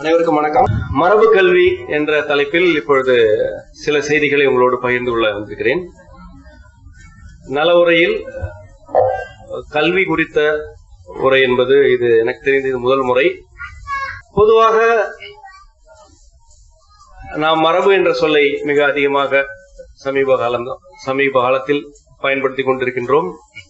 அனைவருக்கும் வணக்கம் மரபு கல்வி என்ற தலைப்பில் இப்பொழுது சில செய்திகளை உங்களோடு பகிர்ந்து கொள்ள வந்திருக்கிறேன் நல உரையில் கல்வி குறித்த உரை என்பது இது எனக்கு தெரிந்த இது முதல் முறை பொதுவாக நாம் மரபு என்ற சொல்லை மிக அதிகமாக சமீப காலம் சமீப காலத்தில் பயன்படுத்திக் கொண்டிருக்கின்றோம்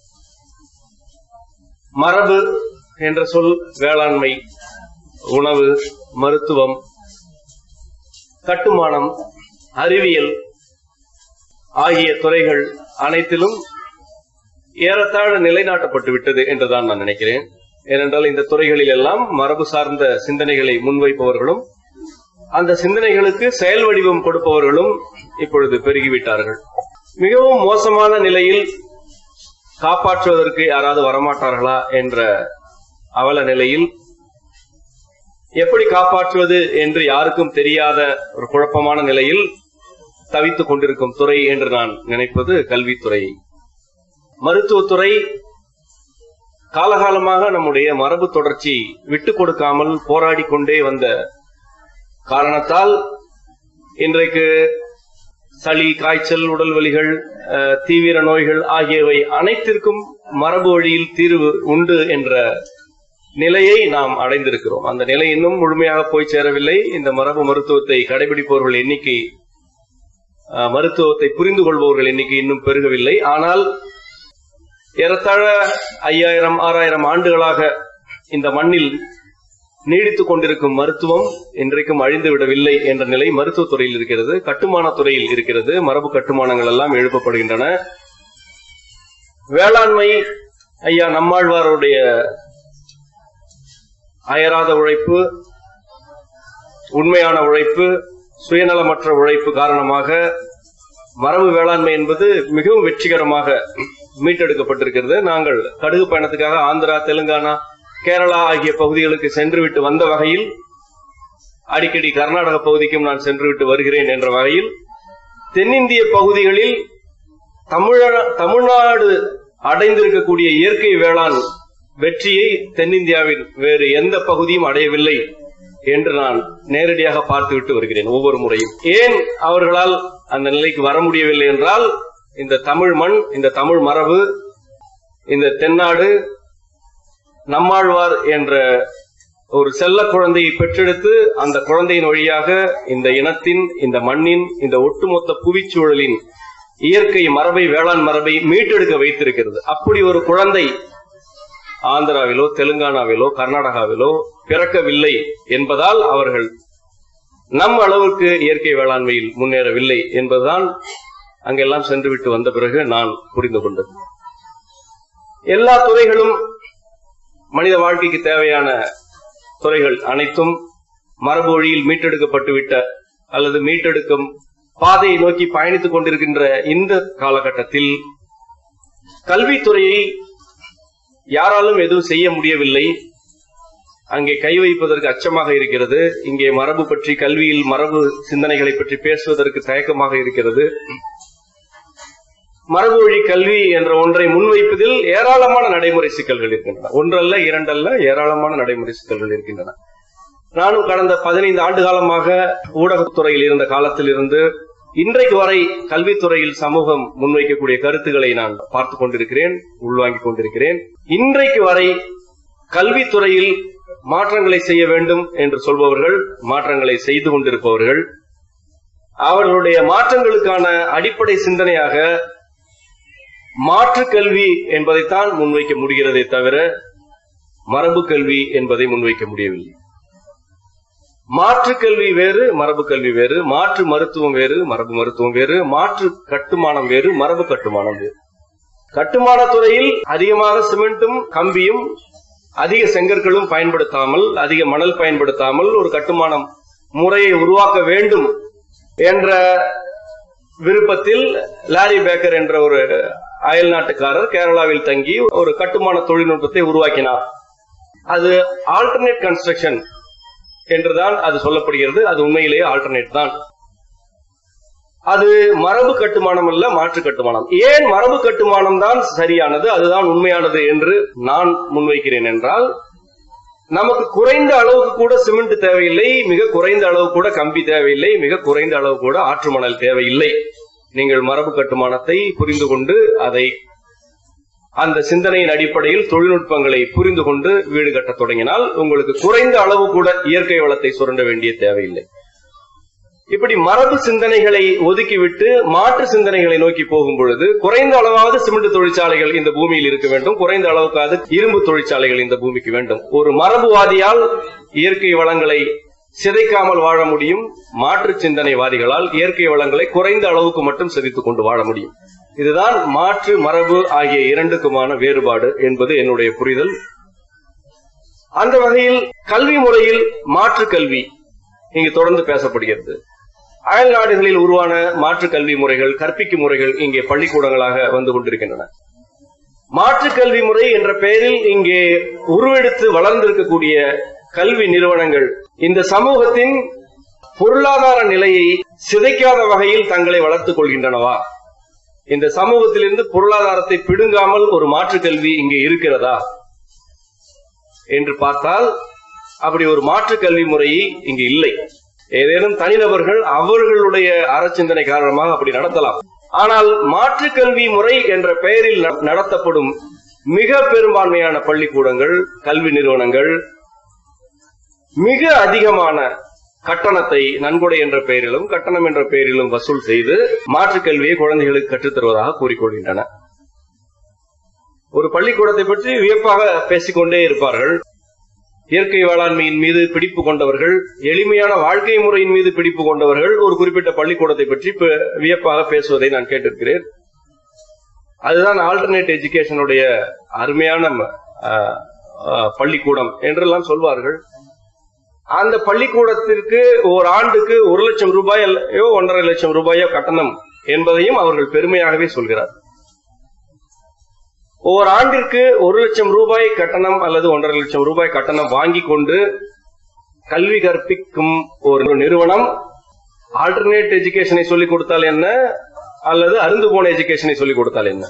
மரபு என்ற சொல் வேளாண்மை உணவு மருத்துவம் கட்டுமானம் அறிவியல் ஆகிய துறைகள் அனைத்திலும் ஏறத்தாழ நிலைநாட்டப்பட்டு விட்டது என்றுதான் நான் நினைக்கிறேன் ஏனென்றால் இந்த துறைகளில் எல்லாம் மரபு சார்ந்த சிந்தனைகளை முன்வைப்பவர்களும் அந்த சிந்தனைகளுக்கு செயல் வடிவம் கொடுப்பவர்களும் இப்பொழுது பெருகிவிட்டார்கள் மிகவும் மோசமான நிலையில் காப்பாற்றுவதற்கு யாராவது வரமாட்டார்களா என்ற அவல நிலையில் எப்படி காப்பாற்றுவது என்று யாருக்கும் தெரியாத ஒரு குழப்பமான நிலையில் தவித்துக் கொண்டிருக்கும் துறை என்று நான் நினைப்பது கல்வித்துறை மருத்துவத்துறை காலகாலமாக நம்முடைய மரபு தொடர்ச்சி விட்டுக் கொடுக்காமல் போராடி கொண்டே வந்த காரணத்தால் இன்றைக்கு சளி காய்ச்சல் உடல் வலிகள் அஹ், தீவிர நோய்கள் ஆகியவை அனைத்திற்கும் மரபு வழியில் தீர்வு உண்டு என்ற நிலையை நாம் அடைந்திருக்கிறோம் அந்த நிலை இன்னும் முழுமையாக போய் சேரவில்லை இந்த மரபு மருத்துவத்தை கடைபிடிப்பவர்கள் எண்ணிக்கை அஹ், மருத்துவத்தை புரிந்து கொள்பவர்கள் எண்ணிக்கை இன்னும் பெருகவில்லை ஆனால் ஏறத்தாழ ஐயாயிரம் ஆறாயிரம் ஆண்டுகளாக இந்த மண்ணில் நீடித்துக் கொண்டிருக்கும் மருத்துவம் இன்றைக்கும் அழிந்து விடவில்லை என்ற நிலை மருத்துவத் துறையில் இருக்கிறது கட்டுமானத் துறையில் இருக்கிறது மரபு கட்டுமானங்கள் எல்லாம் எழுப்பப்படுகின்றன வேளாண்மை ஐயா நம்மாழ்வாருடைய அயராத உழைப்பு உண்மையான உழைப்பு சுயநலமற்ற உழைப்பு காரணமாக மரபு வேளாண்மை என்பது மிகவும் வெற்றிகரமாக மீட்டெடுக்கப்பட்டிருக்கிறது நாங்கள் கடுகு பயணத்துக்காக ஆந்திரா தெலுங்கானா கேரளா ஆகிய பகுதிகளுக்கு சென்றுவிட்டு வந்த வகையில் அடிக்கடி கர்நாடக பகுதிக்கும் நான் சென்றுவிட்டு வருகிறேன் என்ற வகையில் தென்னிந்திய பகுதிகளில் தமிழ தமிழ்நாடு அடைந்திருக்கக்கூடிய இயற்கை வேளாண் வெற்றியை தென்னிந்தியாவின் வேறு எந்த பகுதியும் அடையவில்லை என்று நான் நேரடியாக பார்த்துவிட்டு வருகிறேன் ஒவ்வொரு முறையும் ஏன் அவர்களால் அந்த நிலைக்கு வர முடியவில்லை என்றால் இந்த தமிழ் மண் இந்த தமிழ் மரபு இந்த தென்னாடு நம்மாழ்வார் என்ற ஒரு செல்ல குழந்தையை பெற்றெடுத்து அந்த குழந்தையின் வழியாக இந்த இனத்தின் இந்த மண்ணின் இந்த ஒட்டுமொத்த புவிச்சூழலின் இயற்கை மரபை வேளாண் மரபை மீட்டெடுக்க வைத்திருக்கிறது அப்படி ஒரு குழந்தை ஆந்திராவிலோ தெலுங்கானாவிலோ கர்நாடகாவிலோ பிறக்கவில்லை என்பதால் அவர்கள் நம் அளவுக்கு இயற்கை வேளாண்மையில் முன்னேறவில்லை என்பதுதான் அங்கெல்லாம் சென்றுவிட்டு வந்த பிறகு நான் புரிந்து கொண்டது எல்லா துறைகளும் மனித வாழ்க்கைக்கு தேவையான துறைகள் அனைத்தும் மரபு வழியில் மீட்டெடுக்கப்பட்டு விட்ட அல்லது மீட்டெடுக்கும் பாதையை நோக்கி பயணித்துக் கொண்டிருக்கின்ற இந்த காலகட்டத்தில் கல்வித்துறையை யாராலும் எதுவும் செய்ய முடியவில்லை அங்கே கை வைப்பதற்கு அச்சமாக இருக்கிறது இங்கே மரபு பற்றி கல்வியில் மரபு சிந்தனைகளை பற்றி பேசுவதற்கு தயக்கமாக இருக்கிறது மரபு வழி கல்வி என்ற ஒன்றை முன்வைப்பதில் ஏராளமான நடைமுறை சிக்கல்கள் இருக்கின்றன ஒன்றல்ல இரண்டல்ல ஏராளமான நடைமுறை சிக்கல்கள் இருக்கின்றன நானும் கடந்த பதினைந்து ஆண்டு காலமாக ஊடகத்துறையில் இருந்த காலத்தில் இருந்து இன்றைக்கு வரை கல்வித்துறையில் சமூகம் முன்வைக்கக்கூடிய கருத்துக்களை நான் பார்த்துக் கொண்டிருக்கிறேன் உள்வாங்கிக் கொண்டிருக்கிறேன் இன்றைக்கு வரை கல்வித்துறையில் மாற்றங்களை செய்ய வேண்டும் என்று சொல்பவர்கள் மாற்றங்களை செய்து கொண்டிருப்பவர்கள் அவர்களுடைய மாற்றங்களுக்கான அடிப்படை சிந்தனையாக மாற்று கல்வி என்பதைத்தான் முன்வைக்க முடிகிறதே தவிர மரபு கல்வி என்பதை முன்வைக்க முடியவில்லை மாற்று கல்வி வேறு மரபு கல்வி வேறு மாற்று மருத்துவம் வேறு மரபு மருத்துவம் வேறு மாற்று கட்டுமானம் வேறு மரபு கட்டுமானம் வேறு கட்டுமான துறையில் அதிகமாக சிமெண்ட்டும் கம்பியும் அதிக செங்கற்களும் பயன்படுத்தாமல் அதிக மணல் பயன்படுத்தாமல் ஒரு கட்டுமானம் முறையை உருவாக்க வேண்டும் என்ற விருப்பத்தில் லாரி பேக்கர் என்ற ஒரு அயல் நாட்டுக்காரர் கேரளாவில் தங்கி ஒரு கட்டுமான தொழில்நுட்பத்தை உருவாக்கினார் அது ஆல்டர்னேட் கன்ஸ்ட்ரக்ஷன் என்றுதான் அது சொல்லப்படுகிறது அது உண்மையிலேயே ஆல்டர்னேட் தான் அது மரபு கட்டுமானம் அல்ல மாற்று கட்டுமானம் ஏன் மரபு கட்டுமானம் தான் சரியானது அதுதான் உண்மையானது என்று நான் முன்வைக்கிறேன் என்றால் நமக்கு குறைந்த அளவுக்கு கூட சிமெண்ட் தேவையில்லை மிக குறைந்த அளவு கூட கம்பி தேவையில்லை மிக குறைந்த அளவு கூட ஆற்று மணல் தேவையில்லை நீங்கள் மரபு கட்டுமானத்தை புரிந்து கொண்டு அதை அந்த சிந்தனையின் அடிப்படையில் தொழில்நுட்பங்களை புரிந்து கொண்டு வீடு கட்டத் தொடங்கினால் உங்களுக்கு குறைந்த அளவு கூட இயற்கை வளத்தை சுரண்ட வேண்டிய தேவையில்லை இப்படி மரபு சிந்தனைகளை ஒதுக்கிவிட்டு மாற்று சிந்தனைகளை நோக்கி போகும் பொழுது குறைந்த அளவாவது சிமெண்ட் தொழிற்சாலைகள் இந்த பூமியில் இருக்க வேண்டும் குறைந்த அளவுக்காவது இரும்பு தொழிற்சாலைகள் இந்த பூமிக்கு வேண்டும் ஒரு மரபுவாதியால் இயற்கை வளங்களை சிதைக்காமல் வாழ முடியும் மாற்று சிந்தனைவாதிகளால் இயற்கை வளங்களை குறைந்த அளவுக்கு மட்டும் சிதைத்துக் கொண்டு வாழ முடியும் இதுதான் மாற்று மரபு ஆகிய இரண்டுக்குமான வேறுபாடு என்பது என்னுடைய புரிதல் அந்த வகையில் கல்வி முறையில் மாற்று கல்வி இங்கு தொடர்ந்து பேசப்படுகிறது அயல் நாடுகளில் உருவான மாற்று கல்வி முறைகள் கற்பிக்கும் முறைகள் இங்கே பள்ளிக்கூடங்களாக வந்து கொண்டிருக்கின்றன மாற்று கல்வி முறை என்ற பெயரில் இங்கே உருவெடுத்து வளர்ந்திருக்கக்கூடிய கல்வி நிறுவனங்கள் இந்த சமூகத்தின் பொருளாதார நிலையை சிதைக்காத வகையில் தங்களை வளர்த்துக் கொள்கின்றனவா இந்த சமூகத்திலிருந்து பொருளாதாரத்தை பிடுங்காமல் ஒரு மாற்று கல்வி இங்கே இருக்கிறதா என்று பார்த்தால் அப்படி ஒரு மாற்று கல்வி முறை இங்கு இல்லை ஏதேனும் தனிநபர்கள் அவர்களுடைய அறச்சிந்தனை காரணமாக அப்படி நடத்தலாம் ஆனால் மாற்று கல்வி முறை என்ற பெயரில் ந- நடத்தப்படும் மிக பெரும்பான்மையான பள்ளிக்கூடங்கள் கல்வி நிறுவனங்கள் மிக அதிகமான கட்டணத்தை நன்கொடை என்ற பெயரிலும் கட்டணம் என்ற பெயரிலும் வசூல் செய்து மாற்றுக் கல்வியை குழந்தைகளுக்கு கற்றுத் தருவதாக கூறிக்கொள்கின்றன ஒரு பள்ளிக்கூடத்தை பற்றி வியப்பாக பேசிக்கொண்டே இருப்பார்கள் இயற்கை வேளாண்மையின் மீது பிடிப்பு கொண்டவர்கள் எளிமையான வாழ்க்கை முறையின் மீது பிடிப்பு கொண்டவர்கள் ஒரு குறிப்பிட்ட பள்ளிக்கூடத்தை பற்றி ப- வியப்பாக பேசுவதை நான் கேட்டிருக்கிறேன் அதுதான் ஆல்டர்னேட் எஜுகேஷனுடைய அருமையான அஹ், அஹ், பள்ளிக்கூடம் என்றெல்லாம் சொல்வார்கள் அந்த பள்ளிக்கூடத்திற்கு ஒரு ஆண்டுக்கு ஒரு லட்சம் ரூபாயோ ஒன்றரை லட்சம் ரூபாயோ கட்டணம் என்பதையும் அவர்கள் பெருமையாகவே சொல்கிறார் ஓர் ஆண்டிற்கு ஒரு லட்சம் ரூபாய் கட்டணம் அல்லது ஒன்றரை லட்சம் ரூபாய் கட்டணம் வாங்கி கொண்டு கல்வி கற்பிக்கும் ஒரு நிறுவனம் ஆல்டர்னேட் எஜுகேஷனை சொல்லிக் கொடுத்தால் என்ன அல்லது அருந்து போன எஜுகேஷனை சொல்லிக் கொடுத்தால் என்ன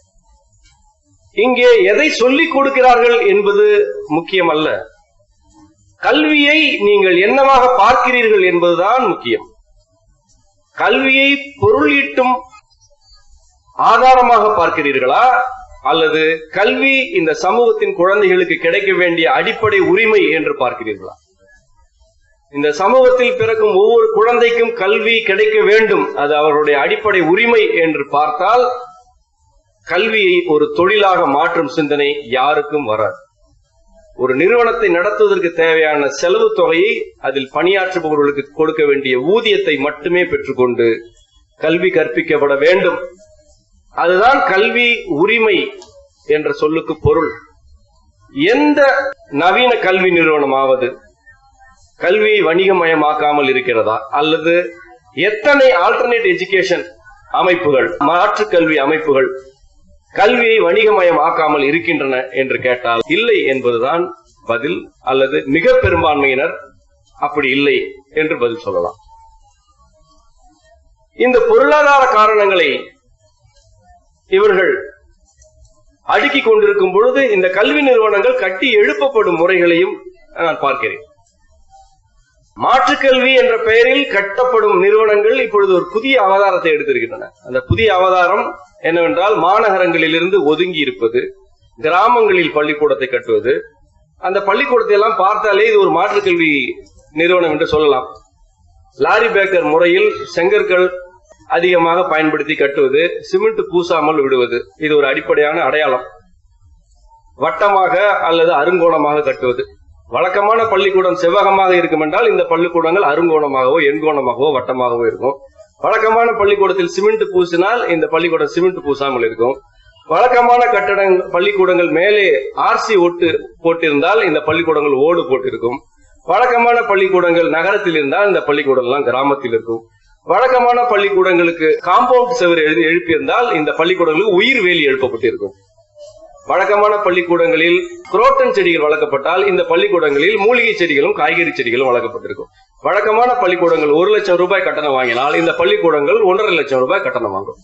இங்கே எதை சொல்லிக் கொடுக்கிறார்கள் என்பது முக்கியம் அல்ல கல்வியை நீங்கள் என்னவாக பார்க்கிறீர்கள் என்பதுதான் முக்கியம் கல்வியை பொருள் ஈட்டும் ஆதாரமாக பார்க்கிறீர்களா அல்லது கல்வி இந்த சமூகத்தின் குழந்தைகளுக்கு கிடைக்க வேண்டிய அடிப்படை உரிமை என்று பார்க்கிறீர்களா இந்த சமூகத்தில் பிறக்கும் ஒவ்வொரு குழந்தைக்கும் கல்வி கிடைக்க வேண்டும் அது அவர்களுடைய அடிப்படை உரிமை என்று பார்த்தால் கல்வியை ஒரு தொழிலாக மாற்றும் சிந்தனை யாருக்கும் வராது ஒரு நிறுவனத்தை நடத்துவதற்கு தேவையான செலவு தொகையை அதில் பணியாற்றுபவர்களுக்கு கொடுக்க வேண்டிய ஊதியத்தை மட்டுமே பெற்றுக்கொண்டு கல்வி கற்பிக்கப்பட வேண்டும் அதுதான் கல்வி உரிமை என்ற சொல்லுக்கு பொருள் எந்த நவீன கல்வி நிறுவனமாவது கல்வியை வணிகமயமாக்காமல் இருக்கிறதா அல்லது எத்தனை ஆல்டர்னேட் எஜுகேஷன் அமைப்புகள் மாற்று கல்வி அமைப்புகள் கல்வியை வணிகமயம் ஆக்காமல் இருக்கின்றன என்று கேட்டால் இல்லை என்பதுதான் பதில் அல்லது மிக பெரும்பான்மையினர் அப்படி இல்லை என்று பதில் சொல்லலாம் இந்த பொருளாதார காரணங்களை இவர்கள் அடுக்கிக் கொண்டிருக்கும் பொழுது இந்த கல்வி நிறுவனங்கள் கட்டி எழுப்பப்படும் முறைகளையும் நான் பார்க்கிறேன் மாற்றுக் கல்வி என்ற பெயரில் கட்டப்படும் நிறுவனங்கள் இப்பொழுது ஒரு புதிய அவதாரத்தை எடுத்திருக்கின்றன அந்த புதிய அவதாரம் என்னவென்றால் மாநகரங்களிலிருந்து ஒதுங்கி இருப்பது கிராமங்களில் பள்ளிக்கூடத்தை கட்டுவது அந்த பள்ளிக்கூடத்தை எல்லாம் பார்த்தாலே இது ஒரு மாற்றுக் கல்வி நிறுவனம் என்று சொல்லலாம் லாரி பேக்கர் முறையில் செங்கற்கள் அதிகமாக பயன்படுத்தி கட்டுவது சிமெண்ட் பூசாமல் விடுவது இது ஒரு அடிப்படையான அடையாளம் வட்டமாக அல்லது அருங்கோணமாக கட்டுவது வழக்கமான பள்ளிக்கூடம் செவ்வகமாக இருக்கும் என்றால் இந்த பள்ளிக்கூடங்கள் அருங்கோணமாகவோ எண்கோணமாகவோ வட்டமாகவோ இருக்கும் வழக்கமான பள்ளிக்கூடத்தில் சிமெண்ட் பூசினால் இந்த பள்ளிக்கூடம் சிமெண்ட் பூசாமல் இருக்கும் வழக்கமான கட்டடங்கள் பள்ளிக்கூடங்கள் மேலே ஆர்சி ஒட்டு போட்டிருந்தால் இந்த பள்ளிக்கூடங்கள் ஓடு போட்டிருக்கும் வழக்கமான பள்ளிக்கூடங்கள் நகரத்தில் இருந்தால் இந்த பள்ளிக்கூடம் எல்லாம் கிராமத்தில் இருக்கும் வழக்கமான பள்ளிக்கூடங்களுக்கு காம்பவுண்ட் செவர் எழுதி எழுப்பியிருந்தால் இந்த பள்ளிக்கூடங்களுக்கு உயிர் வேலி எழுப்பப்பட்டிருக்கும் வழக்கமான பள்ளிக்கூடங்களில் குரோட்டன் செடிகள் வளர்க்கப்பட்டால் இந்த பள்ளிக்கூடங்களில் மூலிகை செடிகளும் காய்கறி செடிகளும் வளர்க்கப்பட்டிருக்கும் வழக்கமான பள்ளிக்கூடங்கள் ஒரு லட்சம் ரூபாய் கட்டணம் வாங்கினால் இந்த பள்ளிக்கூடங்கள் ஒன்றரை லட்சம் ரூபாய் கட்டணம் வாங்கும்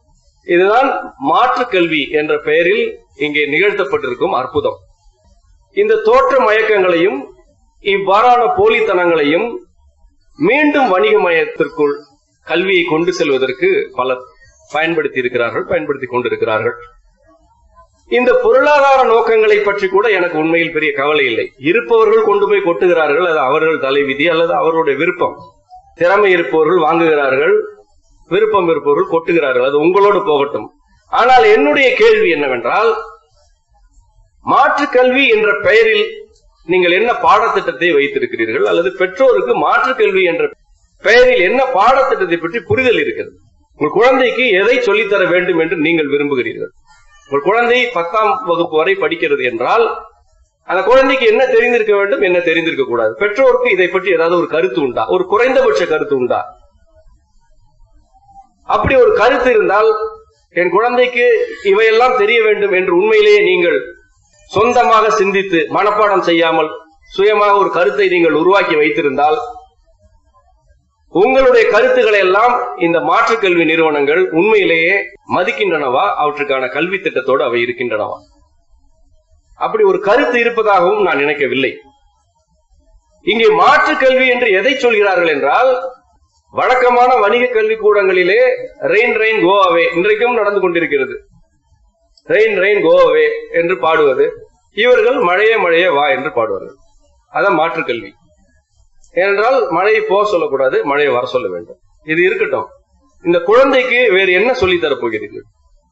இதுதான் மாற்று கல்வி என்ற பெயரில் இங்கே நிகழ்த்தப்பட்டிருக்கும் அற்புதம் இந்த தோற்ற மயக்கங்களையும் இவ்வாறான போலித்தனங்களையும் மீண்டும் வணிகமயத்திற்குள் கல்வியை கொண்டு செல்வதற்கு பலர் பயன்படுத்தி இருக்கிறார்கள் பயன்படுத்தி கொண்டிருக்கிறார்கள் இந்த பொருளாதார நோக்கங்களை பற்றி கூட எனக்கு உண்மையில் பெரிய கவலை இல்லை இருப்பவர்கள் கொண்டு போய் கொட்டுகிறார்கள் அது அவர்கள் தலைவிதி அல்லது அவர்களுடைய விருப்பம் திறமை இருப்பவர்கள் வாங்குகிறார்கள் விருப்பம் இருப்பவர்கள் கொட்டுகிறார்கள் அது உங்களோடு போகட்டும் ஆனால் என்னுடைய கேள்வி என்னவென்றால் மாற்று கல்வி என்ற பெயரில் நீங்கள் என்ன பாடத்திட்டத்தை வைத்திருக்கிறீர்கள் அல்லது பெற்றோருக்கு மாற்று கல்வி என்ற பெயரில் என்ன பாடத்திட்டத்தை பற்றி புரிதல் இருக்கிறது உங்கள் குழந்தைக்கு எதை சொல்லித்தர வேண்டும் என்று நீங்கள் விரும்புகிறீர்கள் உங்கள் குழந்தை பத்தாம் வகுப்பு வரை படிக்கிறது என்றால் அந்த குழந்தைக்கு என்ன தெரிந்திருக்க வேண்டும் என்ன தெரிந்திருக்க கூடாது பெற்றோருக்கு இதை பற்றி ஏதாவது ஒரு கருத்து உண்டா ஒரு குறைந்தபட்ச கருத்து உண்டா அப்படி ஒரு கருத்து இருந்தால் என் குழந்தைக்கு இவையெல்லாம் தெரிய வேண்டும் என்று உண்மையிலேயே நீங்கள் சொந்தமாக சிந்தித்து மனப்பாடம் செய்யாமல் சுயமாக ஒரு கருத்தை நீங்கள் உருவாக்கி வைத்திருந்தால் உங்களுடைய கருத்துக்களை எல்லாம் இந்த மாற்றுக் கல்வி நிறுவனங்கள் உண்மையிலேயே மதிக்கின்றனவா அவற்றுக்கான கல்வி திட்டத்தோடு அவை இருக்கின்றனவா அப்படி ஒரு கருத்து இருப்பதாகவும் நான் நினைக்கவில்லை இங்கே மாற்றுக் கல்வி என்று எதை சொல்கிறார்கள் என்றால் வழக்கமான வணிக கல்வி கூடங்களிலே ரெயின் ரெயின் கோவாவே இன்றைக்கும் நடந்து கொண்டிருக்கிறது ரெயின் ரெயின் கோவாவே என்று பாடுவது இவர்கள் மழையே மழையே வா என்று பாடுவார்கள் அதான் மாற்றுக் கல்வி ஏனென்றால் மழையை போக சொல்லக்கூடாது மழையை வர சொல்ல வேண்டும் இது இருக்கட்டும் இந்த குழந்தைக்கு வேறு என்ன சொல்லித் தரப் போகிறீர்கள்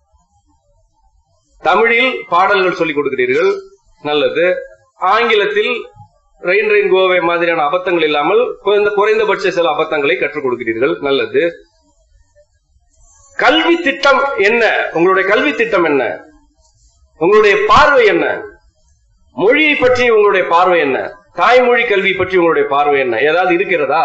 தமிழில் பாடல்கள் சொல்லிக் கொடுக்கிறீர்கள் நல்லது ஆங்கிலத்தில் ரெயின் ரெயின் கோவை மாதிரியான அபத்தங்கள் இல்லாமல் குறைந்த குறைந்தபட்ச சில அபத்தங்களை கற்றுக் கொடுக்கிறீர்கள் நல்லது கல்வி திட்டம் என்ன உங்களுடைய கல்வி திட்டம் என்ன உங்களுடைய பார்வை என்ன மொழியை பற்றி உங்களுடைய பார்வை என்ன தாய்மொழி கல்வி பற்றி உங்களுடைய பார்வை என்ன ஏதாவது இருக்கிறதா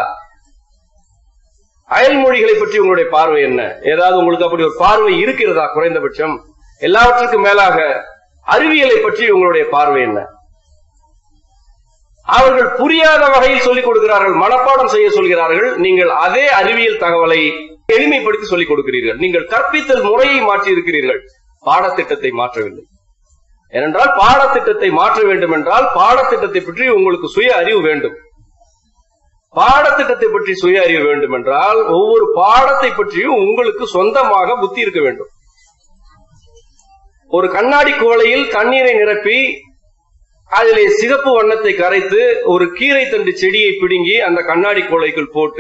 அயல் மொழிகளை பற்றி உங்களுடைய பார்வை என்ன ஏதாவது உங்களுக்கு அப்படி ஒரு பார்வை இருக்கிறதா குறைந்தபட்சம் எல்லாவற்றுக்கும் மேலாக அறிவியலை பற்றி உங்களுடைய பார்வை என்ன அவர்கள் புரியாத வகையில் சொல்லிக் கொடுக்கிறார்கள் மனப்பாடம் செய்ய சொல்கிறார்கள் நீங்கள் அதே அறிவியல் தகவலை எளிமைப்படுத்தி சொல்லிக் கொடுக்கிறீர்கள் நீங்கள் கற்பித்தல் முறையை மாற்றி இருக்கிறீர்கள் பாடத்திட்டத்தை மாற்றவில்லை ஏனென்றால் பாடத்திட்டத்தை மாற்ற வேண்டும் என்றால் பாடத்திட்டத்தை பற்றி உங்களுக்கு சுய அறிவு வேண்டும் பாடத்திட்டத்தை பற்றி சுய அறிவு வேண்டும் என்றால் ஒவ்வொரு பாடத்தை பற்றியும் உங்களுக்கு சொந்தமாக புத்தி இருக்க வேண்டும் ஒரு கண்ணாடி குவளையில் தண்ணீரை நிரப்பி அதிலே சிகப்பு வண்ணத்தை கரைத்து ஒரு கீரை தண்டு செடியை பிடுங்கி அந்த கண்ணாடி குவளைக்குள் போட்டு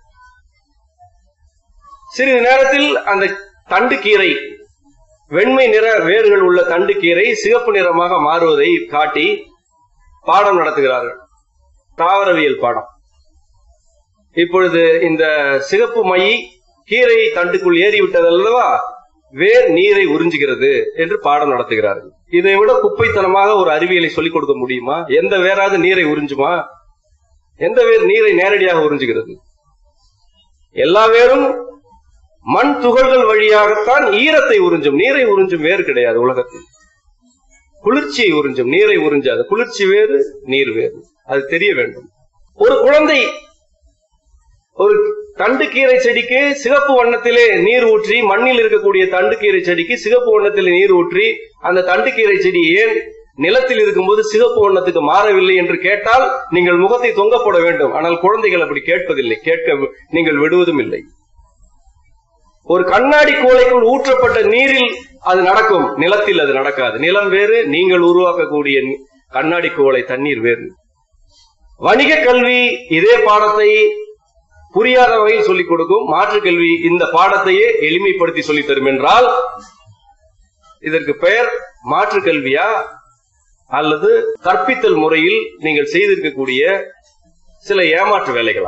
சிறிது நேரத்தில் அந்த தண்டு கீரை வெண்மை நிற வேர்கள் உள்ள தண்டு கீரை சிகப்பு நிறமாக மாறுவதை காட்டி பாடம் நடத்துகிறார்கள் தாவரவியல் பாடம் இப்பொழுது இந்த சிகப்பு மை கீரை தண்டுக்குள் ஏறிவிட்டது அல்லவா வேர் நீரை உறிஞ்சுகிறது என்று பாடம் நடத்துகிறார்கள் இதை விட குப்பைத்தனமாக ஒரு அறிவியலை சொல்லிக் கொடுக்க முடியுமா எந்த வேறாவது நீரை உறிஞ்சுமா எந்த வேர் நீரை நேரடியாக உறிஞ்சுகிறது எல்லா வேரும் மண் துகள்கள் வழியாகத்தான் ஈரத்தை உறிஞ்சும் நீரை உறிஞ்சும் வேறு கிடையாது உலகத்தில் குளிர்ச்சியை உறிஞ்சும் நீரை உறிஞ்சாது குளிர்ச்சி வேறு நீர் வேறு அது தெரிய வேண்டும் ஒரு குழந்தை ஒரு தண்டு கீரை செடிக்கு சிகப்பு வண்ணத்திலே நீர் ஊற்றி மண்ணில் இருக்கக்கூடிய தண்டு கீரை செடிக்கு சிகப்பு வண்ணத்திலே நீர் ஊற்றி அந்த தண்டு கீரை செடி ஏன் நிலத்தில் இருக்கும்போது சிகப்பு வண்ணத்துக்கு மாறவில்லை என்று கேட்டால் நீங்கள் முகத்தை தொங்க போட வேண்டும் ஆனால் குழந்தைகள் அப்படி கேட்பதில்லை கேட்க நீங்கள் விடுவதும் இல்லை ஒரு கண்ணாடி கோலைக்குள் ஊற்றப்பட்ட நீரில் அது நடக்கும் நிலத்தில் அது நடக்காது நிலம் வேறு நீங்கள் உருவாக்கக்கூடிய நி- கண்ணாடி கோலை தண்ணீர் வேறு வணிக கல்வி இதே பாடத்தை புரியாத வகையில் சொல்லிக் கொடுக்கும் மாற்று கல்வி இந்த பாடத்தையே எளிமைப்படுத்தி சொல்லித் தரும் என்றால் இதற்கு பெயர் மாற்று கல்வியா அல்லது கற்பித்தல் முறையில் நீங்கள் செய்திருக்கக்கூடிய சில ஏமாற்று வேலைகளா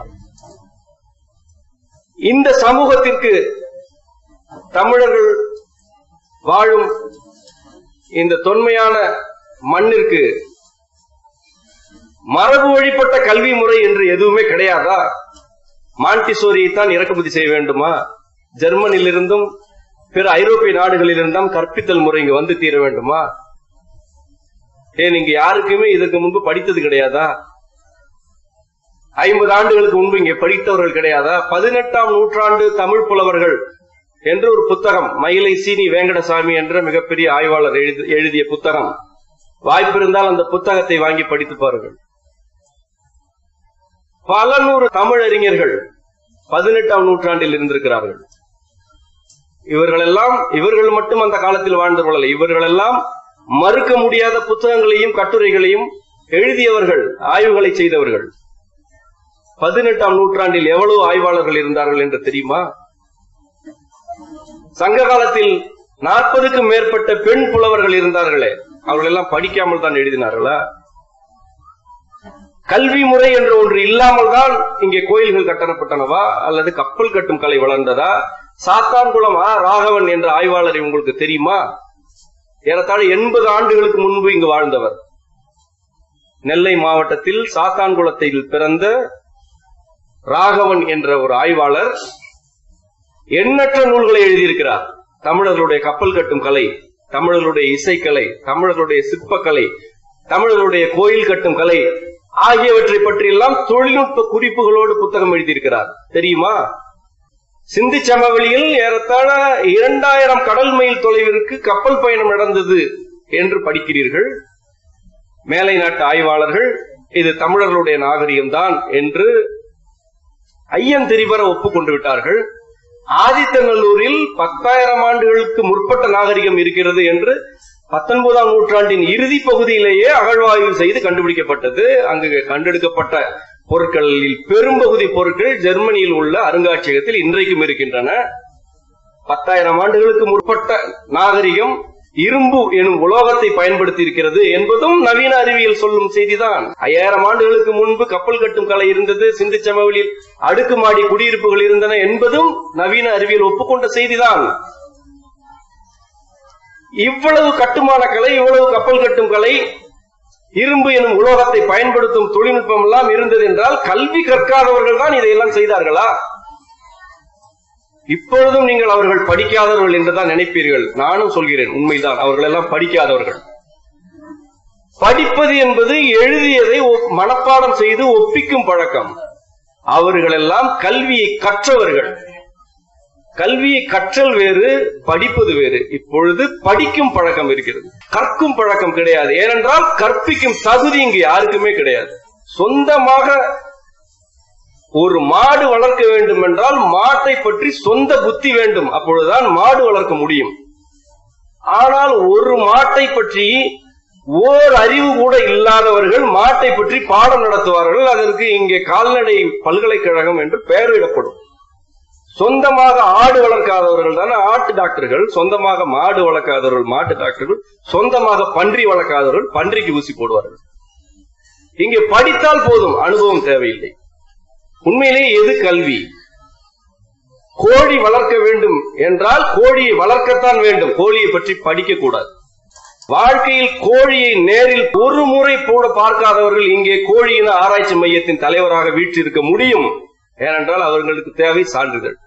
இந்த சமூகத்திற்கு தமிழர்கள் வாழும் இந்த தொன்மையான மண்ணிற்கு மரபு வழிபட்ட கல்வி முறை என்று எதுவுமே கிடையாதா மாண்டிசோரியை தான் இறக்குமதி செய்ய வேண்டுமா ஜெர்மனியிலிருந்தும் பிற ஐரோப்பிய நாடுகளிலிருந்தும் கற்பித்தல் முறை இங்கு வந்து தீர வேண்டுமா ஏன் இங்க யாருக்குமே இதற்கு முன்பு படித்தது கிடையாதா ஐம்பது ஆண்டுகளுக்கு முன்பு இங்கே படித்தவர்கள் கிடையாதா பதினெட்டாம் நூற்றாண்டு தமிழ் புலவர்கள் என்று ஒரு புத்தகம் மயிலை சீனி வேங்கடசாமி என்ற மிகப்பெரிய ஆய்வாளர் எழுதி- எழுதிய புத்தகம் வாய்ப்பு இருந்தால் அந்த புத்தகத்தை வாங்கி படித்து பாருங்கள் பல நூறு தமிழறிஞர்கள் பதினெட்டாம் நூற்றாண்டில் இருந்திருக்கிறார்கள் இவர்களெல்லாம் இவர்கள் மட்டும் அந்த காலத்தில் வாழ்ந்தவர்கள் இவர்களெல்லாம் மறுக்க முடியாத புத்தகங்களையும் கட்டுரைகளையும் எழுதியவர்கள் ஆய்வுகளை செய்தவர்கள் பதினெட்டாம் நூற்றாண்டில் எவ்வளவு ஆய்வாளர்கள் இருந்தார்கள் என்று தெரியுமா சங்க காலத்தில் நாற்பதுக்கும் மேற்பட்ட பெண் புலவர்கள் இருந்தார்களே அவர்கள் எல்லாம் படிக்காமல் தான் எழுதினார்களா கல்வி முறை என்ற ஒன்று இல்லாமல் தான் இங்கே கோயில்கள் கட்டப்பட்டனவா அல்லது கப்பல் கட்டும் கலை வளர்ந்ததா சாத்தான்குளம் ஆ ராகவன் என்ற ஆய்வாளரை உங்களுக்கு தெரியுமா ஏறத்தாழ எண்பது ஆண்டுகளுக்கு முன்பு இங்கு வாழ்ந்தவர் நெல்லை மாவட்டத்தில் சாத்தான்குளத்தில் பிறந்த ராகவன் என்ற ஒரு ஆய்வாளர் எண்ணற்ற நூல்களை எழுதியிருக்கிறார் தமிழர்களுடைய கப்பல் கட்டும் கலை தமிழர்களுடைய இசைக்கலை தமிழர்களுடைய சிற்பக்கலை தமிழர்களுடைய கோயில் கட்டும் கலை ஆகியவற்றை பற்றியெல்லாம் தொழில்நுட்ப குறிப்புகளோடு புத்தகம் எழுதியிருக்கிறார் தெரியுமா சிந்தி சமவெளியில் ஏறத்தாழ இரண்டாயிரம் கடல் மைல் தொலைவிற்கு கப்பல் பயணம் நடந்தது என்று படிக்கிறீர்கள் மேலை நாட்டு ஆய்வாளர்கள் இது தமிழர்களுடைய நாகரிகம்தான் என்று ஐயன் தெரிவர ஒப்புக்கொண்டு விட்டார்கள் ஆதித்தநல்லூரில் பத்தாயிரம் ஆண்டுகளுக்கு முற்பட்ட நாகரிகம் இருக்கிறது என்று பத்தொன்பதாம் நூற்றாண்டின் இறுதி பகுதியிலேயே அகழ்வாய்வு செய்து கண்டுபிடிக்கப்பட்டது அங்கு கண்டெடுக்கப்பட்ட பொருட்களில் பெரும்பகுதி பொருட்கள் ஜெர்மனியில் உள்ள அருங்காட்சியகத்தில் இன்றைக்கும் இருக்கின்றன பத்தாயிரம் ஆண்டுகளுக்கு முற்பட்ட நாகரிகம் இரும்பு எனும் உலோகத்தை பயன்படுத்தி இருக்கிறது என்பதும் நவீன அறிவியல் சொல்லும் செய்திதான் ஐயாயிரம் ஆண்டுகளுக்கு முன்பு கப்பல் கட்டும் கலை இருந்தது சிந்து சமவெளியில் அடுக்குமாடி குடியிருப்புகள் இருந்தன என்பதும் நவீன அறிவியல் ஒப்புக்கொண்ட செய்திதான் இவ்வளவு கட்டுமான கலை இவ்வளவு கப்பல் கட்டும் கலை இரும்பு எனும் உலோகத்தை பயன்படுத்தும் தொழில்நுட்பம் எல்லாம் இருந்தது என்றால் கல்வி கற்காதவர்கள் தான் இதையெல்லாம் செய்தார்களா இப்பொழுதும் நீங்கள் அவர்கள் படிக்காதவர்கள் என்றுதான் நினைப்பீர்கள் நானும் சொல்கிறேன் உண்மைதான் அவர்கள் எல்லாம் படிக்காதவர்கள் படிப்பது என்பது எழுதியதை ஒப்- மனப்பாடம் செய்து ஒப்பிக்கும் பழக்கம் அவர்கள் எல்லாம் கல்வியை கற்றவர்கள் கல்வியை கற்றல் வேறு படிப்பது வேறு இப்பொழுது படிக்கும் பழக்கம் இருக்கிறது கற்கும் பழக்கம் கிடையாது ஏனென்றால் கற்பிக்கும் தகுதி இங்கு யாருக்குமே கிடையாது சொந்தமாக ஒரு மாடு வளர்க்க வேண்டும் என்றால் மாட்டை பற்றி சொந்த புத்தி வேண்டும் அப்பொழுதுதான் மாடு வளர்க்க முடியும் ஆனால் ஒரு மாட்டை பற்றி ஓர் அறிவு கூட இல்லாதவர்கள் மாட்டை பற்றி பாடம் நடத்துவார்கள் அதற்கு இங்கே கால்நடை பல்கலைக்கழகம் என்று பெயரிடப்படும் சொந்தமாக ஆடு வளர்க்காதவர்கள் தானே ஆட்டு டாக்டர்கள் சொந்தமாக மாடு வளர்க்காதவர்கள் மாட்டு டாக்டர்கள் சொந்தமாக பன்றி வளர்க்காதவர்கள் பன்றிக்கு ஊசி போடுவார்கள் இங்கே படித்தால் போதும் அனுபவம் தேவையில்லை உண்மையிலேயே எது கல்வி கோழி வளர்க்க வேண்டும் என்றால் கோழியை வளர்க்கத்தான் வேண்டும் கோழியை பற்றி படிக்க கூடாது வாழ்க்கையில் கோழியை நேரில் ஒரு முறை கூட பார்க்காதவர்கள் இங்கே கோழியின ஆராய்ச்சி மையத்தின் தலைவராக வீற்றிருக்க முடியும் ஏனென்றால் அவர்களுக்கு தேவை சான்றிதழ்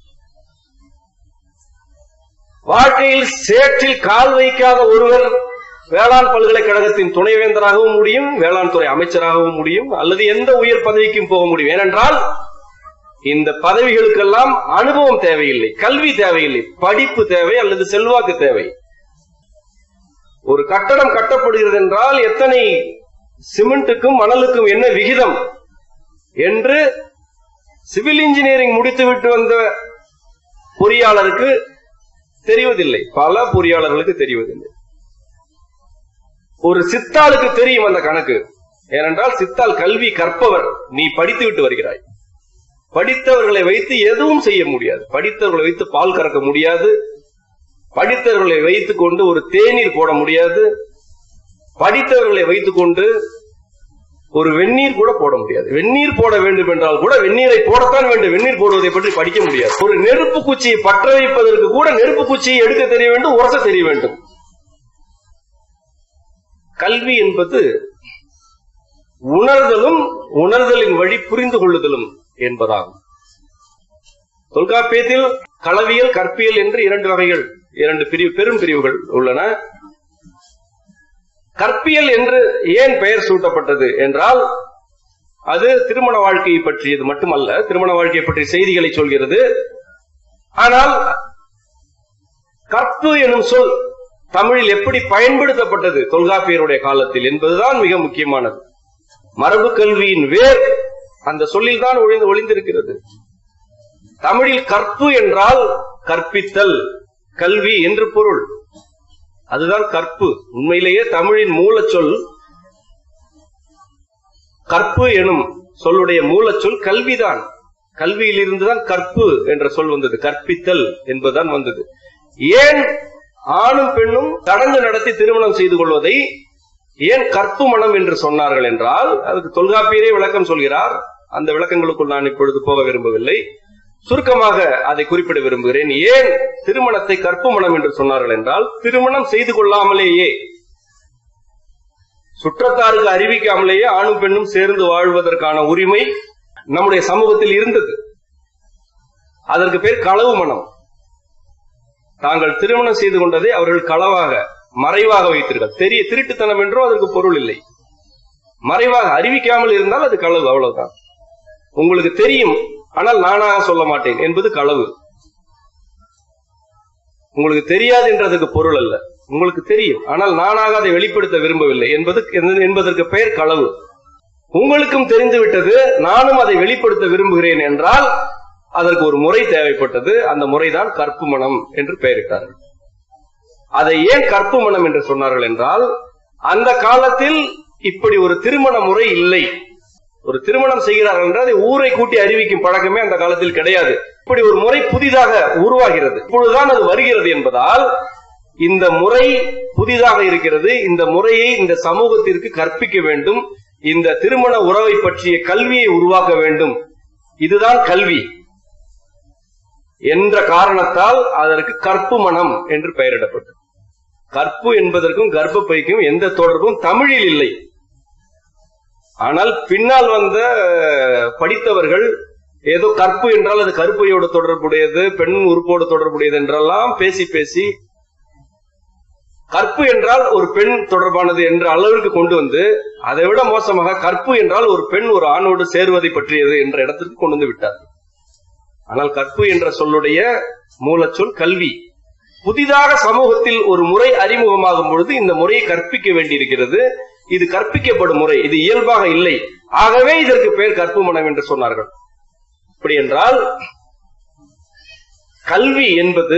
வாழ்க்கையில் சேற்றில் கால் வைக்காத ஒருவர் வேளாண் பல்கலைக்கழகத்தின் துணைவேந்தராகவும் முடியும் வேளாண் துறை அமைச்சராகவும் முடியும் அல்லது எந்த உயர் பதவிக்கும் போக முடியும் ஏனென்றால் இந்த பதவிகளுக்கெல்லாம் அனுபவம் தேவையில்லை கல்வி தேவையில்லை படிப்பு தேவை அல்லது செல்வாக்கு தேவை ஒரு கட்டடம் கட்டப்படுகிறது என்றால் எத்தனை சிமெண்ட்டுக்கும் மணலுக்கும் என்ன விகிதம் என்று சிவில் இன்ஜினியரிங் முடித்துவிட்டு வந்த பொறியாளருக்கு தெரிவதில்லை பல பொறியாளர்களுக்கு தெரிவதில்லை ஒரு சித்தாளுக்கு தெரியும் அந்த கணக்கு ஏனென்றால் சித்தால் கல்வி கற்பவர் நீ படித்து விட்டு வருகிறாய் படித்தவர்களை வைத்து எதுவும் செய்ய முடியாது படித்தவர்களை வைத்து பால் கறக்க முடியாது படித்தவர்களை வைத்துக் கொண்டு ஒரு தேநீர் போட முடியாது படித்தவர்களை வைத்துக் கொண்டு ஒரு வெந்நீர் கூட போட முடியாது வெந்நீர் போட வேண்டும் என்றால் கூட வெந்நீரை போடத்தான் வேண்டும் வெந்நீர் போடுவதை பற்றி படிக்க முடியாது ஒரு நெருப்பு குச்சியை பற்ற வைப்பதற்கு கூட நெருப்பு குச்சியை எடுக்க தெரிய வேண்டும் உரச தெரிய வேண்டும் கல்வி என்பது உணர்தலும் உணர்தலின் வழி புரிந்து கொள்ளுதலும் என்பதாகும் தொல்காப்பியத்தில் களவியல் கற்பியல் என்று இரண்டு வகைகள் இரண்டு பிரிவு பெரும் பிரிவுகள் உள்ளன கற்பியல் என்று ஏன் பெயர் சூட்டப்பட்டது என்றால் அது திருமண வாழ்க்கையை பற்றியது மட்டுமல்ல திருமண வாழ்க்கையை பற்றிய செய்திகளை சொல்கிறது ஆனால் கற்பு எனும் சொல் தமிழில் எப்படி பயன்படுத்தப்பட்டது தொல்காப்பியருடைய காலத்தில் என்பதுதான் மிக முக்கியமானது மரபு கல்வியின் வேர் அந்த சொல்லில் தான் ஒளிந்து ஒளிந்திருக்கிறது தமிழில் கற்பு என்றால் கற்பித்தல் கல்வி என்று பொருள் அதுதான் கற்பு உண்மையிலேயே தமிழின் மூலச்சொல் கற்பு எனும் சொல்லுடைய மூலச்சொல் கல்விதான் கல்வியில் இருந்துதான் கற்பு என்ற சொல் வந்தது கற்பித்தல் என்பதுதான் வந்தது ஏன் ஆணும் பெண்ணும் தடங்கு நடத்தி திருமணம் செய்து கொள்வதை ஏன் கற்பு மனம் என்று சொன்னார்கள் என்றால் அதுக்கு தொல்காப்பியரே விளக்கம் சொல்கிறார் அந்த விளக்கங்களுக்குள் நான் இப்பொழுது போக விரும்பவில்லை சுருக்கமாக அதை குறிப்பிட விரும்புகிறேன் ஏன் திருமணத்தை கற்பு மனம் என்று சொன்னார்கள் என்றால் திருமணம் செய்து கொள்ளாமலேயே சுற்றத்தாருக்கு அறிவிக்காமலேயே ஆணும் பெண்ணும் சேர்ந்து வாழ்வதற்கான உரிமை நம்முடைய சமூகத்தில் இருந்தது அதற்கு பேர் களவு மனம் தாங்கள் திருமணம் செய்து கொண்டதை அவர்கள் களவாக மறைவாக வைத்தீர்கள் தெரிய திருட்டுத்தனம் என்றோ அதற்கு பொருள் இல்லை மறைவாக அறிவிக்காமல் இருந்தால் அது களவு அவ்வளவுதான் உங்களுக்கு தெரியும் ஆனால் நானாக சொல்ல மாட்டேன் என்பது களவு உங்களுக்கு தெரியாது என்றதுக்கு பொருள் அல்ல உங்களுக்கு தெரியும் ஆனால் நானாக அதை வெளிப்படுத்த விரும்பவில்லை என்பது என்பதற்கு பெயர் களவு உங்களுக்கும் தெரிந்து விட்டது நானும் அதை வெளிப்படுத்த விரும்புகிறேன் என்றால் அதற்கு ஒரு முறை தேவைப்பட்டது அந்த முறைதான் கற்பு மனம் என்று பெயரிட்டார்கள் அதை ஏன் கற்பு மனம் என்று சொன்னார்கள் என்றால் அந்த காலத்தில் இப்படி ஒரு திருமண முறை இல்லை ஒரு திருமணம் செய்கிறார்கள் என்றால் அதை ஊரை கூட்டி அறிவிக்கும் பழக்கமே அந்த காலத்தில் கிடையாது இப்படி ஒரு முறை புதிதாக உருவாகிறது இப்பொழுதுதான் அது வருகிறது என்பதால் இந்த முறை புதிதாக இருக்கிறது இந்த முறையை இந்த சமூகத்திற்கு கற்பிக்க வேண்டும் இந்த திருமண உறவை பற்றிய கல்வியை உருவாக்க வேண்டும் இதுதான் கல்வி என்ற காரணத்தால் அதற்கு கற்பு மனம் என்று பெயரிடப்பட்டது கற்பு என்பதற்கும் கர்ப்பப்பைக்கும் எந்த தொடர்பும் தமிழில் இல்லை ஆனால் பின்னால் வந்த படித்தவர்கள் ஏதோ கற்பு என்றால் அது கருப்பையோடு தொடர்புடையது பெண் உறுப்போடு தொடர்புடையது என்றெல்லாம் பேசி பேசி கற்பு என்றால் ஒரு பெண் தொடர்பானது என்ற அளவிற்கு கொண்டு வந்து அதை விட மோசமாக கற்பு என்றால் ஒரு பெண் ஒரு ஆணோடு சேருவதை பற்றியது என்ற இடத்திற்கு கொண்டு வந்து விட்டார் ஆனால் கற்பு என்ற சொல்லுடைய மூலச்சொல் கல்வி புதிதாக சமூகத்தில் ஒரு முறை அறிமுகமாகும் பொழுது இந்த முறையை கற்பிக்க வேண்டியிருக்கிறது இது கற்பிக்கப்படும் முறை இது இயல்பாக இல்லை ஆகவே இதற்கு பெயர் கற்பு மனம் என்று சொன்னார்கள் அப்படி என்றால் கல்வி என்பது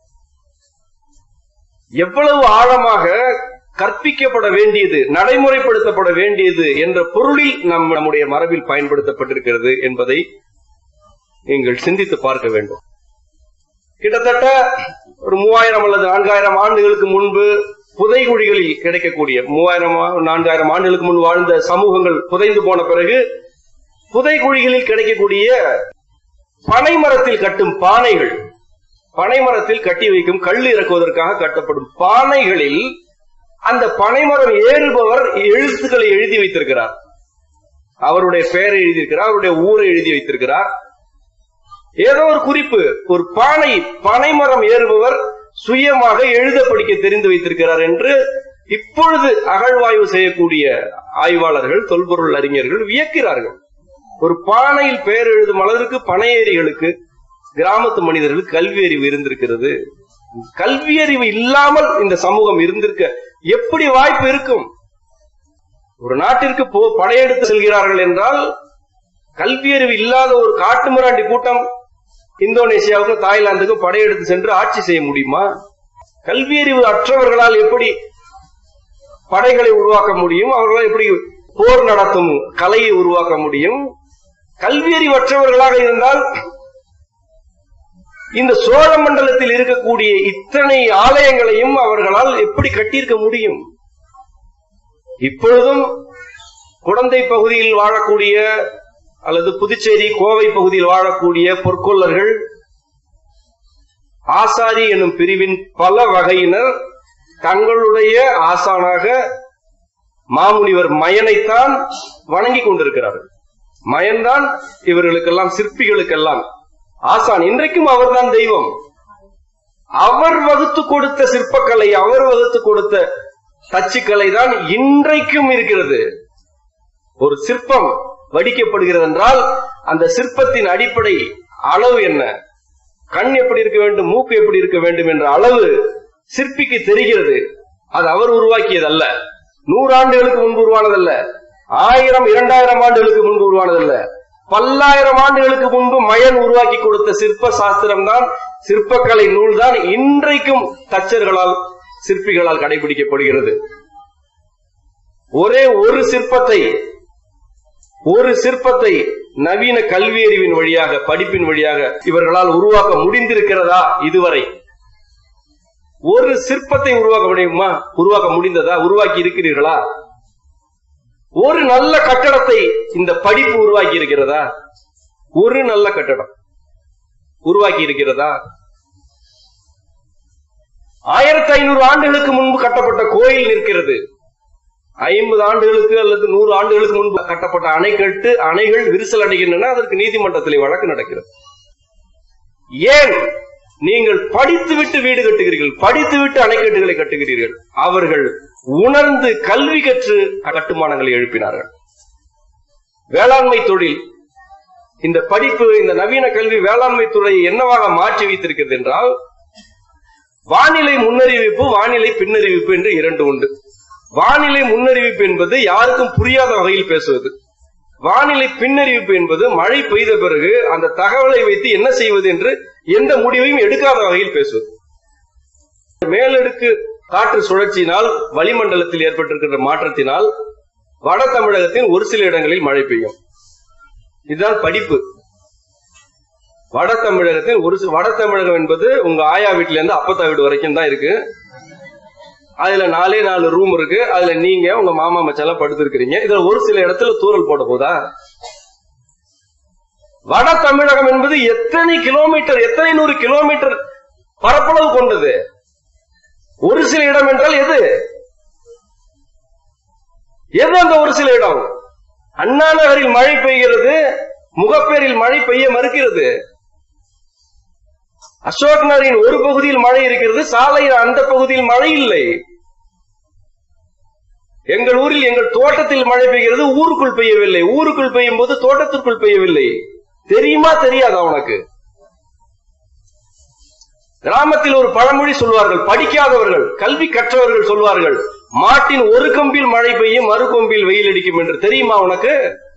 எவ்வளவு ஆழமாக கற்பிக்கப்பட வேண்டியது நடைமுறைப்படுத்தப்பட வேண்டியது என்ற பொருளில் நம் நம்முடைய மரபில் பயன்படுத்தப்பட்டிருக்கிறது என்பதை நீங்கள் சிந்தித்து பார்க்க வேண்டும் கிட்டத்தட்ட ஒரு மூவாயிரம் அல்லது நான்காயிரம் ஆண்டுகளுக்கு முன்பு புதைகுழிகளில் கிடைக்கக்கூடிய மூவாயிரம் நான்காயிரம் ஆண்டுகளுக்கு முன் வாழ்ந்த சமூகங்கள் புதைந்து போன பிறகு புதைகுழிகளில் கிடைக்கக்கூடிய பனை மரத்தில் கட்டும் பானைகள் பனை மரத்தில் கட்டி வைக்கும் கல் இறக்குவதற்காக கட்டப்படும் பானைகளில் அந்த பனைமரம் ஏறுபவர் எழுத்துக்களை எழுதி வைத்திருக்கிறார் அவருடைய பெயரை எழுதியிருக்கிறார் அவருடைய ஊரை எழுதி வைத்திருக்கிறார் ஏதோ ஒரு குறிப்பு ஒரு பானை பனைமரம் ஏறுபவர் சுயமாக எழுத படிக்க தெரிந்து வைத்திருக்கிறார் என்று இப்பொழுது அகழ்வாய்வு செய்யக்கூடிய ஆய்வாளர்கள் தொல்பொருள் அறிஞர்கள் வியக்கிறார்கள் ஒரு பானையில் பெயர் எழுதும் அளவிற்கு பனையேறிகளுக்கு கிராமத்து மனிதர்களுக்கு கல்வி அறிவு இருந்திருக்கிறது கல்வி அறிவு இல்லாமல் இந்த சமூகம் இருந்திருக்க எப்படி வாய்ப்பு இருக்கும் ஒரு நாட்டிற்கு போ படையெடுத்து செல்கிறார்கள் என்றால் கல்வி அறிவு இல்லாத ஒரு காட்டுமிராண்டி கூட்டம் இந்தோனேசியாவுக்கும் தாய்லாந்துக்கும் படையெடுத்து சென்று ஆட்சி செய்ய முடியுமா கல்வி அறிவு அற்றவர்களால் எப்படி படைகளை உருவாக்க முடியும் அவர்களால் எப்படி போர் நடத்தும் கலையை உருவாக்க முடியும் கல்வி அறிவற்றவர்களாக இருந்தால் இந்த சோழ மண்டலத்தில் இருக்கக்கூடிய இத்தனை ஆலயங்களையும் அவர்களால் எப்படி கட்டியிருக்க முடியும் இப்பொழுதும் குடந்தை பகுதியில் வாழக்கூடிய அல்லது புதுச்சேரி கோவை பகுதியில் வாழக்கூடிய பொற்கொள்ளர்கள் ஆசாரி எனும் பிரிவின் பல வகையினர் தங்களுடைய ஆசானாக மாமுனிவர் மயனைத்தான் வணங்கி கொண்டிருக்கிறார்கள் மயன்தான் இவர்களுக்கெல்லாம் சிற்பிகளுக்கெல்லாம் ஆசான் இன்றைக்கும் அவர்தான் தெய்வம் அவர் வகுத்து கொடுத்த சிற்பக்கலை அவர் வகுத்து கொடுத்த தச்சுக்கலை தான் இன்றைக்கும் இருக்கிறது ஒரு சிற்பம் வடிக்கப்படுகிறது என்றால் அந்த சிற்பத்தின் அடிப்படை அளவு என்ன கண் எப்படி இருக்க வேண்டும் மூக்கு எப்படி இருக்க வேண்டும் என்ற அளவு சிற்பிக்கு தெரிகிறது அது அவர் உருவாக்கியது அல்ல நூறு ஆண்டுகளுக்கு முன்பு உருவானதல்ல ஆயிரம் இரண்டாயிரம் ஆண்டுகளுக்கு முன்பு உருவானதல்ல பல்லாயிரம் ஆண்டுகளுக்கு முன்பு மயன் உருவாக்கி கொடுத்த சிற்ப சாஸ்திரம் தான் சிற்பக்கலை நூல் தான் இன்றைக்கும் தச்சர்களால் சிற்பிகளால் கடைபிடிக்கப்படுகிறது ஒரே ஒரு சிற்பத்தை ஒரு சிற்பத்தை நவீன கல்வி அறிவின் வழியாக படிப்பின் வழியாக இவர்களால் உருவாக்க முடிந்திருக்கிறதா இதுவரை ஒரு சிற்பத்தை உருவாக்க முடியுமா உருவாக்க முடிந்ததா உருவாக்கி இருக்கிறீர்களா ஒரு நல்ல கட்டடத்தை இந்த படிப்பு உருவாக்கி இருக்கிறதா ஒரு நல்ல கட்டடம் உருவாக்கி இருக்கிறதா ஆயிரத்தி ஐநூறு ஆண்டுகளுக்கு முன்பு கட்டப்பட்ட கோயில் நிற்கிறது ஐம்பது ஆண்டுகளுக்கு அல்லது நூறு ஆண்டுகளுக்கு முன்பு கட்டப்பட்ட அணைக்கட்டு அணைகள் விரிசல் அடைகின்றன அதற்கு நீதிமன்றத்திலே வழக்கு நடக்கிறது ஏன் நீங்கள் படித்துவிட்டு வீடு கட்டுகிறீர்கள் படித்துவிட்டு அணைக்கட்டுகளை கட்டுகிறீர்கள் அவர்கள் உணர்ந்து கல்வி கற்று கட்டுமானங்களை எழுப்பினார்கள் வேளாண்மை தொழில் இந்த படிப்பு இந்த நவீன கல்வி வேளாண்மை துறையை என்னவாக மாற்றி வைத்திருக்கிறது என்றால் வானிலை முன்னறிவிப்பு வானிலை பின்னறிவிப்பு என்று இரண்டு உண்டு வானிலை முன்னறிவிப்பு என்பது யாருக்கும் புரியாத வகையில் பேசுவது வானிலை பின்னறிவிப்பு என்பது மழை பெய்த பிறகு அந்த தகவலை வைத்து என்ன செய்வது என்று எந்த முடிவையும் எடுக்காத வகையில் பேசுவது மேலடுக்கு காற்று சுழற்சியினால் வளிமண்டலத்தில் ஏற்பட்டிருக்கிற மாற்றத்தினால் வட தமிழகத்தின் ஒரு சில இடங்களில் மழை பெய்யும் இதுதான் படிப்பு வட தமிழகத்தில் ஒரு சி- வட தமிழகம் என்பது உங்க ஆயா வீட்டுல இருந்து அப்பத்தா வீடு வரைக்கும் தான் இருக்கு அதுல நாலே நாலு ரூம் இருக்கு அதுல நீங்க உங்க மாமா மச்சான் படுத்திருக்கிறீங்க இதுல ஒரு சில இடத்துல தூறல் போட போதா வட தமிழகம் என்பது எத்தனை கிலோமீட்டர் எத்தனை நூறு கிலோமீட்டர் பரப்பளவு கொண்டது ஒரு சில இடம் என்றால் எது எது அந்த ஒரு சில இடம் அண்ணா நகரில் மழை பெய்கிறது முகப்பேரில் மழை பெய்ய மறுக்கிறது அசோக் நகரின் ஒரு பகுதியில் மழை இருக்கிறது சாலையின் அந்த பகுதியில் மழை இல்லை எங்கள் ஊரில் எங்கள் தோட்டத்தில் மழை பெய்கிறது ஊருக்குள் பெய்யவில்லை ஊருக்குள் பெய்யும் போது தோட்டத்திற்குள் பெய்யவில்லை தெரியுமா தெரியாதா உனக்கு கிராமத்தில் ஒரு பழமொழி சொல்வார்கள் படிக்காதவர்கள் கல்வி கற்றவர்கள் சொல்வார்கள் மாட்டின் ஒரு கொம்பில் மழை பெய்யும் மறு கொம்பில் வெயில் அடிக்கும் என்று தெரியுமா உனக்கு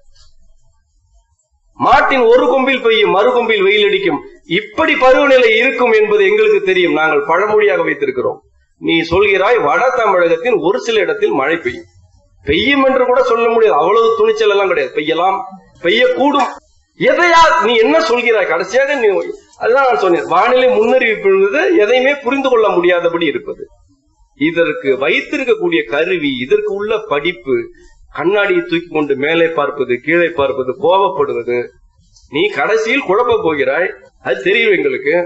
மாட்டின் ஒரு கொம்பில் பெய்யும் மறு கொம்பில் வெயில் அடிக்கும் இப்படி பருவநிலை இருக்கும் என்பது எங்களுக்கு தெரியும் நாங்கள் பழமொழியாக வைத்திருக்கிறோம் நீ சொல்கிறாய் வட தமிழகத்தின் ஒரு சில இடத்தில் மழை பெய்யும் பெய்யும் என்று கூட சொல்ல முடியாது அவ்வளவு துணிச்சல் எல்லாம் கிடையாது பெய்யலாம் பெய்யக்கூடும் எதையா நீ என்ன சொல்கிறாய் கடைசியாக நீ அதுதான் நான் சொன்னேன் வானிலை முன்னறிவிப்பு என்பது எதையுமே புரிந்து கொள்ள முடியாதபடி இருப்பது இதற்கு வைத்திருக்கக்கூடிய கருவி இதற்கு உள்ள படிப்பு கண்ணாடியை தூக்கி கொண்டு மேலே பார்ப்பது கீழே பார்ப்பது கோபப்படுவது நீ கடைசியில் குழப்ப போகிறாய் அது தெரியும் எங்களுக்கு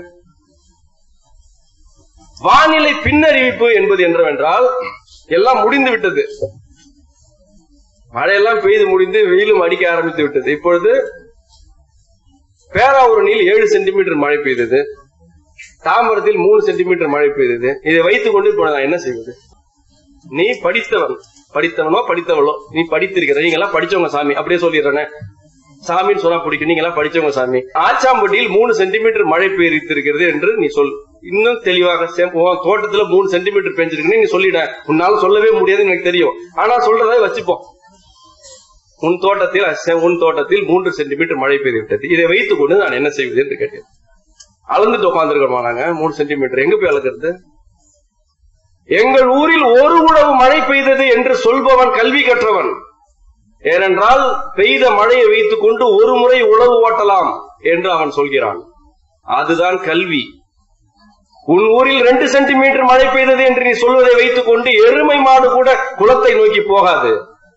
வானிலை பின்னறிவிப்பு என்பது என்னவென்றால் எல்லாம் முடிந்து விட்டது மழையெல்லாம் பெய்து முடிந்து வெயிலும் அடிக்க ஆரம்பித்து விட்டது இப்பொழுது பேராவூரணியில் ஏழு சென்டிமீட்டர் மழை பெய்தது தாம்பரத்தில் மூணு சென்டிமீட்டர் மழை பெய்தது இதை வைத்துக் கொண்டு இப்போ நான் என்ன செய்வது நீ படித்தவன் படித்தவனோ படித்தவளோ நீ படித்திருக்கிற நீங்க எல்லாம் படிச்சவங்க சாமி அப்படியே சொல்லிடுறேனே சாமின்னு சொன்னா பிடிக்கும் நீங்க எல்லாம் படிச்சவங்க சாமி ஆச்சாம்பட்டியில் மூணு சென்டிமீட்டர் மழை பெய்திருக்கிறது என்று நீ சொல் இன்னும் தெளிவாக சே- உன் தோட்டத்துல மூணு சென்டிமீட்டர் பெஞ்சிருக்குன்னு நீ சொல்லிட உன்னால சொல்லவே முடியாதுன்னு எனக்கு தெரியும் ஆனா சொல்றதை வச்சுப்போம் உன் தோட்டத்தில் அச- உன் தோட்டத்தில் மூன்று சென்டிமீட்டர் மழை பெய்து விட்டது இதை வைத்துக் கொண்டு நான் என்ன செய்வது என்று கேட்டேன் அளந்துட்டு உட்காந்துருக்கோமா நாங்க மூணு சென்டிமீட்டர் எங்க போய் அளக்கிறது எங்கள் ஊரில் ஒரு உழவு மழை பெய்தது என்று சொல்பவன் கல்வி கற்றவன் ஏனென்றால் பெய்த மழையை வைத்துக் கொண்டு ஒரு முறை உழவு ஓட்டலாம் என்று அவன் சொல்கிறான் அதுதான் கல்வி உன் ஊரில் ரெண்டு சென்டிமீட்டர் மழை பெய்தது என்று நீ சொல்வதை வைத்துக் கொண்டு எருமை மாடு கூட குளத்தை நோக்கி போகாது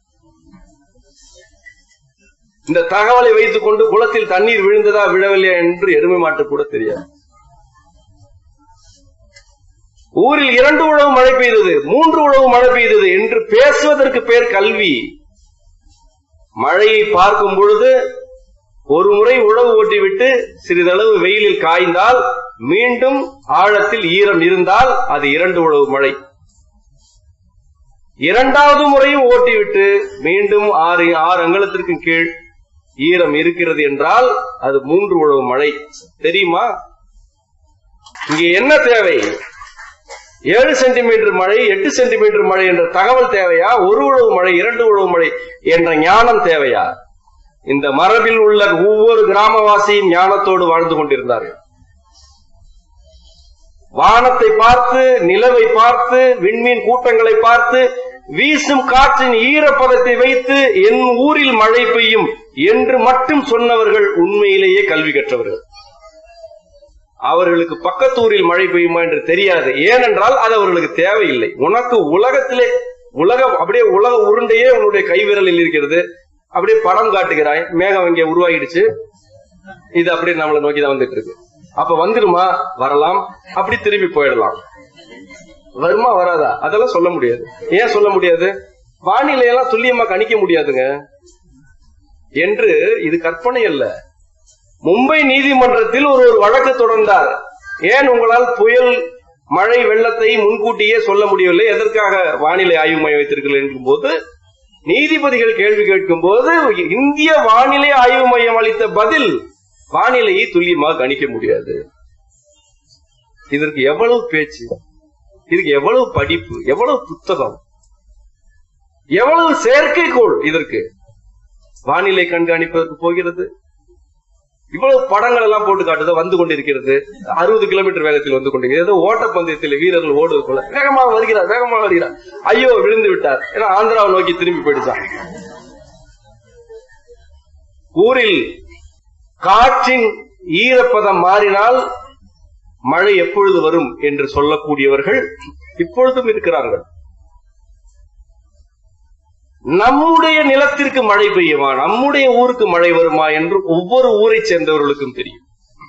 இந்த தகவலை வைத்துக் கொண்டு குளத்தில் தண்ணீர் விழுந்ததா விழவில்லையா என்று எருமை மாட்டு கூட தெரியாது ஊரில் இரண்டு உழவு மழை பெய்தது மூன்று உழவு மழை பெய்தது என்று பேசுவதற்கு பேர் கல்வி மழையை பார்க்கும் பொழுது ஒரு முறை உழவு ஓட்டிவிட்டு சிறிதளவு வெயிலில் காய்ந்தால் மீண்டும் ஆழத்தில் ஈரம் இருந்தால் அது இரண்டு உழவு மழை இரண்டாவது முறையும் ஓட்டிவிட்டு மீண்டும் ஆறு ஆறு அங்கலத்திற்கு கீழ் ஈரம் இருக்கிறது என்றால் அது மூன்று உழவு மழை தெரியுமா இங்கே என்ன தேவை ஏழு சென்டிமீட்டர் மழை எட்டு சென்டிமீட்டர் மழை என்ற தகவல் தேவையா ஒரு உழவு மழை இரண்டு உழவு மழை என்ற ஞானம் தேவையா இந்த மரபில் உள்ள ஒவ்வொரு கிராமவாசியும் ஞானத்தோடு வாழ்ந்து கொண்டிருந்தார்கள் வானத்தை பார்த்து நிலவை பார்த்து விண்மீன் கூட்டங்களை பார்த்து வீசும் காற்றின் ஈரப்பதத்தை வைத்து என் ஊரில் மழை பெய்யும் என்று மட்டும் சொன்னவர்கள் உண்மையிலேயே கல்வி கற்றவர்கள் அவர்களுக்கு பக்கத்தூரில் மழை பெய்யுமா என்று தெரியாது ஏனென்றால் அது அவர்களுக்கு தேவையில்லை உனக்கு உலகத்திலே உலகம் அப்படியே உலக உருண்டையே உன்னுடைய கைவிரலில் இருக்கிறது அப்படியே படம் காட்டுகிறாய் மேகம் இங்கே உருவாகிடுச்சு இது அப்படியே நம்மளை நோக்கி தான் வந்துட்டு இருக்கு அப்ப வந்துருமா வரலாம் அப்படி திரும்பி போயிடலாம் வருமா வராதா அதெல்லாம் சொல்ல முடியாது ஏன் சொல்ல முடியாது வானிலையெல்லாம் துல்லியமா கணிக்க முடியாதுங்க என்று இது கற்பனை அல்ல மும்பை நீதிமன்றத்தில் ஒரு ஒரு வழக்கு தொடர்ந்தார் ஏன் உங்களால் புயல் மழை வெள்ளத்தை முன்கூட்டியே சொல்ல முடியவில்லை எதற்காக வானிலை ஆய்வு மையம் வைத்திருக்கிறீர்கள் என்கும் போது நீதிபதிகள் கேள்வி கேட்கும் போது இந்திய வானிலை ஆய்வு மையம் அளித்த பதில் வானிலையை துல்லியமாக கணிக்க முடியாது இதற்கு எவ்வளவு பேச்சு இதுக்கு எவ்வளவு படிப்பு எவ்வளவு புத்தகம் எவ்வளவு செயற்கைக்கோள் இதற்கு வானிலை கண்காணிப்பதற்கு போகிறது இவ்வளவு படங்கள் எல்லாம் போட்டு காட்டுது வந்து கொண்டிருக்கிறது அறுபது கிலோமீட்டர் வேகத்தில் வந்து கொண்டிருக்கிறது ஏதோ ஓட்டப்பந்தயத்தில் வீரர்கள் ஓடுவது போல வேகமாக வருகிறார் வேகமாக வருகிறார் ஐயோ விழுந்து விட்டார் ஏன்னா ஆந்திராவை நோக்கி திரும்பி போயிடுச்சான் ஊரில் காற்றின் ஈரப்பதம் மாறினால் மழை எப்பொழுது வரும் என்று சொல்லக்கூடியவர்கள் இப்பொழுதும் இருக்கிறார்கள் நம்முடைய நிலத்திற்கு மழை பெய்யுமா நம்முடைய ஊருக்கு மழை வருமா என்று ஒவ்வொரு ஊரை சேர்ந்தவர்களுக்கும் தெரியும்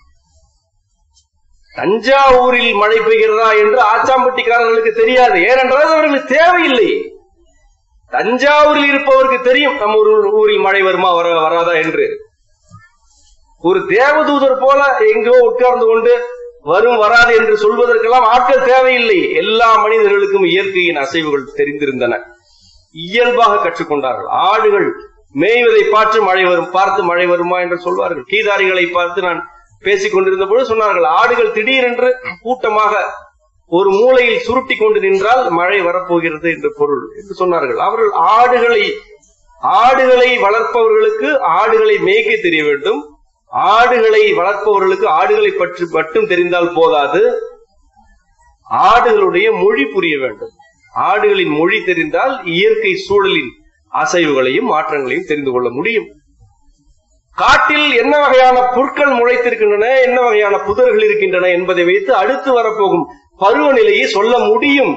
தஞ்சாவூரில் மழை பெய்கிறதா என்று ஆச்சாம்பட்டிக்காரர்களுக்கு தெரியாது ஏனென்றால் அவர்களுக்கு தேவையில்லை தஞ்சாவூரில் இருப்பவருக்கு தெரியும் நம்ம ஊரு- ஊரில் மழை வருமா வர வராதா என்று ஒரு தேவதூதர் போல எங்கோ உட்கார்ந்து கொண்டு வரும் வராது என்று சொல்வதற்கெல்லாம் ஆட்கள் தேவையில்லை எல்லா மனிதர்களுக்கும் இயற்கையின் அசைவுகள் தெரிந்திருந்தன இயல்பாக கற்றுக்கொண்டார்கள் ஆடுகள் மேய்வதை பார்த்து மழை வரும் பார்த்து மழை வருமா என்று சொல்வார்கள் கீதாரிகளை பார்த்து நான் பேசிக் கொண்டிருந்த பொழுது சொன்னார்கள் ஆடுகள் திடீரென்று கூட்டமாக ஒரு மூலையில் சுருட்டி கொண்டு நின்றால் மழை வரப்போகிறது என்று பொருள் என்று சொன்னார்கள் அவர்கள் ஆடுகளை ஆடுகளை வளர்ப்பவர்களுக்கு ஆடுகளை மேய்க்க தெரிய வேண்டும் ஆடுகளை வளர்ப்பவர்களுக்கு ஆடுகளை பற்றி மட்டும் தெரிந்தால் போதாது ஆடுகளுடைய மொழி புரிய வேண்டும் ஆடுகளின் மொழி தெரிந்தால் இயற்கை சூழலின் அசைவுகளையும் மாற்றங்களையும் தெரிந்து கொள்ள முடியும் காட்டில் என்ன வகையான புற்கள் முளைத்திருக்கின்றன என்ன வகையான புதர்கள் இருக்கின்றன என்பதை வைத்து அடுத்து வரப்போகும் பருவநிலையை சொல்ல முடியும்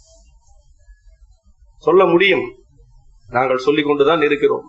சொல்ல முடியும் நாங்கள் சொல்லிக் கொண்டுதான் இருக்கிறோம்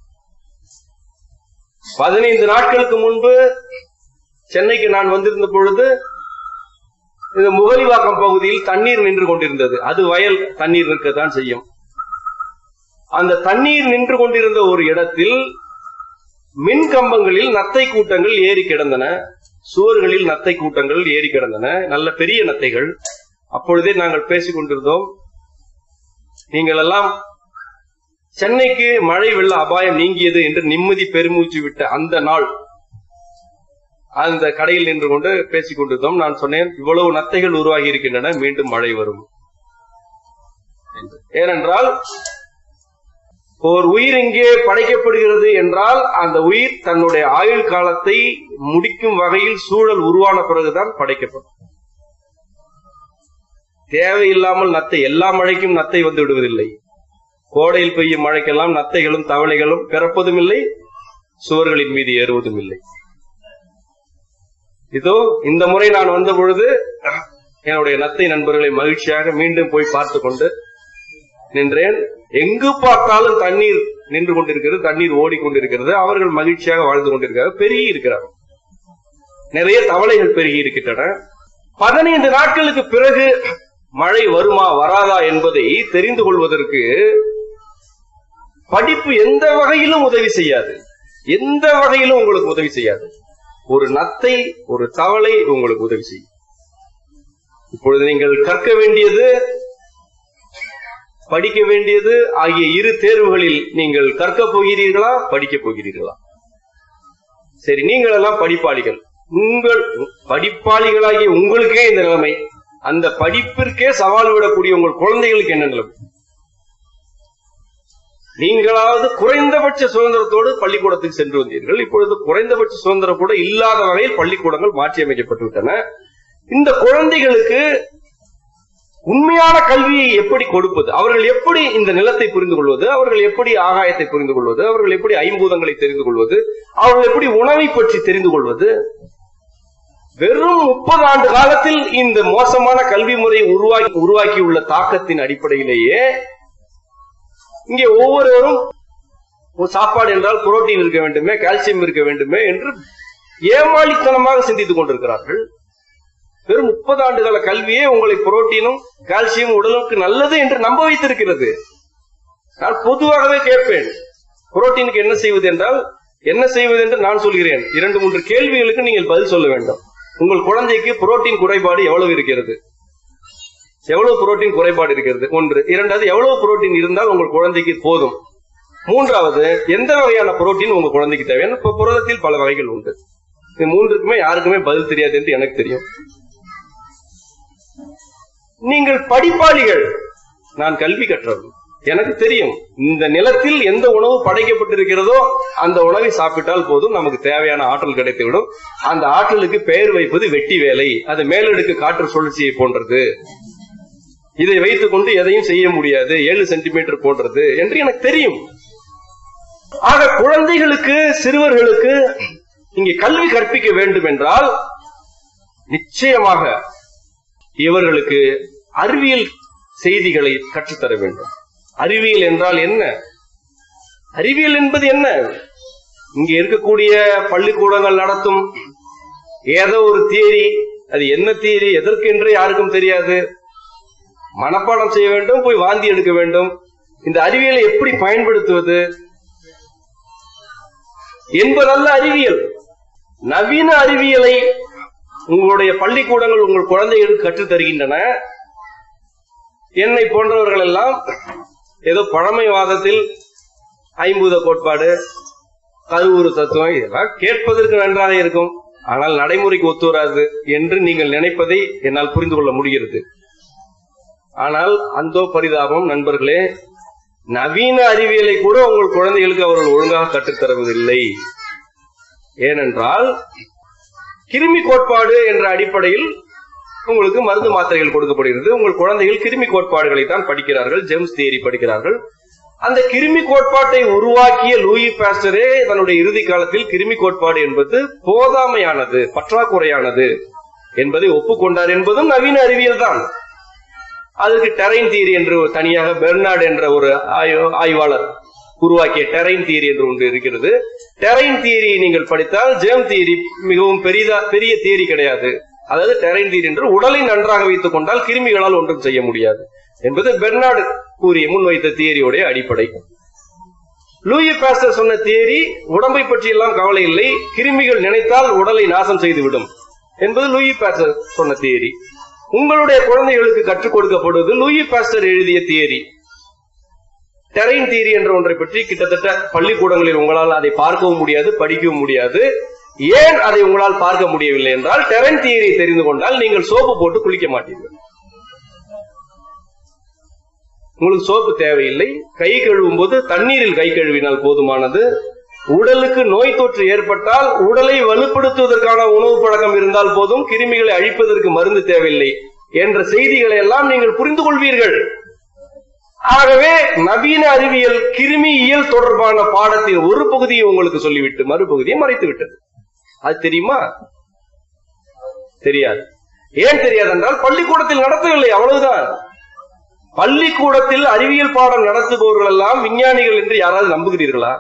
பதினைந்து நாட்களுக்கு முன்பு சென்னைக்கு நான் வந்திருந்த பொழுது இந்த முகலிவாக்கம் பகுதியில் தண்ணீர் நின்று கொண்டிருந்தது அது வயல் தண்ணீர் நிற்கத்தான் செய்யும் அந்த தண்ணீர் நின்று கொண்டிருந்த ஒரு இடத்தில் மின் கம்பங்களில் நத்தை கூட்டங்கள் ஏறி கிடந்தன சுவர்களில் நத்தை கூட்டங்கள் ஏறி கிடந்தன நல்ல பெரிய நத்தைகள் அப்பொழுதே நாங்கள் பேசிக் கொண்டிருந்தோம் நீங்கள் எல்லாம் சென்னைக்கு மழை வெள்ள அபாயம் நீங்கியது என்று நிம்மதி பெருமூச்சு விட்ட அந்த நாள் அந்த கடையில் நின்று கொண்டு பேசிக் கொண்டிருந்தோம் நான் சொன்னேன் இவ்வளவு நத்தைகள் உருவாகி இருக்கின்றன மீண்டும் மழை வரும் என்று. ஏனென்றால் ஒரு உயிர் இங்கே படைக்கப்படுகிறது என்றால் அந்த உயிர் தன்னுடைய ஆயுள் காலத்தை முடிக்கும் வகையில் சூழல் உருவான பிறகுதான் படைக்கப்படும் தேவையில்லாமல் நத்தை எல்லா மழைக்கும் நத்தை வந்து விடுவதில்லை கோடையில் பெய்யும் மழைக்கெல்லாம் நத்தைகளும் தவளைகளும் பிறப்பதும் இல்லை சுவர்களின் மீது ஏறுவதும் இல்லை இதோ இந்த முறை நான் வந்த பொழுது என்னுடைய நத்தை நண்பர்களை மகிழ்ச்சியாக மீண்டும் போய் பார்த்து கொண்டு நின்றேன் எங்கு பார்த்தாலும் தண்ணீர் நின்று கொண்டிருக்கிறது தண்ணீர் ஓடிக்கொண்டிருக்கிறது அவர்கள் மகிழ்ச்சியாக வாழ்ந்து கொண்டிருக்கிறார்கள் பெருகி இருக்கிறார்கள் நிறைய தவளைகள் பெருகி இருக்கின்றன பதினைந்து நாட்களுக்கு பிறகு மழை வருமா வராதா என்பதை தெரிந்து கொள்வதற்கு படிப்பு எந்த வகையிலும் உதவி செய்யாது எந்த வகையிலும் உங்களுக்கு உதவி செய்யாது ஒரு நத்தை ஒரு தவளை உங்களுக்கு உதவி செய்யும் இப்பொழுது நீங்கள் கற்க வேண்டியது படிக்க வேண்டியது ஆகிய இரு தேர்வுகளில் நீங்கள் கற்கப் போகிறீர்களா படிக்கப் போகிறீர்களா சரி நீங்கள் எல்லாம் படிப்பாளிகள் உங்கள் படிப்பாளிகளாகிய உங்களுக்கே இந்த நிலைமை அந்த படிப்பிற்கே சவால் விடக்கூடிய உங்கள் குழந்தைகளுக்கு என்ன நிலைமை நீங்களாவது குறைந்தபட்ச சுதந்திரத்தோடு பள்ளிக்கூடத்துக்கு சென்று வந்தீர்கள் இப்பொழுது குறைந்தபட்ச சுதந்திரம் கூட இல்லாத வகையில் பள்ளிக்கூடங்கள் மாற்றி அமைக்கப்பட்டு விட்டன இந்த குழந்தைகளுக்கு உண்மையான கல்வியை எப்படி கொடுப்பது அவர்கள் எப்படி இந்த நிலத்தை புரிந்து கொள்வது அவர்கள் எப்படி ஆகாயத்தை புரிந்து கொள்வது அவர்கள் எப்படி ஐம்பூதங்களை தெரிந்து கொள்வது அவர்கள் எப்படி உணவை பற்றி தெரிந்து கொள்வது வெறும் முப்பது ஆண்டு காலத்தில் இந்த மோசமான கல்வி முறை உருவாக்கி உருவாக்கியுள்ள தாக்கத்தின் அடிப்படையிலேயே இங்கே ஒவ்வொருவரும் ஒரு சாப்பாடு என்றால் புரோட்டீன் இருக்க வேண்டுமே கால்சியம் இருக்க வேண்டுமே என்று ஏமாளித்தனமாக சிந்தித்துக் கொண்டிருக்கிறார்கள் வெறும் முப்பது ஆண்டு கால கல்வியே உங்களை புரோட்டீனும் கால்சியம் உடலுக்கு நல்லது என்று நம்ப வைத்திருக்கிறது நான் பொதுவாகவே கேட்பேன் புரோட்டீனுக்கு என்ன செய்வது என்றால் என்ன செய்வது என்று நான் சொல்கிறேன் இரண்டு மூன்று கேள்விகளுக்கு நீங்கள் பதில் சொல்ல வேண்டும் உங்கள் குழந்தைக்கு புரோட்டீன் குறைபாடு எவ்வளவு இருக்கிறது எவ்வளவு புரோட்டீன் குறைபாடு இருக்கிறது ஒன்று இரண்டாவது எவ்வளவு புரோட்டீன் இருந்தால் உங்கள் குழந்தைக்கு போதும் மூன்றாவது எந்த வகையான புரோட்டீன் உங்க குழந்தைக்கு தேவையான இப்ப புரதத்தில் பல வகைகள் உண்டு இது மூன்றுக்குமே யாருக்குமே பதில் தெரியாது என்று எனக்கு தெரியும் நீங்கள் படிப்பாளிகள் நான் கல்வி கற்றவன் எனக்கு தெரியும் இந்த நிலத்தில் எந்த உணவு படைக்கப்பட்டிருக்கிறதோ அந்த உணவை சாப்பிட்டால் போதும் நமக்கு தேவையான ஆற்றல் கிடைத்துவிடும் அந்த ஆற்றலுக்கு பெயர் வைப்பது வெட்டி வேலை அது மேலடுக்கு காற்று சுழற்சியை போன்றது இதை வைத்துக் கொண்டு எதையும் செய்ய முடியாது ஏழு சென்டிமீட்டர் போன்றது என்று எனக்கு தெரியும் ஆக குழந்தைகளுக்கு சிறுவர்களுக்கு இங்கே கல்வி கற்பிக்க வேண்டும் என்றால் நிச்சயமாக இவர்களுக்கு அறிவியல் செய்திகளை கற்றுத்தர வேண்டும் அறிவியல் என்றால் என்ன அறிவியல் என்பது என்ன இங்க இருக்கக்கூடிய பள்ளிக்கூடங்கள் நடத்தும் ஏதோ ஒரு தியரி அது என்ன தியரி எதற்கென்று யாருக்கும் தெரியாது மனப்பாடம் செய்ய வேண்டும் போய் வாந்தி எடுக்க வேண்டும் இந்த அறிவியலை எப்படி பயன்படுத்துவது என்பதல்ல அறிவியல் நவீன அறிவியலை உங்களுடைய பள்ளிக்கூடங்கள் உங்கள் குழந்தைகளுக்கு கற்றுத் தருகின்றன என்னை போன்றவர்கள் எல்லாம் ஏதோ பழமைவாதத்தில் ஐம்பூத கோட்பாடு கருவுரு தத்துவம் இதெல்லாம் கேட்பதற்கு நன்றாக இருக்கும் ஆனால் நடைமுறைக்கு ஒத்து வராது என்று நீங்கள் நினைப்பதை என்னால் புரிந்து கொள்ள முடிகிறது ஆனால் அந்தோ பரிதாபம் நண்பர்களே நவீன அறிவியலை கூட உங்கள் குழந்தைகளுக்கு அவர்கள் ஒழுங்காக கற்றுத்தருவதில்லை ஏனென்றால் கிருமி கோட்பாடு என்ற அடிப்படையில் உங்களுக்கு மருந்து மாத்திரைகள் கொடுக்கப்படுகிறது உங்கள் குழந்தைகள் கிருமி கோட்பாடுகளை தான் படிக்கிறார்கள் ஜெம்ஸ் தியரி படிக்கிறார்கள் அந்த கிருமி கோட்பாட்டை உருவாக்கிய லூயி பாஸ்டரே தன்னுடைய இறுதி காலத்தில் கிருமி கோட்பாடு என்பது போதாமையானது பற்றாக்குறையானது என்பதை ஒப்புக்கொண்டார் என்பதும் நவீன அறிவியல் தான் அதற்கு டெரைன் தியரி என்று தனியாக பெர்னார்ட் என்ற ஒரு ஆய்வு- ஆய்வாளர் உருவாக்கிய டெரைன் தியரி என்று ஒன்று இருக்கிறது டெரைன் தியரி நீங்கள் படித்தால் ஜேம் தியரி மிகவும் பெரிதா பெரிய தியரி கிடையாது அதாவது டெரைன் தியரி என்று உடலை நன்றாக வைத்துக் கொண்டால் கிருமிகளால் ஒன்றும் செய்ய முடியாது என்பது பெர்னார்டு கூறிய முன்வைத்த தியரியுடைய அடிப்படை லூயி பாஸ்டர் சொன்ன தியரி உடம்பை பற்றி எல்லாம் கவலை இல்லை கிருமிகள் நினைத்தால் உடலை நாசம் செய்துவிடும் என்பது லூயி பாஸ்டர் சொன்ன தியரி உங்களுடைய குழந்தைகளுக்கு கற்றுக் கொடுக்கப்படுவது லூயி பாஸ்டர் எழுதிய தியரி டெரைன் தியரி என்ற ஒன்றை பற்றி கிட்டத்தட்ட பள்ளிக்கூடங்களில் உங்களால் அதை பார்க்கவும் முடியாது படிக்கவும் முடியாது ஏன் அதை உங்களால் பார்க்க முடியவில்லை என்றால் டெரைன் தியரியை தெரிந்து கொண்டால் நீங்கள் சோப்பு போட்டு குளிக்க மாட்டீர்கள் உங்களுக்கு சோப்பு தேவையில்லை கை கழுவும் போது தண்ணீரில் கை கழுவினால் போதுமானது உடலுக்கு நோய் தொற்று ஏற்பட்டால் உடலை வலுப்படுத்துவதற்கான உணவு பழக்கம் இருந்தால் போதும் கிருமிகளை அழிப்பதற்கு மருந்து தேவையில்லை என்ற செய்திகளை எல்லாம் நீங்கள் புரிந்து கொள்வீர்கள் ஆகவே நவீன அறிவியல் கிருமியியல் தொடர்பான பாடத்தின் ஒரு பகுதியை உங்களுக்கு சொல்லிவிட்டு மறுபகுதியை மறைத்து விட்டது அது தெரியுமா தெரியாது ஏன் தெரியாது என்றால் பள்ளிக்கூடத்தில் நடத்தவில்லை அவ்வளவுதான் பள்ளிக்கூடத்தில் அறிவியல் பாடம் நடத்துபவர்கள் எல்லாம் விஞ்ஞானிகள் என்று யாராவது நம்புகிறீர்களா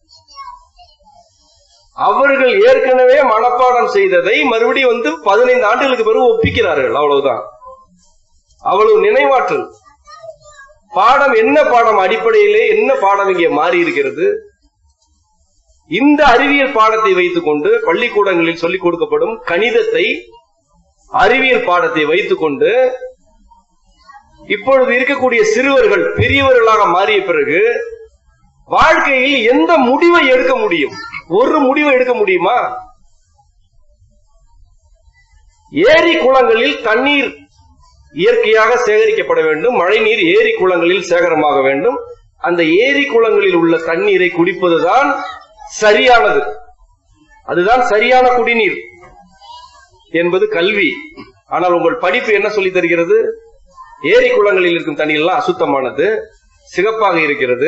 அவர்கள் ஏற்கனவே மனப்பாடம் செய்ததை மறுபடியும் வந்து பதினைந்து ஆண்டுகளுக்கு பிறகு ஒப்பிக்கிறார்கள் அவ்வளவுதான் அவ்வளவு நினைவாற்றல் பாடம் என்ன பாடம் அடிப்படையிலே என்ன பாடம் இங்கே மாறி இருக்கிறது இந்த அறிவியல் பாடத்தை வைத்துக் கொண்டு பள்ளிக்கூடங்களில் சொல்லிக் கொடுக்கப்படும் கணிதத்தை அறிவியல் பாடத்தை வைத்துக் கொண்டு இப்பொழுது இருக்கக்கூடிய சிறுவர்கள் பெரியவர்களாக மாறிய பிறகு வாழ்க்கையில் எந்த முடிவை எடுக்க முடியும் ஒரு முடிவை எடுக்க முடியுமா ஏரி குளங்களில் தண்ணீர் இயற்கையாக சேகரிக்கப்பட வேண்டும் மழைநீர் ஏரி குளங்களில் சேகரமாக வேண்டும் அந்த ஏரி குளங்களில் உள்ள தண்ணீரை குடிப்பதுதான் சரியானது அதுதான் சரியான குடிநீர் என்பது கல்வி ஆனால் உங்கள் படிப்பு என்ன சொல்லி தருகிறது ஏரி குளங்களில் இருக்கும் தண்ணீர் எல்லாம் அசுத்தமானது சிகப்பாக இருக்கிறது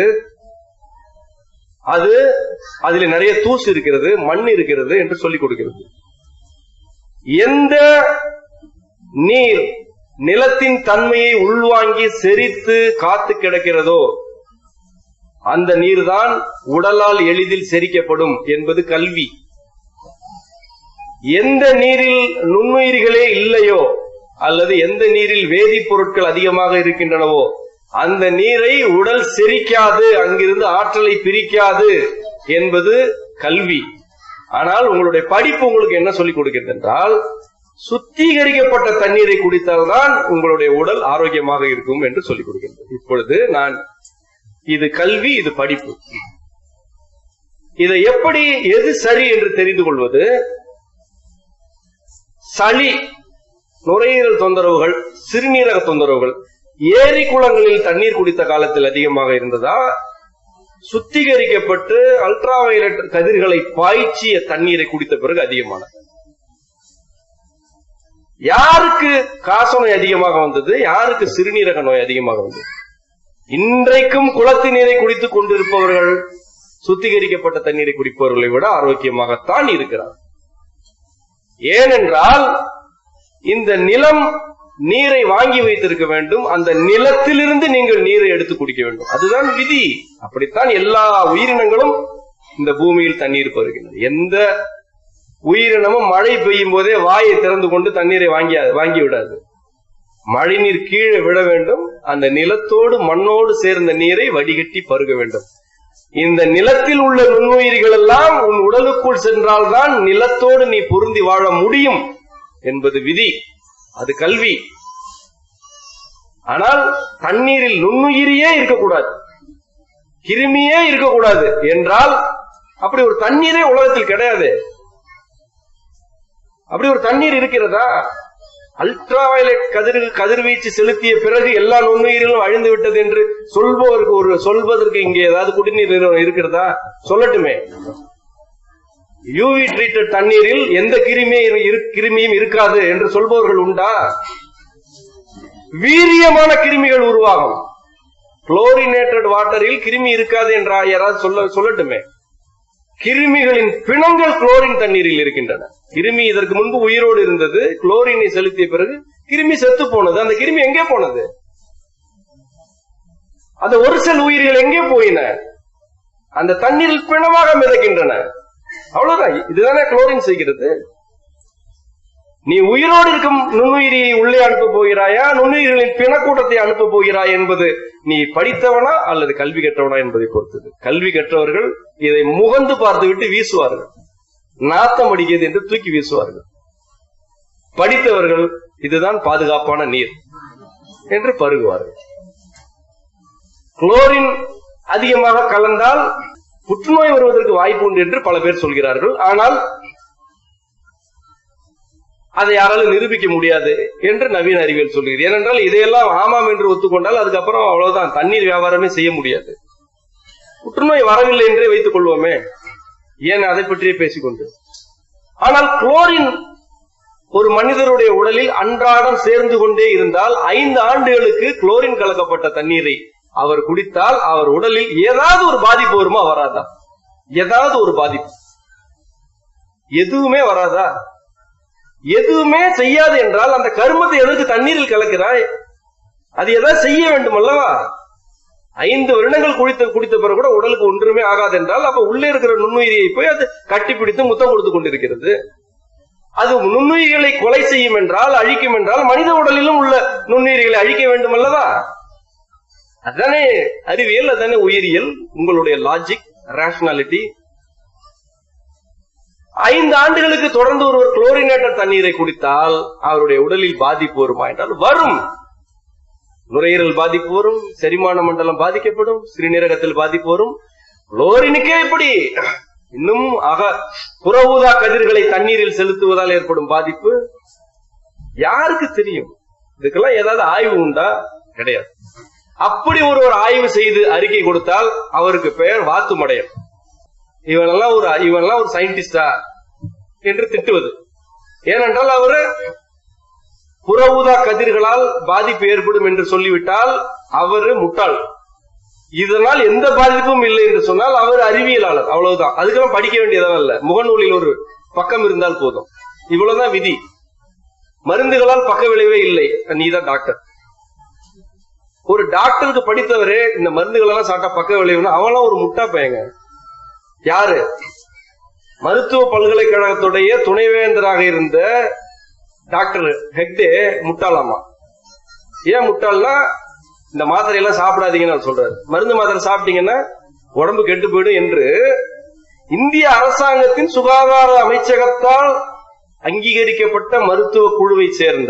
அது அதில் நிறைய தூசு இருக்கிறது மண் இருக்கிறது என்று சொல்லிக் கொடுக்கிறது எந்த நீர் நிலத்தின் தன்மையை உள்வாங்கி செரித்து காத்து கிடக்கிறதோ அந்த நீர்தான் உடலால் எளிதில் செரிக்கப்படும் என்பது கல்வி எந்த நீரில் நுண்ணுயிர்களே இல்லையோ அல்லது எந்த நீரில் வேதிப்பொருட்கள் அதிகமாக இருக்கின்றனவோ அந்த நீரை உடல் செரிக்காது அங்கிருந்து ஆற்றலை பிரிக்காது என்பது கல்வி ஆனால் உங்களுடைய படிப்பு உங்களுக்கு என்ன சொல்லிக் கொடுக்கிறது என்றால் சுத்திகரிக்கப்பட்ட தண்ணீரை குடித்தால்தான் உங்களுடைய உடல் ஆரோக்கியமாக இருக்கும் என்று சொல்லிக் கொடுக்கிறது இப்பொழுது நான் இது கல்வி இது படிப்பு இதை எப்படி எது சரி என்று தெரிந்து கொள்வது சளி நுரையீரல் தொந்தரவுகள் சிறுநீரக தொந்தரவுகள் ஏரி குளங்களில் தண்ணீர் குடித்த காலத்தில் அதிகமாக இருந்ததா சுத்திகரிக்கப்பட்டு அல்ட்ரா வயலட் கதிர்களை பாய்ச்சிய தண்ணீரை குடித்த பிறகு அதிகமானது யாருக்கு காசநோய் அதிகமாக வந்தது யாருக்கு சிறுநீரக நோய் அதிகமாக வந்தது இன்றைக்கும் குளத்து நீரை குடித்துக் கொண்டிருப்பவர்கள் சுத்திகரிக்கப்பட்ட தண்ணீரை குடிப்பவர்களை விட ஆரோக்கியமாகத்தான் இருக்கிறார் ஏனென்றால் இந்த நிலம் நீரை வாங்கி வைத்திருக்க வேண்டும் அந்த நிலத்திலிருந்து நீங்கள் நீரை எடுத்து குடிக்க வேண்டும் அதுதான் விதி அப்படித்தான் எல்லா உயிரினங்களும் இந்த பூமியில் தண்ணீர் பருகின்றன எந்த உயிரினமும் மழை பெய்யும் போதே வாயை திறந்து கொண்டு தண்ணீரை வாங்கி வாங்கி விடாது மழை நீர் கீழே விட வேண்டும் அந்த நிலத்தோடு மண்ணோடு சேர்ந்த நீரை வடிகட்டி பருக வேண்டும் இந்த நிலத்தில் உள்ள நுண்ணுயிர்கள் எல்லாம் உன் உடலுக்குள் சென்றால்தான் நிலத்தோடு நீ பொருந்தி வாழ முடியும் என்பது விதி அது கல்வி ஆனால் தண்ணீரில் நுண்ணுயிரியே இருக்கக்கூடாது கிருமியே இருக்கக்கூடாது என்றால் அப்படி ஒரு தண்ணீரே உலகத்தில் கிடையாது அப்படி ஒரு தண்ணீர் இருக்கிறதா அல்ட்ரா வயலட் கதிர் கதிர்வீச்சு செலுத்திய பிறகு எல்லா நுண்ணுயிரிலும் அழிந்து விட்டது என்று சொல்பவருக்கு ஒரு சொல்வதற்கு இங்கே ஏதாவது குடிநீர் நிறுவனம் இருக்கிறதா சொல்லட்டுமே யூவி ட்ரீட்டட் தண்ணீரில் எந்த கிருமியும் இரு- கிருமியும் இருக்காது என்று சொல்பவர்கள் உண்டா வீரியமான கிருமிகள் உருவாகும் குளோரினேட்டட் வாட்டரில் கிருமி இருக்காது என்றா யாராவது சொல்ல சொல்லட்டுமே கிருமிகளின் பிணங்கள் குளோரின் தண்ணீரில் இருக்கின்றன கிருமி இதற்கு முன்பு உயிரோடு இருந்தது குளோரினை செலுத்திய பிறகு கிருமி செத்து போனது அந்த கிருமி எங்கே போனது அந்த ஒரு செல் உயிர்கள் எங்கே போயின அந்த தண்ணீரில் பிணமாக மிதக்கின்றன அவ்வளவுதான் இதுதானே குளோரின் செய்கிறது நீ உயிரோடு இருக்கும் நுண்ணுயிரியை உள்ளே அனுப்ப போகிறாயா நுண்ணுயிர்களின் பிணக்கூட்டத்தை அனுப்ப போகிறாய் என்பது நீ படித்தவனா அல்லது கல்வி கற்றவனா என்பதை பொறுத்தது கல்வி கற்றவர்கள் இதை முகந்து பார்த்துவிட்டு வீசுவார்கள் நாத்தம் அடிக்கிறது என்று தூக்கி வீசுவார்கள் படித்தவர்கள் இதுதான் பாதுகாப்பான நீர் என்று பருகுவார்கள் குளோரின் அதிகமாக கலந்தால் புற்றுநோய் வருவதற்கு வாய்ப்பு உண்டு என்று பல பேர் சொல்கிறார்கள் ஆனால் அதை யாராலும் நிரூபிக்க முடியாது என்று நவீன அறிவியல் சொல்கிறது ஏனென்றால் இதையெல்லாம் ஆமாம் என்று ஒத்துக்கொண்டால் அதுக்கப்புறம் அவ்வளவுதான் தண்ணீர் வியாபாரமே செய்ய முடியாது புற்றுநோய் வரவில்லை என்றே வைத்துக் கொள்வோமே ஏன் அதை பற்றியே பேசிக்கொண்டு ஆனால் குளோரின் ஒரு மனிதருடைய உடலில் அன்றாடம் சேர்ந்து கொண்டே இருந்தால் ஐந்து ஆண்டுகளுக்கு குளோரின் கலக்கப்பட்ட தண்ணீரை அவர் குடித்தால் அவர் உடலில் ஏதாவது ஒரு பாதிப்பு வருமா வராதா ஏதாவது ஒரு பாதிப்பு எதுவுமே வராதா எதுவுமே செய்யாது என்றால் அந்த கருமத்தை எதற்கு தண்ணீரில் கலக்கிறாய் அது ஏதாவது செய்ய வேண்டும் அல்லவா ஐந்து வருடங்கள் குடித்த குடித்த பிறகு கூட உடலுக்கு ஒன்றுமே ஆகாது என்றால் அப்ப உள்ளே இருக்கிற நுண்ணுயிரியை போய் அது கட்டிப்பிடித்து முத்தம் கொடுத்து கொண்டிருக்கிறது அது நுண்ணுயிர்களை கொலை செய்யும் என்றால் அழிக்கும் என்றால் மனித உடலிலும் உள்ள நுண்ணுயிர்களை அழிக்க வேண்டும் அல்லவா அதுதானே அறிவியல் அதுதானே உயிரியல் உங்களுடைய லாஜிக் ரேஷனாலிட்டி ஐந்து ஆண்டுகளுக்கு தொடர்ந்து ஒருவர் குளோரினேட்டர் தண்ணீரை குடித்தால் அவருடைய உடலில் பாதிப்பு வருமா என்றால் வரும் நுரையீரல் பாதிப்பு வரும் செரிமான மண்டலம் பாதிக்கப்படும் சிறுநீரகத்தில் பாதிப்பு வரும் குளோரினுக்கே இப்படி இன்னும் அக புற ஊதா கதிர்களை தண்ணீரில் செலுத்துவதால் ஏற்படும் பாதிப்பு யாருக்கு தெரியும் இதுக்கெல்லாம் ஏதாவது ஆய்வு உண்டா கிடையாது அப்படி ஒரு ஒரு ஆய்வு செய்து அறிக்கை கொடுத்தால் அவருக்கு பெயர் வாத்துமடையன் இவனெல்லாம் ஒரு இவனெல்லாம் ஒரு சயின்டிஸ்டா என்று திட்டுவது ஏனென்றால் அவரு புற ஊதா கதிர்களால் பாதிப்பு ஏற்படும் என்று சொல்லிவிட்டால் அவரு முட்டாள் இதனால் எந்த பாதிப்பும் இல்லை என்று சொன்னால் அவர் அறிவியலாளர் அவ்வளவுதான் அதுக்கெல்லாம் படிக்க வேண்டியதெல்லாம் இல்ல முகநூலில் ஒரு பக்கம் இருந்தால் போதும் இவ்வளவுதான் விதி மருந்துகளால் பக்க விளைவே இல்லை நீதான் டாக்டர் ஒரு டாக்டருக்கு படித்தவரே இந்த மருந்துகள் எல்லாம் சாப்பிட்டா பக்க விளைவுனா அவன்லாம் ஒரு முட்டா பையங்க யாரு மருத்துவ பல்கலைக்கழகத்துடைய துணைவேந்தராக இருந்த டாக்டர் ஹெக்டே முட்டாளாமா ஏன் முட்டாள்னா இந்த மாத்திரை எல்லாம் சாப்பிடாதீங்கன்னு அவர் சொல்றாரு மருந்து மாத்திரை சாப்பிட்டீங்கன்னா உடம்பு கெட்டு போயிடும் என்று இந்திய அரசாங்கத்தின் சுகாதார அமைச்சகத்தால் அங்கீகரிக்கப்பட்ட மருத்துவ குழுவை சேர்ந்த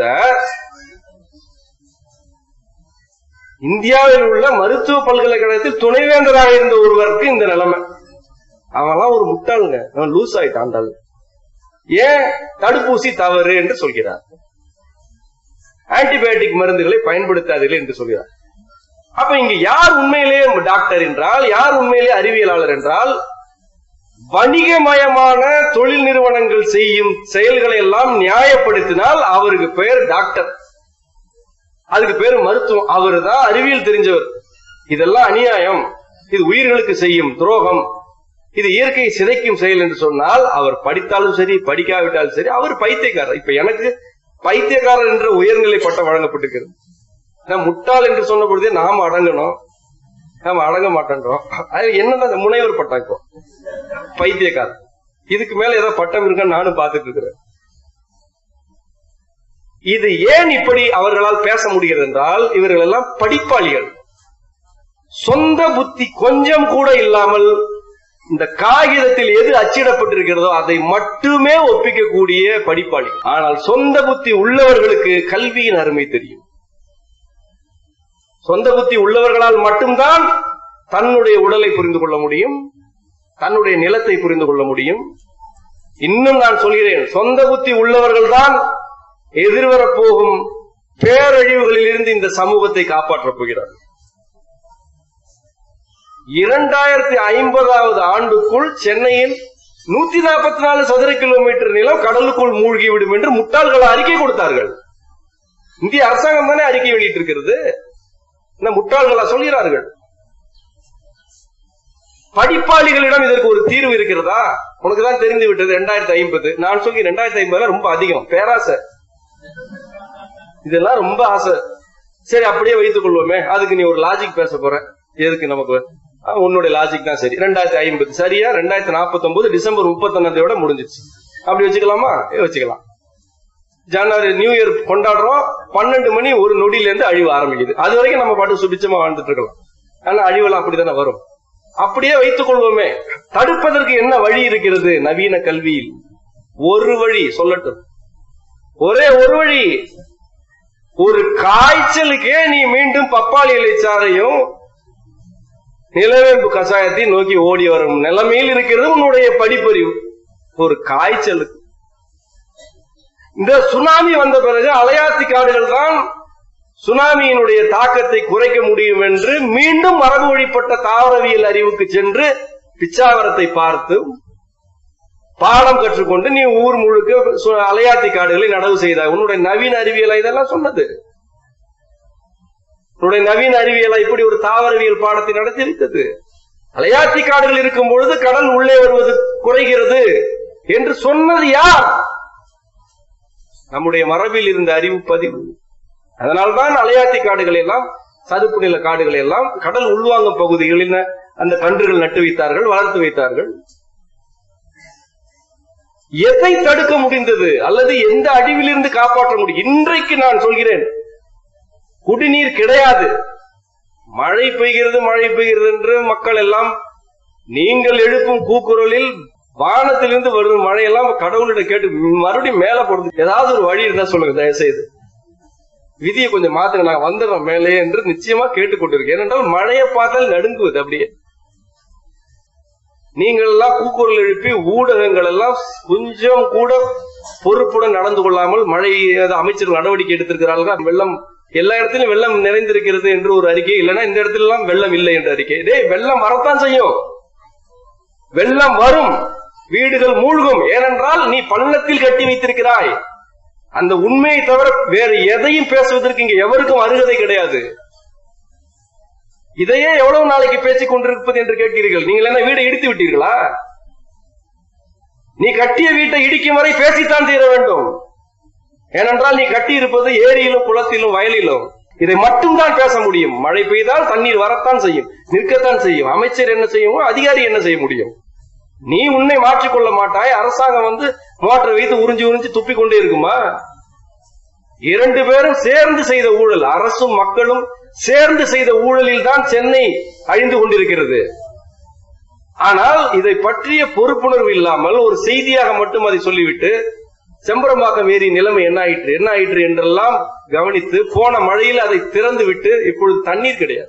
இந்தியாவில் உள்ள மருத்துவ பல்கலைக்கழகத்தில் துணைவேந்தராக இருந்த ஒருவருக்கு இந்த நிலைமை அவன்லாம் ஒரு முட்டாளுங்க அவன் லூஸ் ஆயிட்டான் ஏன் தடுப்பூசி தவறு என்று சொல்கிறார் ஆன்டிபயோட்டிக் மருந்துகளை பயன்படுத்தாதீர்கள் என்று சொல்கிறார் அப்ப இங்க யார் உண்மையிலேயே டாக்டர் என்றால் யார் உண்மையிலேயே அறிவியலாளர் என்றால் வணிகமயமான தொழில் நிறுவனங்கள் செய்யும் செயல்களை எல்லாம் நியாயப்படுத்தினால் அவருக்கு பெயர் டாக்டர் அதுக்கு பேர் மருத்துவம் அவரு தான் அறிவியல் தெரிஞ்சவர் இதெல்லாம் அநியாயம் இது உயிர்களுக்கு செய்யும் துரோகம் இது இயற்கை சிதைக்கும் செயல் என்று சொன்னால் அவர் படித்தாலும் சரி படிக்காவிட்டாலும் சரி அவர் பைத்தியக்காரர் இப்ப எனக்கு பைத்தியக்காரர் என்ற உயர்நிலை பட்டம் வழங்கப்பட்டிருக்கிறது நான் முட்டாள் என்று சொன்ன பொழுதே நாம் அடங்கணும் நாம அடங்க மாட்டேன்றோம் அது என்னதான் முனைவர் பட்டம் இப்போ பைத்தியக்காரர் இதுக்கு மேல ஏதோ பட்டம் இருக்கான்னு நானும் பார்த்துட்டு இருக்கிறேன் இது ஏன் இப்படி அவர்களால் பேச முடிகிறது என்றால் இவர்கள் எல்லாம் படிப்பாளிகள் சொந்த புத்தி கொஞ்சம் கூட இல்லாமல் இந்த காகிதத்தில் எது அச்சிடப்பட்டிருக்கிறதோ அதை மட்டுமே ஒப்பிக்கக்கூடிய படிப்பாளி ஆனால் சொந்த புத்தி உள்ளவர்களுக்கு கல்வியின் அருமை தெரியும் சொந்த புத்தி உள்ளவர்களால் மட்டும்தான் தன்னுடைய உடலை புரிந்து கொள்ள முடியும் தன்னுடைய நிலத்தை புரிந்து கொள்ள முடியும் இன்னும் நான் சொல்கிறேன் சொந்த புத்தி உள்ளவர்கள் தான் எதிர்வரப்போகும் பேரழிவுகளில் இருந்து இந்த சமூகத்தை காப்பாற்றப் போகிறார் இரண்டாயிரத்தி ஐம்பதாவது ஆண்டுக்குள் சென்னையில் நூத்தி நாற்பத்தி நாலு சதுர கிலோமீட்டர் நிலம் கடலுக்குள் மூழ்கிவிடும் என்று முட்டாள்கள் அறிக்கை கொடுத்தார்கள் இந்திய அரசாங்கம் தானே அறிக்கை வெளியிட்டிருக்கிறது இந்த முட்டாள்களா சொல்கிறார்கள் படிப்பாளிகளிடம் இதற்கு ஒரு தீர்வு இருக்கிறதா உனக்கு தான் தெரிந்து விட்டது இரண்டாயிரத்தி ஐம்பது நான் சொல்லி ரெண்டாயிரத்தி ஐம்பதுல ரொம்ப அதிகம் பேராசை இதெல்லாம் ரொம்ப ஆசை சரி அப்படியே வைத்துக் கொள்வோமே அதுக்கு நீ ஒரு லாஜிக் பேச போற எதுக்கு நமக்கு ஆ, உன்னுடைய லாஜிக் தான் சரி ரெண்டாயிரத்தி ஐம்பது சரியா ரெண்டாயிரத்தி நாற்பத்தி ஒன்பது டிசம்பர் முப்பத்தொன்னாந்தோட முடிஞ்சிச்சு அப்படி வச்சுக்கலாமா ஏ, வச்சுக்கலாம் ஜனவரி நியூ இயர் கொண்டாடுறோம் பன்னெண்டு மணி ஒரு நொடியில இருந்து அழிவு ஆரம்பிக்குது அது வரைக்கும் நம்ம பாட்டு சுபிச்சமா வாழ்ந்துட்டு இருக்கலாம் ஆனா அழிவெல்லாம் அப்படித்தானே வரும் அப்படியே வைத்துக் கொள்வோமே தடுப்பதற்கு என்ன வழி இருக்கிறது நவீன கல்வியில் ஒரு வழி சொல்லட்டும் ஒரே ஒரு வழி ஒரு காய்ச்சலுக்கே நீ மீண்டும் பப்பாளி இலைச்சாரையும் நிலவேம்பு கஷாயத்தை நோக்கி ஓடி வரும் நிலைமையில் இருக்கிறது உன்னுடைய படிப்பறிவு ஒரு காய்ச்சலுக்கு இந்த சுனாமி வந்த பிறகு அலையாத்தி காடுகள் தான் சுனாமியினுடைய தாக்கத்தை குறைக்க முடியும் என்று மீண்டும் மரபு வழிப்பட்ட தாவரவியல் அறிவுக்கு சென்று பிச்சாவரத்தை பார்த்து பாடம் கற்றுக்கொண்டு நீ ஊர் முழுக்க சு- அலையாத்தி காடுகளை நடவு செய்தாய் உன்னுடைய நவீன அறிவியலா இதெல்லாம் சொன்னது உன்னுடைய நவீன அறிவியலா இப்படி ஒரு தாவரவியல் பாடத்தை நடத்தி வைத்தது அலையாத்தி காடுகள் இருக்கும் பொழுது கடல் உள்ளே வருவது குறைகிறது என்று சொன்னது யார் நம்முடைய மரபில் இருந்த அறிவு பதிவு அதனால்தான் அலையாத்தி காடுகள் எல்லாம் சதுப்பு நில காடுகளை எல்லாம் கடல் உள்வாங்கும் பகுதிகளில் அந்த கன்றுகள் நட்டு வைத்தார்கள் வளர்த்து வைத்தார்கள் எதை தடுக்க முடிந்தது அல்லது எந்த அழிவிலிருந்து காப்பாற்ற முடியும் இன்றைக்கு நான் சொல்கிறேன் குடிநீர் கிடையாது மழை பெய்கிறது மழை பெய்கிறது என்று மக்கள் எல்லாம் நீங்கள் எழுப்பும் கூக்குரலில் வானத்திலிருந்து வரும் மழையெல்லாம் கடவுளிடம் கேட்டு மறுபடியும் மேல போடுறது ஏதாவது ஒரு வழி இருந்தா சொல்லுங்க தயவு செய்து விதியை கொஞ்சம் மாத்துங்க நான் வந்துடுறோம் மேலே என்று நிச்சயமா கேட்டுக்கொண்டிருக்கேன் ஏனென்றால் மழையை பார்த்தால் நடுங்குவது அப்படியே நீங்கள் எல்லாம் கூக்குரல் எழுப்பி ஊடகங்கள் எல்லாம் கொஞ்சம் கூட பொறுப்புடன் நடந்து கொள்ளாமல் மழை ஏதோ அமைச்சர்கள் நடவடிக்கை எடுத்திருக்கிறார்கள் வெள்ளம் எல்லா இடத்திலும் வெள்ளம் நிறைந்திருக்கிறது என்று ஒரு அறிக்கை இல்லைன்னா இந்த இடத்துல எல்லாம் வெள்ளம் இல்லை என்ற அறிக்கை டேய் வெள்ளம் வரத்தான் செய்யும் வெள்ளம் வரும் வீடுகள் மூழ்கும் ஏனென்றால் நீ பள்ளத்தில் கட்டி வைத்திருக்கிறாய் அந்த உண்மையை தவிர வேறு எதையும் பேசுவதற்கு இங்க எவருக்கும் அருகதை கிடையாது இதையே எவ்வளவு நாளைக்கு பேசிக் கொண்டிருப்பது என்று கேட்கிறீர்கள் நீங்கள் என்ன வீடை இடித்து விட்டீர்களா நீ கட்டிய வீட்டை இடிக்கும் வரை பேசித்தான் தீர வேண்டும் ஏனென்றால் நீ கட்டி இருப்பது ஏரியிலும் குளத்திலும் வயலிலும் இதை மட்டும்தான் பேச முடியும் மழை பெய்தால் தண்ணீர் வரத்தான் செய்யும் நிற்கத்தான் செய்யும் அமைச்சர் என்ன செய்யும் அதிகாரி என்ன செய்ய முடியும் நீ உன்னை மாற்றிக்கொள்ள மாட்டாய் அரசாங்கம் வந்து மோட்டரை வைத்து உறிஞ்சி உறிஞ்சி துப்பிக் கொண்டே இருக்குமா இரண்டு பேரும் சேர்ந்து செய்த ஊழல் அரசும் மக்களும் சேர்ந்து செய்த ஊழலில் தான் சென்னை அழிந்து கொண்டிருக்கிறது ஆனால் இதை பற்றிய பொறுப்புணர்வு இல்லாமல் ஒரு செய்தியாக மட்டும் அதை சொல்லிவிட்டு செம்பரம்பாக்கம் ஏரி நிலைமை என்ன ஆயிற்று என்ன ஆயிற்று என்றெல்லாம் கவனித்து போன மழையில் அதை திறந்து விட்டு இப்பொழுது தண்ணீர் கிடையாது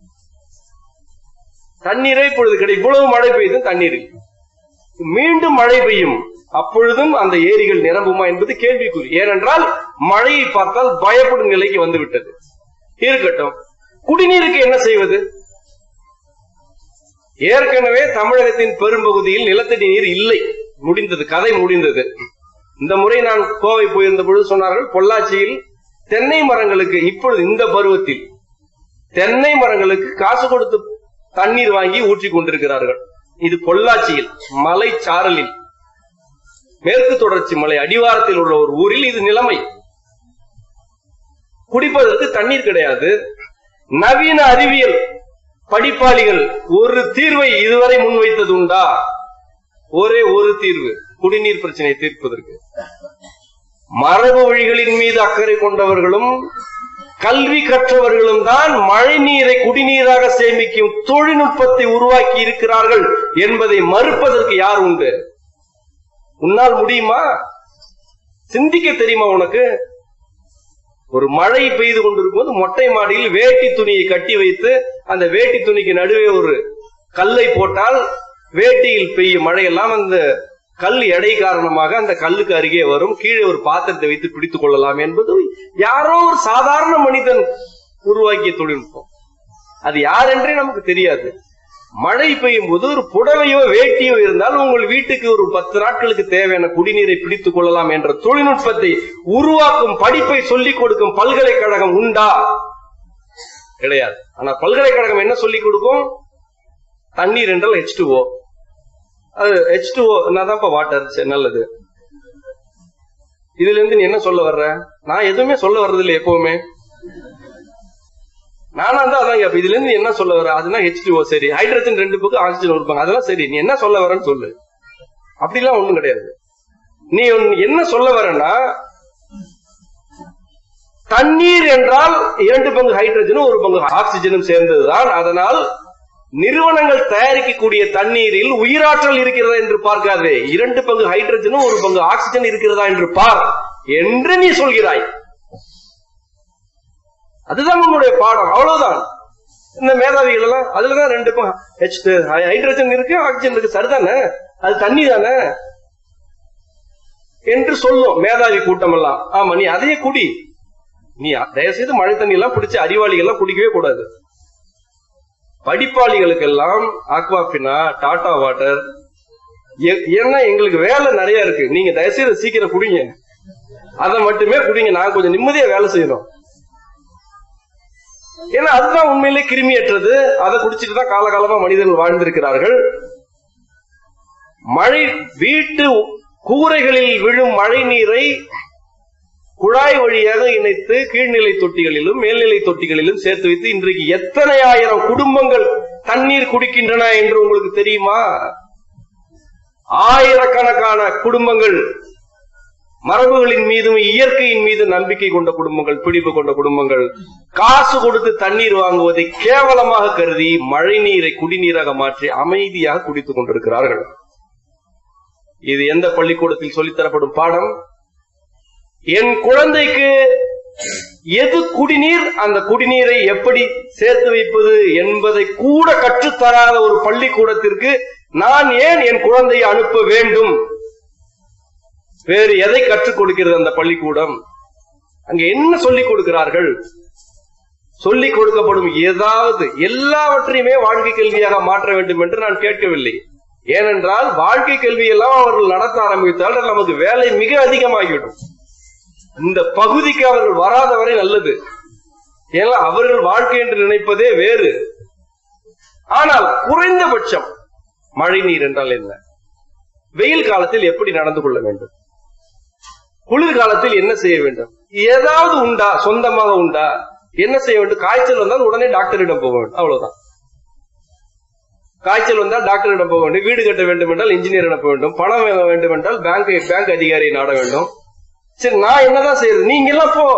தண்ணீரே இப்பொழுது கிடையாது இவ்வளவு மழை பெய்து தண்ணீர் இல்லை. மீண்டும் மழை பெய்யும் அப்பொழுதும் அந்த ஏரிகள் நிரம்புமா என்பது கேள்விக்குறி ஏனென்றால் மழையை பார்த்தால் பயப்படும் நிலைக்கு வந்து விட்டது இருக்கட்டும் குடிநீருக்கு என்ன செய்வது ஏற்கனவே தமிழகத்தின் பெரும்பகுதியில் நிலத்தடி நீர் இல்லை முடிந்தது கதை முடிந்தது இந்த முறை நான் கோவை போயிருந்த பொழுது சொன்னார்கள் பொள்ளாச்சியில் தென்னை மரங்களுக்கு இப்பொழுது இந்த பருவத்தில் தென்னை மரங்களுக்கு காசு கொடுத்து தண்ணீர் வாங்கி ஊற்றிக் கொண்டிருக்கிறார்கள் இது பொள்ளாச்சியில் மலை சாரலில் மேற்கு தொடர்ச்சி மலை அடிவாரத்தில் உள்ள ஒரு ஊரில் இது நிலைமை குடிப்பதற்கு தண்ணீர் கிடையாது நவீன அறிவியல் படிப்பாளிகள் ஒரு தீர்வை இதுவரை முன்வைத்தது உண்டா ஒரே ஒரு தீர்வு குடிநீர் பிரச்சனையை தீர்ப்பதற்கு மரபு வழிகளின் மீது அக்கறை கொண்டவர்களும் கல்வி கற்றவர்களும் தான் மழை நீரை குடிநீராக சேமிக்கும் தொழில்நுட்பத்தை உருவாக்கி இருக்கிறார்கள் என்பதை மறுப்பதற்கு யார் உண்டு உன்னால் முடியுமா சிந்திக்க தெரியுமா உனக்கு ஒரு மழை பெய்து கொண்டிருக்கும் போது மொட்டை மாடியில் வேட்டி துணியை கட்டி வைத்து அந்த வேட்டி துணிக்கு நடுவே ஒரு கல்லை போட்டால் வேட்டியில் பெய்யும் மழையெல்லாம் அந்த கல் எடை காரணமாக அந்த கல்லுக்கு அருகே வரும் கீழே ஒரு பாத்திரத்தை வைத்து பிடித்துக் கொள்ளலாம் என்பது யாரோ ஒரு சாதாரண மனிதன் உருவாக்கிய தொழில்நுட்பம் அது யார் என்றே நமக்கு தெரியாது மழை பெய்யும் போது ஒரு புடவையோ வேட்டியோ இருந்தால் உங்கள் வீட்டுக்கு ஒரு பத்து நாட்களுக்கு தேவையான குடிநீரை பிடித்துக் கொள்ளலாம் என்ற தொழில்நுட்பத்தை உருவாக்கும் படிப்பை சொல்லிக் கொடுக்கும் பல்கலைக்கழகம் உண்டா கிடையாது ஆனா பல்கலைக்கழகம் என்ன சொல்லிக் கொடுக்கும் தண்ணீர் என்றால் ஹெச் டூஓ அது ஹெச் டூஓ என்னதான்ப்பா வாட்டர் சரி நல்லது இதுல இருந்து நீ என்ன சொல்ல வர்ற நான் எதுவுமே சொல்ல வர்றது இல்லை எப்பவுமே நானா தான் அதான் கேப்ப இதுல இருந்து நீ என்ன சொல்ல வர அதுனா ஹெச் டூஓ சரி ஹைட்ரஜன் ரெண்டு பக்கம் ஆக்சிஜன் இருப்பாங்க அதெல்லாம் சரி நீ என்ன சொல்ல வரன்னு சொல்லு அப்படிலாம் ஒண்ணும் கிடையாது நீ ஒன்னு என்ன சொல்ல வரன்னா தண்ணீர் என்றால் இரண்டு பங்கு ஹைட்ரஜனும் ஒரு பங்கு ஆக்சிஜனும் சேர்ந்ததுதான் அதனால் நிறுவனங்கள் தயாரிக்கக்கூடிய தண்ணீரில் உயிராற்றல் இருக்கிறதா என்று பார்க்காதே இரண்டு பங்கு ஹைட்ரஜனும் ஒரு பங்கு ஆக்சிஜன் இருக்கிறதா என்று பார் என்று நீ சொல்கிறாய் அதுதான் உன்னுடைய பாடம் அவ்வளவுதான் இந்த மேதாவிகள் எல்லாம் அதுலதான் ரெண்டு பங்கு H ஹைட்ரஜன் இருக்கு ஆக்சிஜன் இருக்கு சரிதானே அது தண்ணி தானே என்று சொல்லும் மேதாவி கூட்டம் எல்லாம் ஆமா நீ அதையே குடி நீ தயவு செய்து மழை தண்ணி எல்லாம் பிடிச்சு அறிவாளிகள் எல்லாம் குடிக்கவே கூடாது படிப்பாளிகளுக்கெல்லாம் ஆக்வாபினா டாடா வாட்டர் ஏன்னா எங்களுக்கு வேலை நிறைய இருக்கு நீங்க தயவுசெய்து சீக்கிரம் குடிங்க அதை மட்டுமே குடிங்க நான் கொஞ்சம் நிம்மதியா வேலை செய்யணும் ஏன்னா அதுதான் உண்மையிலே கிருமியற்றது அதை குடிச்சிட்டு தான் காலகாலமா மனிதர்கள் வாழ்ந்திருக்கிறார்கள் மழை வீட்டு கூரைகளில் விழும் மழை நீரை குழாய் வழியாக இணைத்து கீழ்நிலை தொட்டிகளிலும் மேல்நிலை தொட்டிகளிலும் சேர்த்து வைத்து இன்றைக்கு எத்தனை ஆயிரம் குடும்பங்கள் தண்ணீர் குடிக்கின்றன என்று உங்களுக்கு தெரியுமா ஆயிரக்கணக்கான குடும்பங்கள் மரபுகளின் மீதும் இயற்கையின் மீது நம்பிக்கை கொண்ட குடும்பங்கள் பிடிப்பு கொண்ட குடும்பங்கள் காசு கொடுத்து தண்ணீர் வாங்குவதை கேவலமாக கருதி மழை நீரை குடிநீராக மாற்றி அமைதியாக குடித்துக் கொண்டிருக்கிறார்கள் இது எந்த பள்ளிக்கூடத்தில் சொல்லித்தரப்படும் பாடம் என் குழந்தைக்கு எது குடிநீர் அந்த குடிநீரை எப்படி சேர்த்து வைப்பது என்பதை கூட கற்றுத்தராத ஒரு பள்ளிக்கூடத்திற்கு நான் ஏன் என் குழந்தையை அனுப்ப வேண்டும் வேறு எதை கற்றுக் கொடுக்கிறது அந்த பள்ளிக்கூடம் அங்க என்ன சொல்லிக் கொடுக்கிறார்கள் சொல்லிக் கொடுக்கப்படும் ஏதாவது எல்லாவற்றையுமே வாழ்க்கை கல்வியாக மாற்ற வேண்டும் என்று நான் கேட்கவில்லை ஏனென்றால் வாழ்க்கை கல்வியெல்லாம் அவர்கள் நடத்த ஆரம்பித்தால் நமக்கு வேலை மிக அதிகமாகிவிடும் இந்த பகுதிக்கு அவர்கள் வராத வரை நல்லது ஏன்னா அவர்கள் வாழ்க்கை என்று நினைப்பதே வேறு ஆனால் குறைந்தபட்சம் மழை நீர் என்றால் என்ன வெயில் காலத்தில் எப்படி நடந்து கொள்ள வேண்டும் குளிர் காலத்தில் என்ன செய்ய வேண்டும் ஏதாவது உண்டா சொந்தமாக உண்டா என்ன செய்ய வேண்டும் காய்ச்சல் வந்தால் உடனே டாக்டரிடம் போக வேண்டும் அவ்வளவுதான் காய்ச்சல் வந்தால் டாக்டரிடம் போக வேண்டும் வீடு கட்ட வேண்டும் என்றால் இன்ஜினியரிடம் போக வேண்டும் பணம் வாங்க வேண்டும் என்றால் பேங்க் பேங்க் அதிகாரியை நாட வேண்டும் சரி நான் என்னதான் செய்யறது நீங்க எல்லாம் போ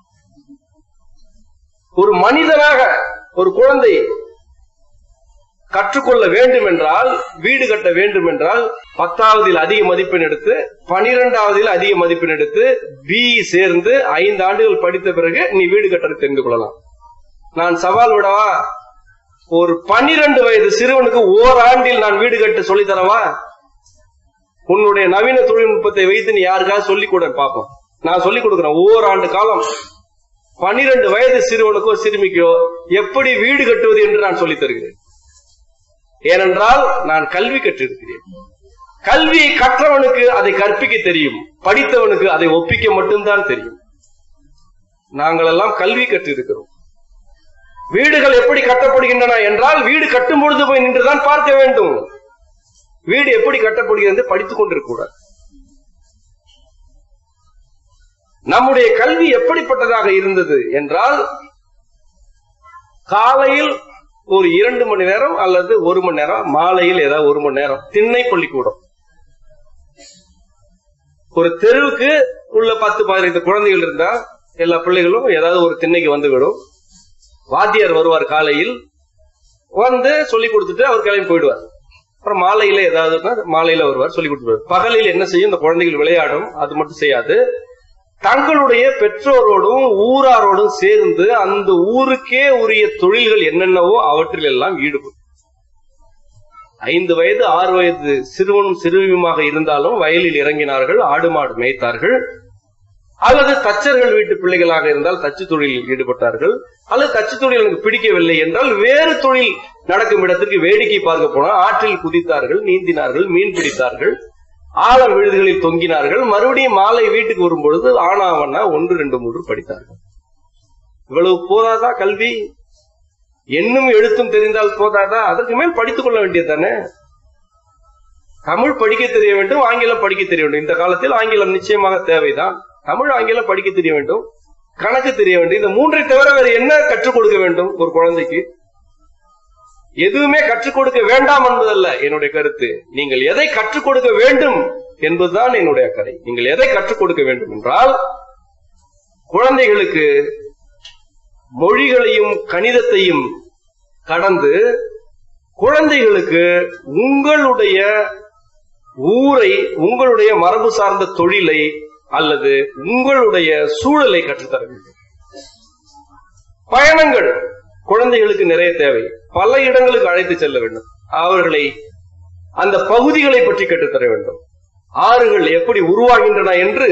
ஒரு மனிதனாக ஒரு குழந்தை கற்றுக்கொள்ள வேண்டும் என்றால் வீடு கட்ட வேண்டும் என்றால் பத்தாவதில் அதிக மதிப்பெண் எடுத்து பனிரெண்டாவதில் அதிக மதிப்பெண் எடுத்து பி சேர்ந்து ஐந்து ஆண்டுகள் படித்த பிறகு நீ வீடு கட்ட தெரிந்து கொள்ளலாம் நான் சவால் விடவா ஒரு பன்னிரண்டு வயது சிறுவனுக்கு ஓராண்டில் நான் வீடு கட்ட சொல்லி தரவா உன்னுடைய நவீன தொழில்நுட்பத்தை வைத்து நீ யாருக்காவது சொல்லிக் கூட பார்ப்போம் நான் சொல்லிக் கொடுக்கிறேன் ஓராண்டு காலம் பன்னிரண்டு வயது சிறுவனுக்கோ சிறுமிக்கோ எப்படி வீடு கட்டுவது என்று நான் சொல்லித் தருகிறேன் ஏனென்றால் நான் கல்வி கற்றிருக்கிறேன் கல்வியை கற்றவனுக்கு அதை கற்பிக்க தெரியும் படித்தவனுக்கு அதை ஒப்பிக்க மட்டும்தான் தெரியும் நாங்கள் எல்லாம் கல்வி கற்றிருக்கிறோம் வீடுகள் எப்படி கட்டப்படுகின்றன என்றால் வீடு கட்டும் பொழுது போய் நின்றுதான் பார்க்க வேண்டும் வீடு எப்படி கட்டப்படுகிறது படித்துக் கொண்டிருக்கூடாது நம்முடைய கல்வி எப்படிப்பட்டதாக இருந்தது என்றால் காலையில் ஒரு இரண்டு மணி நேரம் அல்லது ஒரு மணி நேரம் மாலையில் ஏதாவது ஒரு மணி நேரம் திண்ணை பள்ளிக்கூடம் ஒரு தெருவுக்கு உள்ள பத்து பதினைந்து குழந்தைகள் இருந்தா எல்லா பிள்ளைகளும் ஏதாவது ஒரு திண்ணைக்கு வந்து விடும் வாத்தியார் வருவார் காலையில் வந்து சொல்லி கொடுத்துட்டு அவர் கிளம்பி போயிடுவார் அப்புறம் மாலையில ஏதாவது மாலையில வருவார் சொல்லி கொடுத்துருவார் பகலில் என்ன செய்யும் இந்த குழந்தைகள் விளையாடும் அது மட்டும் செய்யாது தங்களுடைய பெற்றோரோடும் ஊராரோடும் சேர்ந்து அந்த ஊருக்கே உரிய தொழில்கள் என்னென்னவோ அவற்றில் எல்லாம் ஈடுபடும் ஐந்து வயது ஆறு வயது சிறுவனும் சிறுமியுமாக இருந்தாலும் வயலில் இறங்கினார்கள் ஆடு மாடு மேய்த்தார்கள் அல்லது தச்சர்கள் வீட்டு பிள்ளைகளாக இருந்தால் தச்சு தொழிலில் ஈடுபட்டார்கள் அல்லது தச்சு தொழில் எனக்கு பிடிக்கவில்லை என்றால் வேறு தொழில் நடக்கும் இடத்திற்கு வேடிக்கை பார்க்க போனால் ஆற்றில் குதித்தார்கள் நீந்தினார்கள் மீன் பிடித்தார்கள் ஆழ விழுதுகளில் தொங்கினார்கள் மறுபடியும் மாலை வீட்டுக்கு வரும்பொழுது ஆனாவண்ணா ஒன்று ரெண்டு மூன்று படித்தார்கள் இவ்வளவு போதாதா கல்வி என்னும் எழுத்தும் தெரிந்தால் போதாதா அதற்கு மேல் படித்துக் கொள்ள வேண்டியது தானே தமிழ் படிக்க தெரிய வேண்டும் ஆங்கிலம் படிக்க தெரிய வேண்டும் இந்த காலத்தில் ஆங்கிலம் நிச்சயமாக தேவைதான் தமிழ் ஆங்கிலம் படிக்க தெரிய வேண்டும் கணக்கு தெரிய வேண்டும் இந்த மூன்றை தவிர வேறு என்ன கற்றுக் கொடுக்க வேண்டும் ஒரு குழந்தைக்கு எதுவுமே கற்றுக் கொடுக்க வேண்டாம் என்பதல்ல என்னுடைய கருத்து நீங்கள் எதை கற்றுக் கொடுக்க வேண்டும் என்பதுதான் என்னுடைய கதை நீங்கள் எதை கற்றுக் கொடுக்க வேண்டும் என்றால் குழந்தைகளுக்கு மொழிகளையும் கணிதத்தையும் கடந்து குழந்தைகளுக்கு உங்களுடைய ஊரை உங்களுடைய மரபு சார்ந்த தொழிலை அல்லது உங்களுடைய சூழலை கற்றுத்தர வேண்டும் பயணங்கள் குழந்தைகளுக்கு நிறைய தேவை பல இடங்களுக்கு அழைத்து செல்ல வேண்டும் அவர்களை அந்த பகுதிகளை பற்றி கற்றுத்தர வேண்டும் ஆறுகள் எப்படி உருவாகின்றன என்று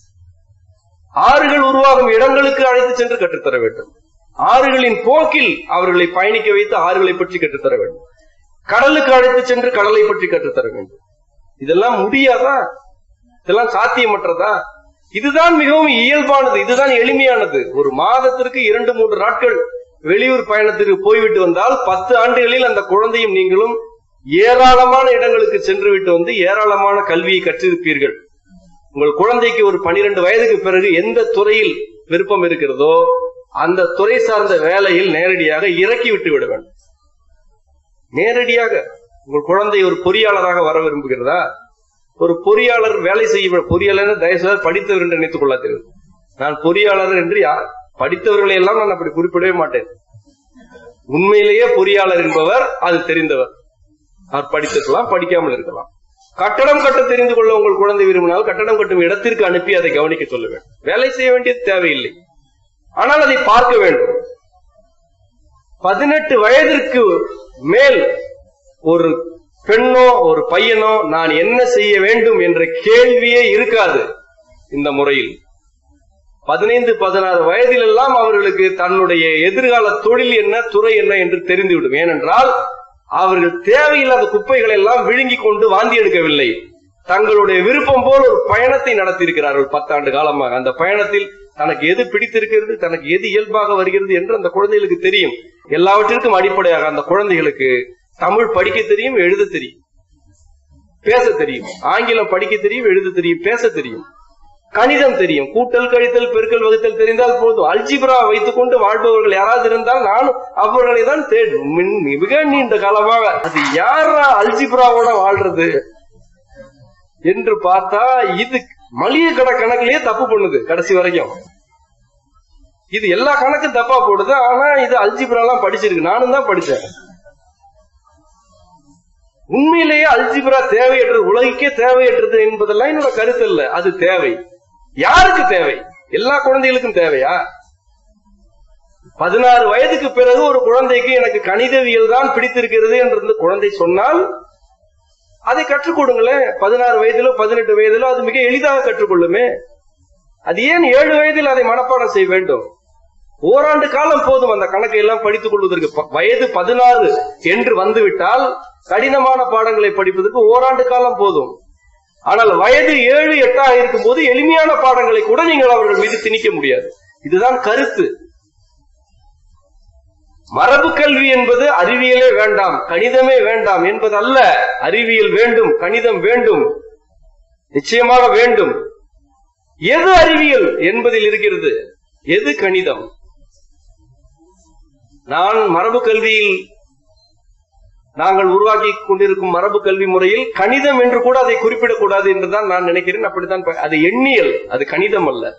ஆறுகள் உருவாகும் இடங்களுக்கு அழைத்து சென்று கற்றுத்தர வேண்டும் ஆறுகளின் போக்கில் அவர்களை பயணிக்க வைத்து ஆறுகளை பற்றி கற்றுத்தர வேண்டும் கடலுக்கு அழைத்து சென்று கடலை பற்றி கற்றுத்தர வேண்டும் இதெல்லாம் முடியாதா இதெல்லாம் சாத்தியமற்றதா இதுதான் மிகவும் இயல்பானது இதுதான் எளிமையானது ஒரு மாதத்திற்கு இரண்டு மூன்று நாட்கள் வெளியூர் பயணத்திற்கு போய்விட்டு வந்தால் பத்து ஆண்டுகளில் அந்த குழந்தையும் நீங்களும் ஏராளமான இடங்களுக்கு சென்று விட்டு வந்து ஏராளமான கல்வியை கற்றிருப்பீர்கள் உங்கள் குழந்தைக்கு ஒரு பனிரெண்டு வயதுக்கு பிறகு எந்த துறையில் விருப்பம் இருக்கிறதோ அந்த துறை சார்ந்த வேலையில் நேரடியாக இறக்கி விட்டு விட வேண்டும் நேரடியாக உங்கள் குழந்தை ஒரு பொறியாளராக வர விரும்புகிறதா ஒரு பொறியாளர் வேலை செய்ய பொறியாளர் தயவுசெய்து படித்தவர் என்று நினைத்துக் கொள்ளாதீர்கள் நான் பொறியாளர் என்று யார் படித்தவர்களை எல்லாம் நான் அப்படி குறிப்பிடவே மாட்டேன் உண்மையிலேயே பொறியாளர் என்பவர் அது தெரிந்தவர் அவர் படித்திருக்கலாம் படிக்காமல் இருக்கலாம் கட்டடம் கட்ட தெரிந்து கொள்ள உங்கள் குழந்தை விரும்பினால் கட்டடம் கட்டும் இடத்திற்கு அனுப்பி அதை கவனிக்க சொல்ல வேண்டும் வேலை செய்ய வேண்டியது தேவையில்லை ஆனால் அதை பார்க்க வேண்டும் பதினெட்டு வயதிற்கு மேல் ஒரு பெண்ணோ ஒரு பையனோ நான் என்ன செய்ய வேண்டும் என்ற கேள்வியே இருக்காது இந்த முறையில் பதினைந்து பதினாறு வயதிலெல்லாம் அவர்களுக்கு தன்னுடைய எதிர்கால தொழில் என்ன துறை என்ன என்று தெரிந்துவிடும் ஏனென்றால் அவர்கள் தேவையில்லாத குப்பைகளை எல்லாம் விழுங்கி கொண்டு வாந்தி எடுக்கவில்லை தங்களுடைய விருப்பம் போல் ஒரு பயணத்தை நடத்தியிருக்கிறார்கள் பத்தாண்டு காலமாக அந்த பயணத்தில் தனக்கு எது பிடித்திருக்கிறது தனக்கு எது இயல்பாக வருகிறது என்று அந்த குழந்தைகளுக்கு தெரியும் எல்லாவற்றிற்கும் அடிப்படையாக அந்த குழந்தைகளுக்கு தமிழ் படிக்க தெரியும் எழுத தெரியும் பேச தெரியும் ஆங்கிலம் படிக்க தெரியும் எழுத தெரியும் பேச தெரியும் கணிதம் தெரியும் கூட்டல் கழித்தல் பெருக்கல் வகுத்தல் தெரிந்தால் போதும் அல்ஜிப்ரா வைத்துக் கொண்டு வாழ்பவர்கள் யாராவது இருந்தால் நானும் அவர்களை தான் தேடும் மின்- மிக நீண்ட காலமாக அது யாரா அல்ஜிப்ராவோட வாழ்றது என்று பார்த்தா இது மளிகை கடை கணக்குலயே தப்பு பண்ணுது கடைசி வரைக்கும் இது எல்லா கணக்கும் தப்பா போடுது ஆனா இது அல்ஜிப்ரா எல்லாம் படிச்சிருக்கு நானும் தான் படிச்சேன் உண்மையிலேயே அல்ஜிப்ரா தேவையற்றது உலகிற்கே தேவையற்றது என்பதெல்லாம் என்னோட கருத்து இல்ல அது தேவை யாருக்கு தேவை எல்லா குழந்தைகளுக்கும் தேவையா பதினாறு வயதுக்கு பிறகு ஒரு குழந்தைக்கு எனக்கு கணிதவியல் தான் பிடித்திருக்கிறது என்று இந்த குழந்தை சொன்னால் அதை கற்றுக் கொடுங்களேன் பதினாறு வயதிலோ பதினெட்டு வயதிலோ அது மிக எளிதாக கற்றுக்கொள்ளுமே அது ஏன் ஏழு வயதில் அதை மனப்பாடம் செய்ய வேண்டும் ஓராண்டு காலம் போதும் அந்த கணக்கை எல்லாம் படித்துக் கொள்வதற்கு ப- வயது பதினாறு என்று வந்துவிட்டால் கடினமான பாடங்களை படிப்பதற்கு ஓராண்டு காலம் போதும் ஆனால் வயது ஏழு எட்டாக இருக்கும் போது எளிமையான பாடங்களை கூட நீங்கள் அவர்கள் மீது திணிக்க முடியாது இதுதான் கருத்து மரபு கல்வி என்பது அறிவியலே வேண்டாம் கணிதமே வேண்டாம் என்பது அல்ல அறிவியல் வேண்டும் கணிதம் வேண்டும் நிச்சயமாக வேண்டும் எது அறிவியல் என்பதில் இருக்கிறது எது கணிதம் நான் மரபு கல்வியில் நாங்கள் உருவாக்கி கொண்டிருக்கும் மரபு கல்வி முறையில் கணிதம் என்று கூட அதை குறிப்பிடக்கூடாது என்றுதான் நான் நினைக்கிறேன் அப்படித்தான் ப- அது எண்ணியல் அது கணிதம் அல்ல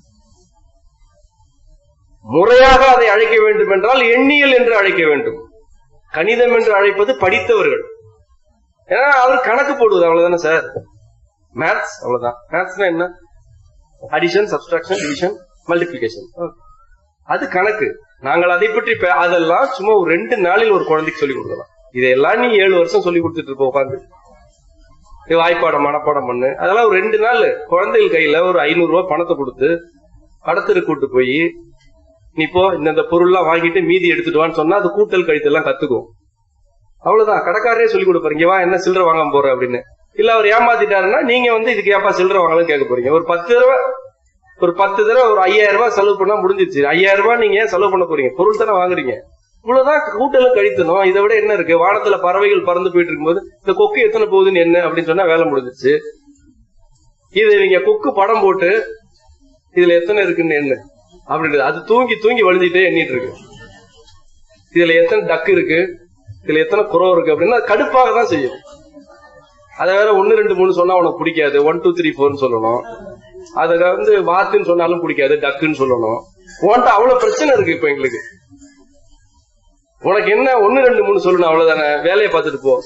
முறையாக அதை அழைக்க வேண்டும் என்றால் எண்ணியல் என்று அழைக்க வேண்டும் கணிதம் என்று அழைப்பது படித்தவர்கள் ஏன்னா அவர் கணக்கு போடுவது அவ்வளவுதானே சார் மேத்ஸ் அவ்வளவுதான் மேத்ஸ்னா என்ன அடிஷன் சப்ஸ்ட்ராக்ஷன் டிவிஷன் மல்டிபிளிகேஷன் அது கணக்கு நாங்கள் அதை பற்றி பே- அதெல்லாம் சும்மா ஒரு ரெண்டு நாளில் ஒரு குழந்தைக்கு சொல்லி கொடுக்கலாம் இதையெல்லாம் நீ ஏழு வருஷம் சொல்லி கொடுத்துட்டு இருப்ப உட்காந்து இது வாய்ப்பாடம் மனப்பாடம் பண்ணு அதெல்லாம் ஒரு ரெண்டு நாள் குழந்தைகள் கையில ஒரு ஐநூறு ரூபாய் பணத்தை கொடுத்து படத்திற்கு கூட்டு போய் நீ போ இந்த பொருள்லாம் வாங்கிட்டு மீதி எடுத்துட்டு வான்னு சொன்னா அது கூட்டல் கழித்தல் எல்லாம் கத்துக்கும் அவ்வளவுதான் கடைக்காரரே சொல்லி கொடுப்பாரு இங்க வா என்ன சில்லறை வாங்க போற அப்படின்னு இல்ல அவர் ஏமாத்திட்டாருன்னா நீங்க வந்து இதுக்கு ஏப்பா சில்லறை வாங்கலாம் கேட்க போறீங்க ஒரு பத்து தடவை ஒரு பத்து தடவை ஒரு ஐயாயிரம் ரூபாய் செலவு பண்ணா முடிஞ்சிச்சு ஐயாயிரம் ரூபாய் நீங்க ஏன் செலவு பண்ண போறீங்க பொருள் தானே வாங்குறீங்க இவ்வளவுதான் கூட்டலும் கழித்தணும் இதை விட என்ன இருக்கு வானத்துல பறவைகள் பறந்து போயிட்டு இருக்கும்போது இந்த கொக்கு எத்தனை போகுதுன்னு என்ன அப்படின்னு சொன்னா வேலை முடிஞ்சிச்சு இது நீங்க கொக்கு படம் போட்டு இதுல எத்தனை இருக்குன்னு என்ன அப்படின்றது அது தூங்கி தூங்கி வழிஞ்சிட்டே எண்ணிட்டு இருக்கு இதுல எத்தனை டக்கு இருக்கு இதுல எத்தனை குறவு இருக்கு அப்படின்னா அது கடுப்பாக தான் செய்யும் அதை வேற ஒன்னு ரெண்டு மூணு சொன்னா உனக்கு பிடிக்காது ஒன் டூ த்ரீ ஃபோர்னு சொல்லணும் அத வந்து வாத்துன்னு சொன்னாலும் பிடிக்காது டக்குன்னு சொல்லணும் உன்ட்ட அவ்வளவு பிரச்சனை இருக்கு இப்ப எங்களுக்கு உனக்கு என்ன ஒன்னு ரெண்டு மூணு சொல்லணும் அவ்வளவுதானே வேலையை பார்த்துட்டு போ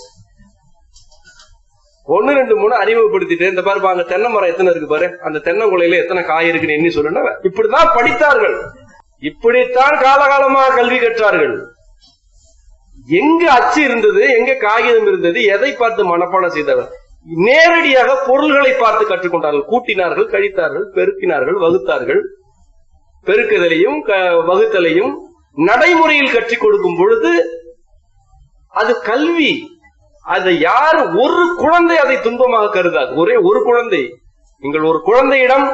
ஒன்னு ரெண்டு மூணு அறிமுகப்படுத்திட்டு இந்த பாரு அங்க தென்னை மரம் எத்தனை இருக்கு பாரு அந்த தென்னங்குலையில எத்தனை காய் இருக்குன்னு எண்ணி சொல்லணும் இப்படிதான் படித்தார்கள் இப்படித்தான் காலகாலமாக கல்வி கற்றார்கள் எங்க அச்சு இருந்தது எங்க காகிதம் இருந்தது எதை பார்த்து மனப்பாடம் செய்தார்கள் நேரடியாக பொருள்களை பார்த்து கற்றுக்கொண்டார்கள் கூட்டினார்கள் கழித்தார்கள் பெருக்கினார்கள் வகுத்தார்கள் பெருக்குதலையும் க- வகுத்தலையும் நடைமுறையில் கற்றுக் கொடுக்கும் பொழுது அது கல்வி அதை யார் ஒரு குழந்தை அதை துன்பமாக கருதாது ஒரே ஒரு குழந்தை நீங்கள் ஒரு குழந்தையிடம்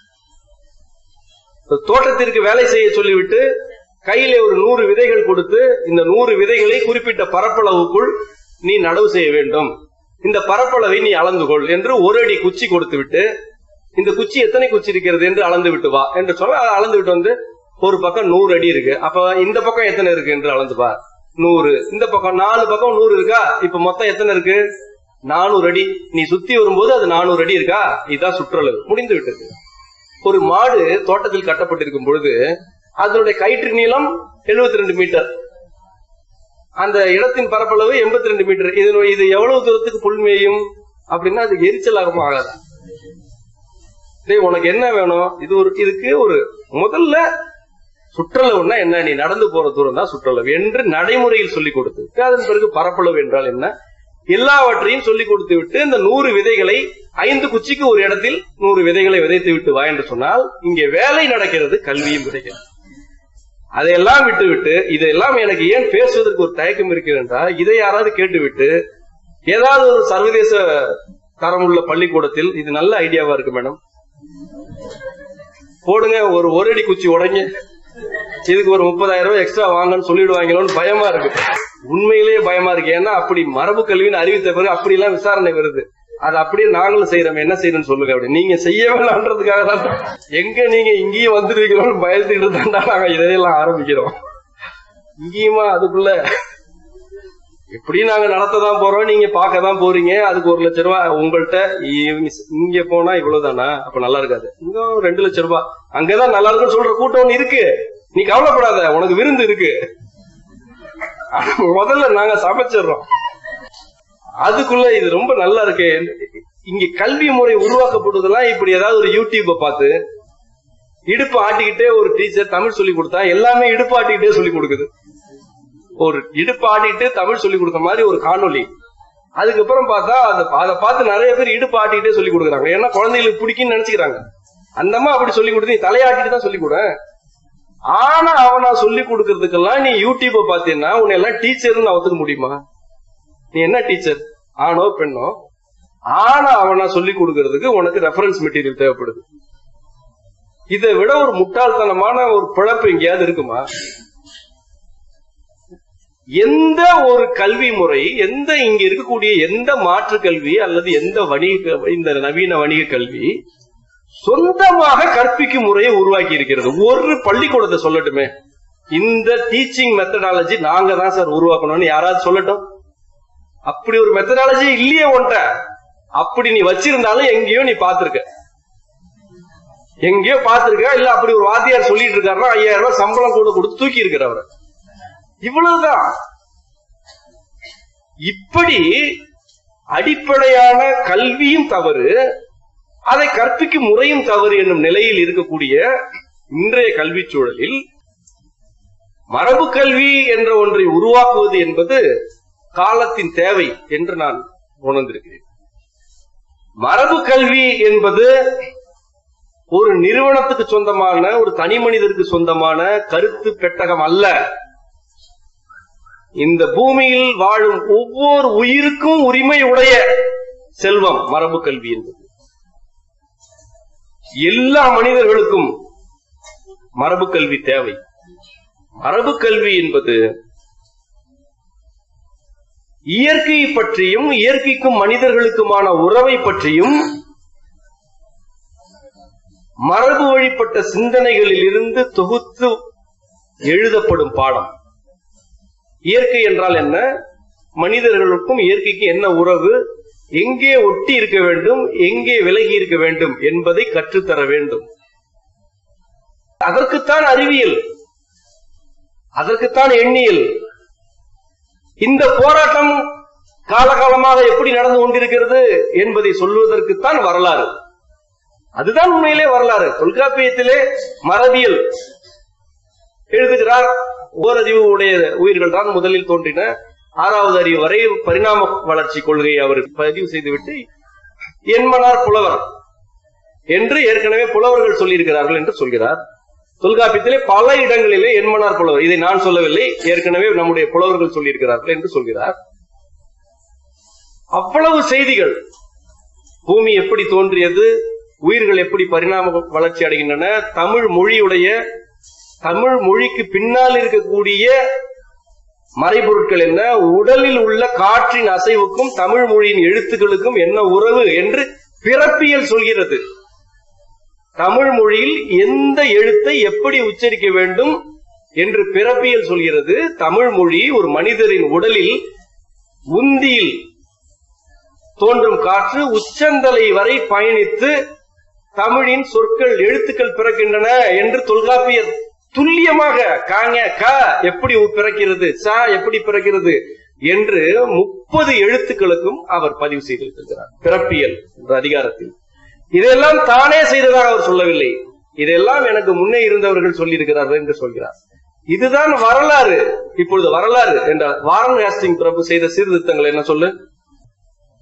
தோட்டத்திற்கு வேலை செய்ய சொல்லிவிட்டு கையில ஒரு நூறு விதைகள் கொடுத்து இந்த நூறு விதைகளை குறிப்பிட்ட பரப்பளவுக்குள் நீ நடவு செய்ய வேண்டும் இந்த பரப்பளவை நீ அளந்து கொள் என்று ஒரு அடி குச்சி கொடுத்து விட்டு இந்த குச்சி எத்தனை குச்சி இருக்கிறது என்று அளந்து விட்டு வா என்று சொல்ல அதை அளந்து விட்டு வந்து ஒரு பக்கம் நூறு அடி இருக்கு அப்ப இந்த பக்கம் எத்தனை இருக்கு என்று அளந்து பார் நூறு இந்த பக்கம் நாலு பக்கம் நூறு இருக்கா இப்ப மொத்தம் எத்தனை இருக்கு நானூறு அடி நீ சுத்தி வரும்போது அது நானூறு அடி இருக்கா இதுதான் சுற்றளவு முடிந்து விட்டது ஒரு மாடு தோட்டத்தில் கட்டப்பட்டிருக்கும் பொழுது அதனுடைய கயிற்று நீளம் 72 ரெண்டு மீட்டர் அந்த இடத்தின் பரப்பளவு 82 ரெண்டு மீட்டர் இது இது எவ்வளவு தூரத்துக்கு புல் மேயும் அப்படின்னா அது எரிச்சலாகவும் ஆகாது டேய் உனக்கு என்ன வேணும் இது ஒரு இதுக்கு ஒரு முதல்ல சுற்றளவுன்னா என்ன நீ நடந்து போற தூரம் தான் சுற்றளவு என்று நடைமுறையில் சொல்லிக் கொடுத்து அதன் பிறகு பரப்பளவு என்றால் என்ன எல்லாவற்றையும் சொல்லிக் கொடுத்து விட்டு இந்த நூறு விதைகளை ஐந்து குச்சிக்கு ஒரு இடத்தில் நூறு விதைகளை விதைத்து விட்டு வா என்று சொன்னால் இங்கே வேலை நடக்கிறது கல்வியும் கிடைக்கிறது அதையெல்லாம் விட்டு விட்டு இதெல்லாம் எனக்கு ஏன் பேசுவதற்கு ஒரு தயக்கம் இருக்கிறது என்றால் இதை யாராவது கேட்டுவிட்டு ஏதாவது ஒரு சர்வதேச தரமுள்ள பள்ளிக்கூடத்தில் இது நல்ல ஐடியாவா இருக்கு மேடம் போடுங்க ஒரு ஒரு அடி குச்சி உடைங்க இதுக்கு ஒரு முப்பதாயிரம் ரூபாய் எக்ஸ்ட்ரா வாங்கன்னு சொல்லிடுவாங்களோன்னு பயமா இருக்கு உண்மையிலேயே பயமா இருக்கு ஏன்னா அப்படி மரபு கல்வின்னு அறிவித்த பிறகு அப்படி எல்லாம் விசாரணை வருது அது அப்படியே நாங்களும் செய்யறோம் என்ன செய்யணும்னு சொல்லுங்க அப்படி நீங்க செய்ய வேணான்றதுக்காக தான் எங்க நீங்க இங்கேயும் வந்துருவீங்களோன்னு பயந்துட்டு தாண்டா நாங்க இதையெல்லாம் ஆரம்பிக்கிறோம் இங்கேயுமா அதுக்குள்ள எப்படி நாங்க நடத்த தான் போறோம் நீங்க பார்க்க தான் போறீங்க அதுக்கு ஒரு லட்சம் ரூபாய் உங்கள்கிட்ட இவங்க இங்க போனா இவ்வளவுதானா அப்ப நல்லா இருக்காது இங்க ஒரு ரெண்டு லட்சம் ரூபாய் அங்கதான் நல்லா இருக்குன்னு சொல்ற கூட்டம் ஒண்ணு இருக்கு நீ கவலைப்படாத உனக்கு விருந்து இருக்கு ஆனா முதல்ல நாங்க சமைச்சிடுறோம் அதுக்குள்ள இது ரொம்ப நல்லா இருக்கு இங்க கல்வி முறை உருவாக்கப்படுவதெல்லாம் இப்படி ஏதாவது ஒரு யூடியூப்பை பார்த்து இடுப்பு ஆட்டிக்கிட்டே ஒரு டீச்சர் தமிழ் சொல்லி கொடுத்தா எல்லாமே இடுப்பு ஆட்டிக்கிட்டே சொல்லி கொடுக்குது ஒரு இடுப்பு ஆட்டிட்டு தமிழ் சொல்லி கொடுத்த மாதிரி ஒரு காணொளி அதுக்கப்புறம் பார்த்தா அதை அதை பார்த்து நிறைய பேர் இடுப்பு ஆட்டிக்கிட்டே சொல்லி கொடுக்குறாங்க ஏன்னா குழந்தைகளுக்கு பிடிக்கும்னு நினைச்சுக்கிறாங்க அந்தம்மா அப்படி சொல்லி கொடுத்து நீ தலையாட்டிட்டு தான் சொல்லி கொடு ஆனா அவனா சொல்லி கொடுக்கறதுக்கெல்லாம் நீ யூடியூப்பை பார்த்தீங்கன்னா உன்னை எல்லாம் டீச்சர்னு ஒத்துக்க முடியுமா நீ என்ன டீச்சர் ஆணோ பெண்ணோ ஆனா அவனா சொல்லி கொடுக்கறதுக்கு உனக்கு ரெஃபரன்ஸ் மெட்டீரியல் தேவைப்படுது இதை விட ஒரு முட்டாள்தனமான ஒரு பிழப்பு எங்கேயாவது இருக்குமா எந்த ஒரு கல்வி முறை எந்த இங்க இருக்கக்கூடிய எந்த மாற்று கல்வி அல்லது எந்த வணிக இந்த நவீன வணிக கல்வி சொந்தமாக கற்பிக்கும் முறையை உருவாக்கி இருக்கிறது ஒரு பள்ளிக்கூடத்தை சொல்லட்டுமே இந்த டீச்சிங் மெத்தடாலஜி நாங்க தான் சார் உருவாக்கணும்னு யாராவது சொல்லட்டும் அப்படி ஒரு மெத்தடாலஜி இல்லையே ஒன்ட்ட அப்படி நீ வச்சிருந்தாலும் எங்கேயோ நீ பாத்திருக்க எங்கேயோ பாத்திருக்க இல்ல அப்படி ஒரு வாத்தியார் சொல்லிட்டு இருக்காருன்னா ஐயாயிரம் ரூபாய் சம்பளம் கூட கொடுத்து தூக்கி இருக்கிற அவரை இவ்வளவுதான் இப்படி அடிப்படையான கல்வியும் தவறு அதை கற்பிக்கும் முறையும் தவறு என்னும் நிலையில் இருக்கக்கூடிய இன்றைய கல்வி சூழலில் மரபு கல்வி என்ற ஒன்றை உருவாக்குவது என்பது காலத்தின் தேவை என்று நான் உணர்ந்திருக்கிறேன் மரபு கல்வி என்பது ஒரு நிறுவனத்துக்கு சொந்தமான ஒரு தனி மனிதருக்கு சொந்தமான கருத்து பெட்டகம் அல்ல இந்த பூமியில் வாழும் ஒவ்வொரு உயிருக்கும் உரிமை உடைய செல்வம் மரபு கல்வி என்பது எல்லா மனிதர்களுக்கும் மரபு கல்வி தேவை மரபு கல்வி என்பது இயற்கை பற்றியும் இயற்கைக்கும் மனிதர்களுக்குமான உறவை பற்றியும் மரபு வழிப்பட்ட சிந்தனைகளில் இருந்து தொகுத்து எழுதப்படும் பாடம் இயற்கை என்றால் என்ன மனிதர்களுக்கும் இயற்கைக்கு என்ன உறவு எங்கே ஒட்டி இருக்க வேண்டும் எங்கே விலகி இருக்க வேண்டும் என்பதை கற்றுத்தர வேண்டும் அதற்குத்தான் அறிவியல் அதற்குத்தான் எண்ணியல் இந்த போராட்டம் காலகாலமாக எப்படி நடந்து கொண்டிருக்கிறது என்பதை சொல்வதற்குத்தான் வரலாறு அதுதான் உண்மையிலே வரலாறு தொல்காப்பியத்திலே மரபியல் எழுதுகிறார் ஓரறிவு உடைய உயிர்கள் தான் முதலில் தோன்றின ஆறாவது அறிவு வரை பரிணாம வளர்ச்சி கொள்கையை அவர் பதிவு செய்துவிட்டு என்மனார் புலவர் என்று ஏற்கனவே புலவர்கள் சொல்லியிருக்கிறார்கள் என்று சொல்கிறார் தொல்காப்பியத்திலே பல இடங்களிலே என்மனார் புலவர் இதை நான் சொல்லவில்லை ஏற்கனவே நம்முடைய புலவர்கள் சொல்லியிருக்கிறார்கள் என்று சொல்கிறார் அவ்வளவு செய்திகள் பூமி எப்படி தோன்றியது உயிர்கள் எப்படி பரிணாம வளர்ச்சி அடைகின்றன தமிழ் மொழியுடைய தமிழ் மொழிக்கு பின்னால் இருக்கக்கூடிய மறைபொருட்கள் என்ன உடலில் உள்ள காற்றின் அசைவுக்கும் தமிழ் மொழியின் எழுத்துக்களுக்கும் என்ன உறவு என்று பிறப்பியல் சொல்கிறது தமிழ் மொழியில் எந்த எழுத்தை எப்படி உச்சரிக்க வேண்டும் என்று பிறப்பியல் சொல்கிறது தமிழ் மொழி ஒரு மனிதரின் உடலில் உந்தியில் தோன்றும் காற்று உச்சந்தலை வரை பயணித்து தமிழின் சொற்கள் எழுத்துக்கள் பிறக்கின்றன என்று தொல்காப்பியர் துல்லியமாக காங்க க எப்படி பிறக்கிறது ச எப்படி பிறக்கிறது என்று முப்பது எழுத்துக்களுக்கும் அவர் பதிவு செய்திருக்கிறார் பிறப்பியல் என்ற அதிகாரத்தில் இதையெல்லாம் தானே செய்ததாக அவர் சொல்லவில்லை இதெல்லாம் எனக்கு முன்னே இருந்தவர்கள் சொல்லியிருக்கிறார்கள் என்று சொல்கிறார் இதுதான் வரலாறு இப்பொழுது வரலாறு என்ற வாரன் ஹாஸ்டிங் பிரபு செய்த சீர்திருத்தங்கள் என்ன சொல்லு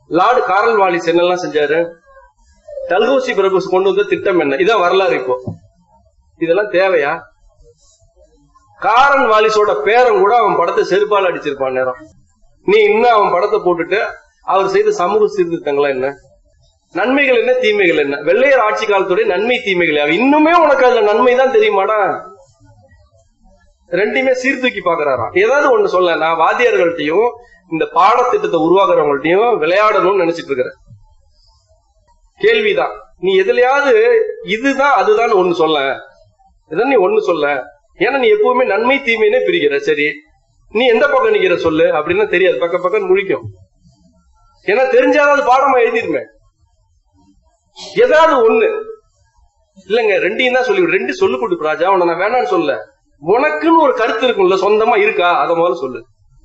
லார்டு காரல் வாலிஸ் என்னெல்லாம் செஞ்சாரு டல்ஹௌசி பிரபு கொண்டு வந்த திட்டம் என்ன இதான் வரலாறு இப்போ இதெல்லாம் தேவையா காரன் வாலிஸோட பேரன் கூட அவன் படத்தை செருப்பால் அடிச்சிருப்பான் நேரம் நீ இன்னும் அவன் படத்தை போட்டுட்டு அவர் செய்த சமூக சீர்திருத்தங்களா என்ன நன்மைகள் என்ன தீமைகள் என்ன வெள்ளையர் ஆட்சி காலத்துடைய நன்மை தீமைகள் அவன் இன்னுமே உனக்கு அதுல நன்மை தான் தெரியுமாடா ரெண்டையுமே சீர்தூக்கி பாக்குறாராம் ஏதாவது ஒண்ணு சொல்ல நான் வாத்தியார்கள்ட்டையும் இந்த பாடத்திட்டத்தை உருவாக்குறவங்கள்ட்டையும் விளையாடணும்னு நினைச்சிட்டு இருக்கிறேன் கேள்விதான் நீ எதுலயாவது இதுதான் அதுதான் ஒண்ணு சொல்ல இதான் நீ ஒண்ணு சொல்ல ஏன்னா நீ எப்பவுமே நன்மை தீமைனே பிரிக்கிற சரி நீ எந்த பக்கம் நிக்கிற சொல்லு அப்படின்னா தெரியாது பக்க பக்கம் முழிக்கும் ஏன்னா தெரிஞ்சாவது பாடமா எழுதிருமே ஏதாவது ஒண்ணு இல்லங்க ரெண்டையும் தான் சொல்லி ரெண்டு சொல்லு கொடுப்பு ராஜா உன்னை நான் வேணாம்னு சொல்ல உனக்குன்னு ஒரு கருத்து இருக்கும்ல சொந்தமா இருக்கா அத முதல்ல சொல்லு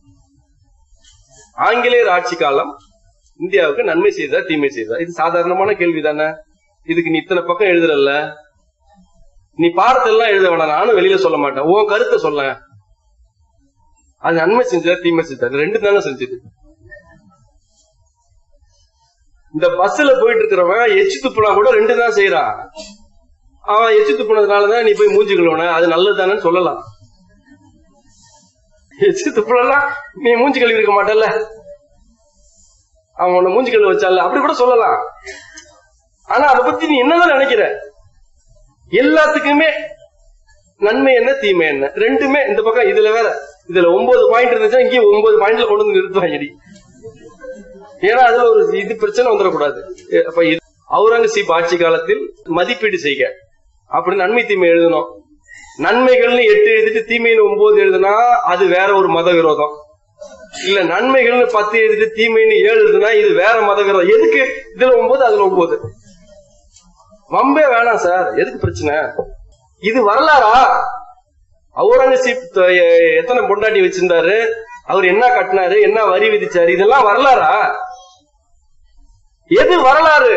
ஆங்கிலேயர் ஆட்சி காலம் இந்தியாவுக்கு நன்மை செய்தா தீமை செய்தா இது சாதாரணமான கேள்வி தானே இதுக்கு நீ இத்தனை பக்கம் எழுதுறல்ல நீ பாடத்தெல்லாம் எழுத வேணாம் நானும் வெளியில சொல்ல மாட்டேன் உன் கருத்தை சொல்ல அது நன்மை செஞ்சதா தீமை செஞ்சதா ரெண்டு தானே செஞ்சது இந்த பஸ்ல போயிட்டு இருக்கிறவன் எச்சு துப்புனா கூட ரெண்டு தான் செய்யறான் அவன் எச்சு துப்புனதுனாலதான் நீ போய் மூஞ்சி கழுவுன அது நல்லது தானே சொல்லலாம் எச்சு துப்புலாம் நீ மூஞ்சி கழுவி இருக்க மாட்டல்ல அவன் உன்னை மூஞ்சி கழுவி வச்சால அப்படி கூட சொல்லலாம் ஆனா அதை பத்தி நீ என்னதான் நினைக்கிற எல்லாத்துக்குமே நன்மை என்ன தீமை என்ன ரெண்டுமே இந்த பக்கம் இதுல வேற இதுல ஒன்பது பாயிண்ட் இருந்துச்சுன்னா இங்கே ஒன்பது பாயிண்ட்ல கொண்டு வந்து நிறுத்துவாங்க ஏன்னா அதுல ஒரு இது பிரச்சனை வந்துடக்கூடாது எ- அப்ப இது அவுரங்கசீப் ஆட்சி காலத்தில் மதிப்பீடு செய்க அப்படி நன்மை தீமை எழுதணும் நன்மைகள்னு எட்டு எழுதிட்டு தீமைன்னு ஒன்பது எழுதுனா அது வேற ஒரு மத விரோதம் இல்ல நன்மைகள்னு பத்து எழுதிட்டு தீமைன்னு ஏழு எழுதுனா இது வேற மத விரோதம் எதுக்கு இதுல ஒன்பது அதுல ஒன்பது வம்பே வேணாம் சார் எதுக்கு பிரச்சனை இது வரலாறா அவுரங்கசீப் த- எ- எத்தனை பொண்டாட்டி வச்சிருந்தாரு அவர் என்ன கட்டினாரு என்ன வரி விதிச்சாரு இதெல்லாம் வரலாறா எது வரலாறு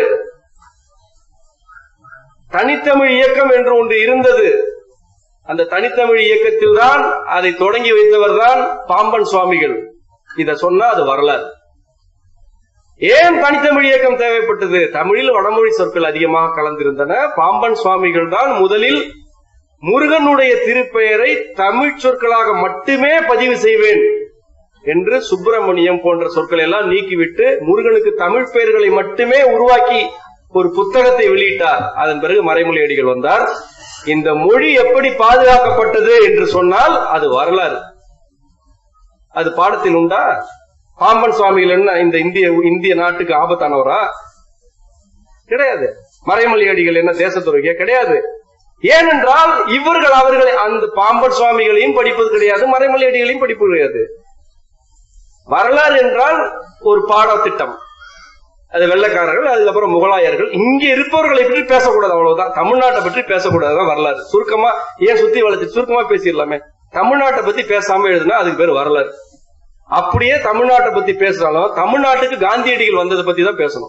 தனித்தமிழ் இயக்கம் என்று ஒன்று இருந்தது அந்த தனித்தமிழ் இயக்கத்தில் தான் அதை தொடங்கி வைத்தவர் தான் பாம்பன் சுவாமிகள் இத சொன்னா அது வரலாறு ஏன் தனித்தமிழ் இயக்கம் தேவைப்பட்டது தமிழில் வடமொழி சொற்கள் அதிகமாக கலந்திருந்தன பாம்பன் சுவாமிகள் தான் முதலில் முருகனுடைய திருப்பெயரை தமிழ் சொற்களாக மட்டுமே பதிவு செய்வேன் என்று சுப்பிரமணியம் போன்ற சொற்களை எல்லாம் நீக்கிவிட்டு முருகனுக்கு தமிழ் பெயர்களை மட்டுமே உருவாக்கி ஒரு புத்தகத்தை வெளியிட்டார் அதன் பிறகு மறைமொழி அடிகள் வந்தார் இந்த மொழி எப்படி பாதுகாக்கப்பட்டது என்று சொன்னால் அது வரலாறு அது பாடத்தில் உண்டா பாம்பன் சுவாமிகள் என்ன இந்த இந்திய இந்திய நாட்டுக்கு ஆபத்தானவரா கிடையாது மறைமொழி அடிகள் என்ன தேசத்துறைக்கே கிடையாது ஏனென்றால் இவர்கள் அவர்களை அந்த பாம்பன் சுவாமிகளையும் படிப்பது கிடையாது மறைமொழி அடிகளையும் படிப்பது கிடையாது வரலாறு என்றால் ஒரு பாடத்திட்டம் அது வெள்ளைக்காரர்கள் அதுக்கப்புறம் முகலாயர்கள் இங்க இருப்பவர்களை பற்றி பேசக்கூடாது அவ்வளவுதான் தமிழ்நாட்டை பற்றி பேசக்கூடாது வரலாறு சுருக்கமா ஏன் சுத்தி வளைச்சு சுருக்கமா பேசிடலாமே தமிழ்நாட்டை பத்தி பேசாம எழுதுனா அதுக்கு பேர் வரலாறு அப்படியே தமிழ்நாட்டை பத்தி பேசினாலும் தமிழ்நாட்டுக்கு காந்தியடிகள் வந்ததை பத்தி தான் பேசணும்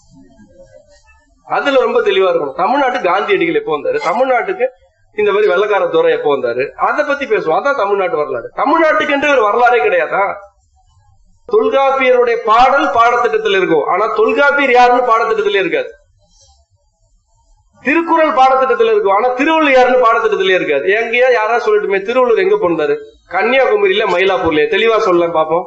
அதுல ரொம்ப தெளிவா இருக்கணும் தமிழ்நாட்டுக்கு காந்தியடிகள் எப்போ வந்தாரு தமிழ்நாட்டுக்கு இந்த மாதிரி வெள்ளக்கார துறை எப்போ வந்தாரு அதை பத்தி பேசுவோம் அதான் தமிழ்நாட்டு வரலாறு தமிழ்நாட்டுக்கு என்று ஒரு வரலாறே கிடையாதா தொல்காப்பியருடைய பாடல் பாடத்திட்டத்தில் இருக்கும் ஆனா தொல்காப்பியர் யாருன்னு பாடத்திட்டத்திலே இருக்காது திருக்குறள் பாடத்திட்டத்தில் இருக்கும் ஆனா திருவள்ளுவர் யாருன்னு பாடத்திட்டத்திலே இருக்காது எங்கேயா யாரா சொல்லட்டுமே திருவள்ளுவர் எங்க பிறந்தாரு கன்னியாகுமரியில மயிலாப்பூர்ல தெளிவா சொல்ல பாப்போம்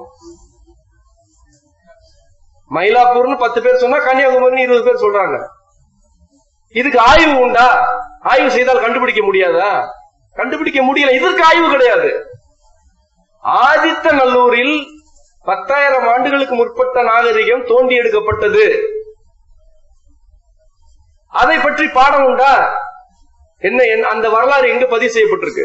மயிலாப்பூர்னு பத்து பேர் சொன்னா கன்னியாகுமரின்னு இருபது பேர் சொல்றாங்க இதுக்கு ஆய்வு உண்டா ஆய்வு செய்தால் கண்டுபிடிக்க முடியாதா கண்டுபிடிக்க முடியல இதற்கு ஆய்வு கிடையாது ஆதித்த நல்லூரில் பத்தாயிரம் ஆண்டுகளுக்கு முற்பட்ட நாகரிகம் தோண்டி எடுக்கப்பட்டது அதை பற்றி பாடம் உண்டா என்ன என்ன- அந்த வரலாறு எங்க பதிவு செய்யப்பட்டிருக்கு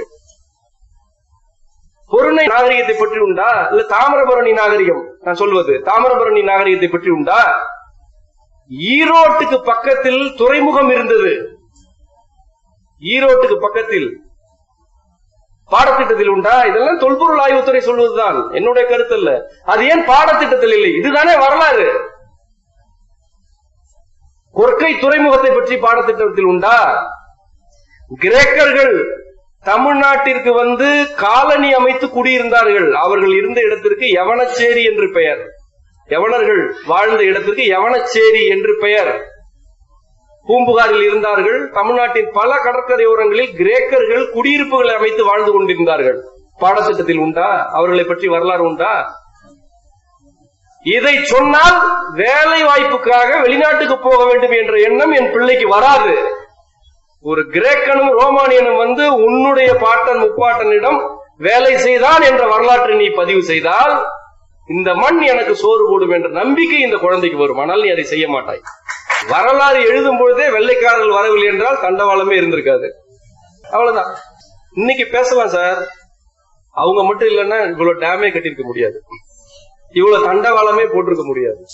பொருணை நாகரிகத்தை பற்றி உண்டா இல்ல தாமிரபரணி நாகரிகம் நான் சொல்வது தாமிரபரணி நாகரிகத்தை பற்றி உண்டா ஈரோட்டுக்கு பக்கத்தில் துறைமுகம் இருந்தது ஈரோட்டுக்கு பக்கத்தில் பாடத்திட்டத்தில் உண்டா இதெல்லாம் தொல்பொருள் ஆய்வுத்துறை சொல்வதுதான் என்னுடைய கருத்து அல்ல அது ஏன் பாடத்திட்டத்தில் இல்லை இதுதானே வரலாறு கொற்கை துறைமுகத்தை பற்றி பாடத்திட்டத்தில் உண்டா கிரேக்கர்கள் தமிழ்நாட்டிற்கு வந்து காலனி அமைத்து குடியிருந்தார்கள் அவர்கள் இருந்த இடத்திற்கு யவனச்சேரி என்று பெயர் யவனர்கள் வாழ்ந்த இடத்திற்கு யவனச்சேரி என்று பெயர் பூம்புகாரில் இருந்தார்கள் தமிழ்நாட்டின் பல கடற்கரையோரங்களில் கிரேக்கர்கள் குடியிருப்புகளை அமைத்து வாழ்ந்து கொண்டிருந்தார்கள் பாடத்திட்டத்தில் உண்டா அவர்களை பற்றி வரலாறு உண்டா இதை சொன்னால் வேலை வாய்ப்புக்காக வெளிநாட்டுக்கு போக வேண்டும் என்ற எண்ணம் என் பிள்ளைக்கு வராது ஒரு கிரேக்கனும் ரோமானியனும் வந்து உன்னுடைய பாட்டன் முப்பாட்டனிடம் வேலை செய்தான் என்ற வரலாற்றை நீ பதிவு செய்தால் இந்த மண் எனக்கு சோறு போடும் என்ற நம்பிக்கை இந்த குழந்தைக்கு வரும் ஆனால் நீ அதை செய்ய மாட்டாய் வரலாறு எழுதும் பொழுதே வெள்ளைக்காரர்கள் வரவில்லை என்றால் தண்டவாளமே இருந்திருக்காது அவ்வளவுதான் இன்னைக்கு பேசலாம் சார் அவங்க மட்டும் இல்லைன்னா இவ்வளவு டேமே கட்டியிருக்க முடியாது இவ்வளவு தண்டவாளமே போட்டிருக்க முடியாது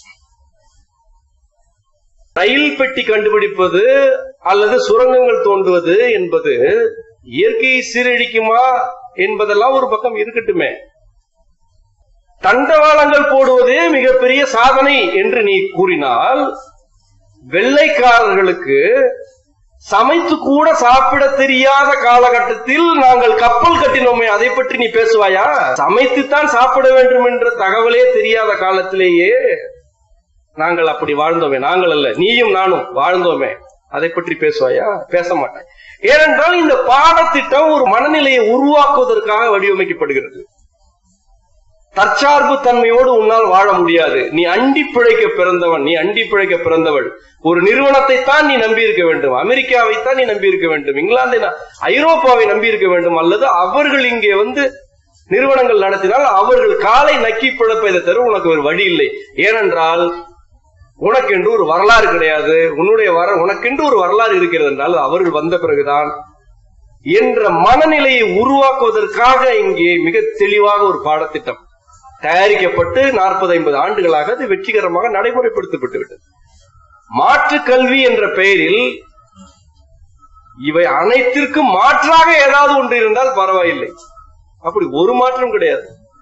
ரயில் பெட்டி கண்டுபிடிப்பது அல்லது சுரங்கங்கள் தோண்டுவது என்பது இயற்கையை சீரழிக்குமா என்பதெல்லாம் ஒரு பக்கம் இருக்கட்டுமே தண்டவாளங்கள் போடுவதே மிகப்பெரிய சாதனை என்று நீ கூறினால் வெள்ளைக்காரர்களுக்கு சமைத்து கூட சாப்பிட தெரியாத காலகட்டத்தில் நாங்கள் கப்பல் கட்டினோமே அதை பற்றி நீ பேசுவாயா சமைத்துத்தான் சாப்பிட வேண்டும் என்ற தகவலே தெரியாத காலத்திலேயே நாங்கள் அப்படி வாழ்ந்தோமே நாங்கள் அல்ல நீயும் நானும் வாழ்ந்தோமே அதை பற்றி பேசுவாயா பேச மாட்டேன் ஏனென்றால் இந்த பாடத்திட்டம் ஒரு மனநிலையை உருவாக்குவதற்காக வடிவமைக்கப்படுகிறது தற்சார்பு தன்மையோடு உன்னால் வாழ முடியாது நீ அண்டி பிழைக்க பிறந்தவன் நீ அண்டி பிழைக்க பிறந்தவள் ஒரு நிறுவனத்தை தான் நீ நம்பி இருக்க வேண்டும் அமெரிக்காவை தான் நீ நம்பி இருக்க வேண்டும் இங்கிலாந்தை ந- ஐரோப்பாவை நம்பி இருக்க வேண்டும் அல்லது அவர்கள் இங்கே வந்து நிறுவனங்கள் நடத்தினால் அவர்கள் காலை நக்கி பிழைப்பதை தவிர உனக்கு ஒரு வழி இல்லை ஏனென்றால் உனக்கென்று ஒரு வரலாறு கிடையாது உன்னுடைய வர உனக்கென்று ஒரு வரலாறு இருக்கிறது என்றால் அது அவர்கள் வந்த பிறகுதான் என்ற மனநிலையை உருவாக்குவதற்காக இங்கே மிக தெளிவாக ஒரு பாடத்திட்டம் தயாரிக்கப்பட்டு நாற்பது ஐம்பது ஆண்டுகளாக அது வெற்றிகரமாக நடைமுறைப்படுத்தப்பட்டு விட்டது மாற்று கல்வி என்ற பெயரில் இவை அனைத்திற்கும் மாற்றாக ஏதாவது ஒன்று இருந்தால் பரவாயில்லை அப்படி ஒரு மாற்றம் கிடையாது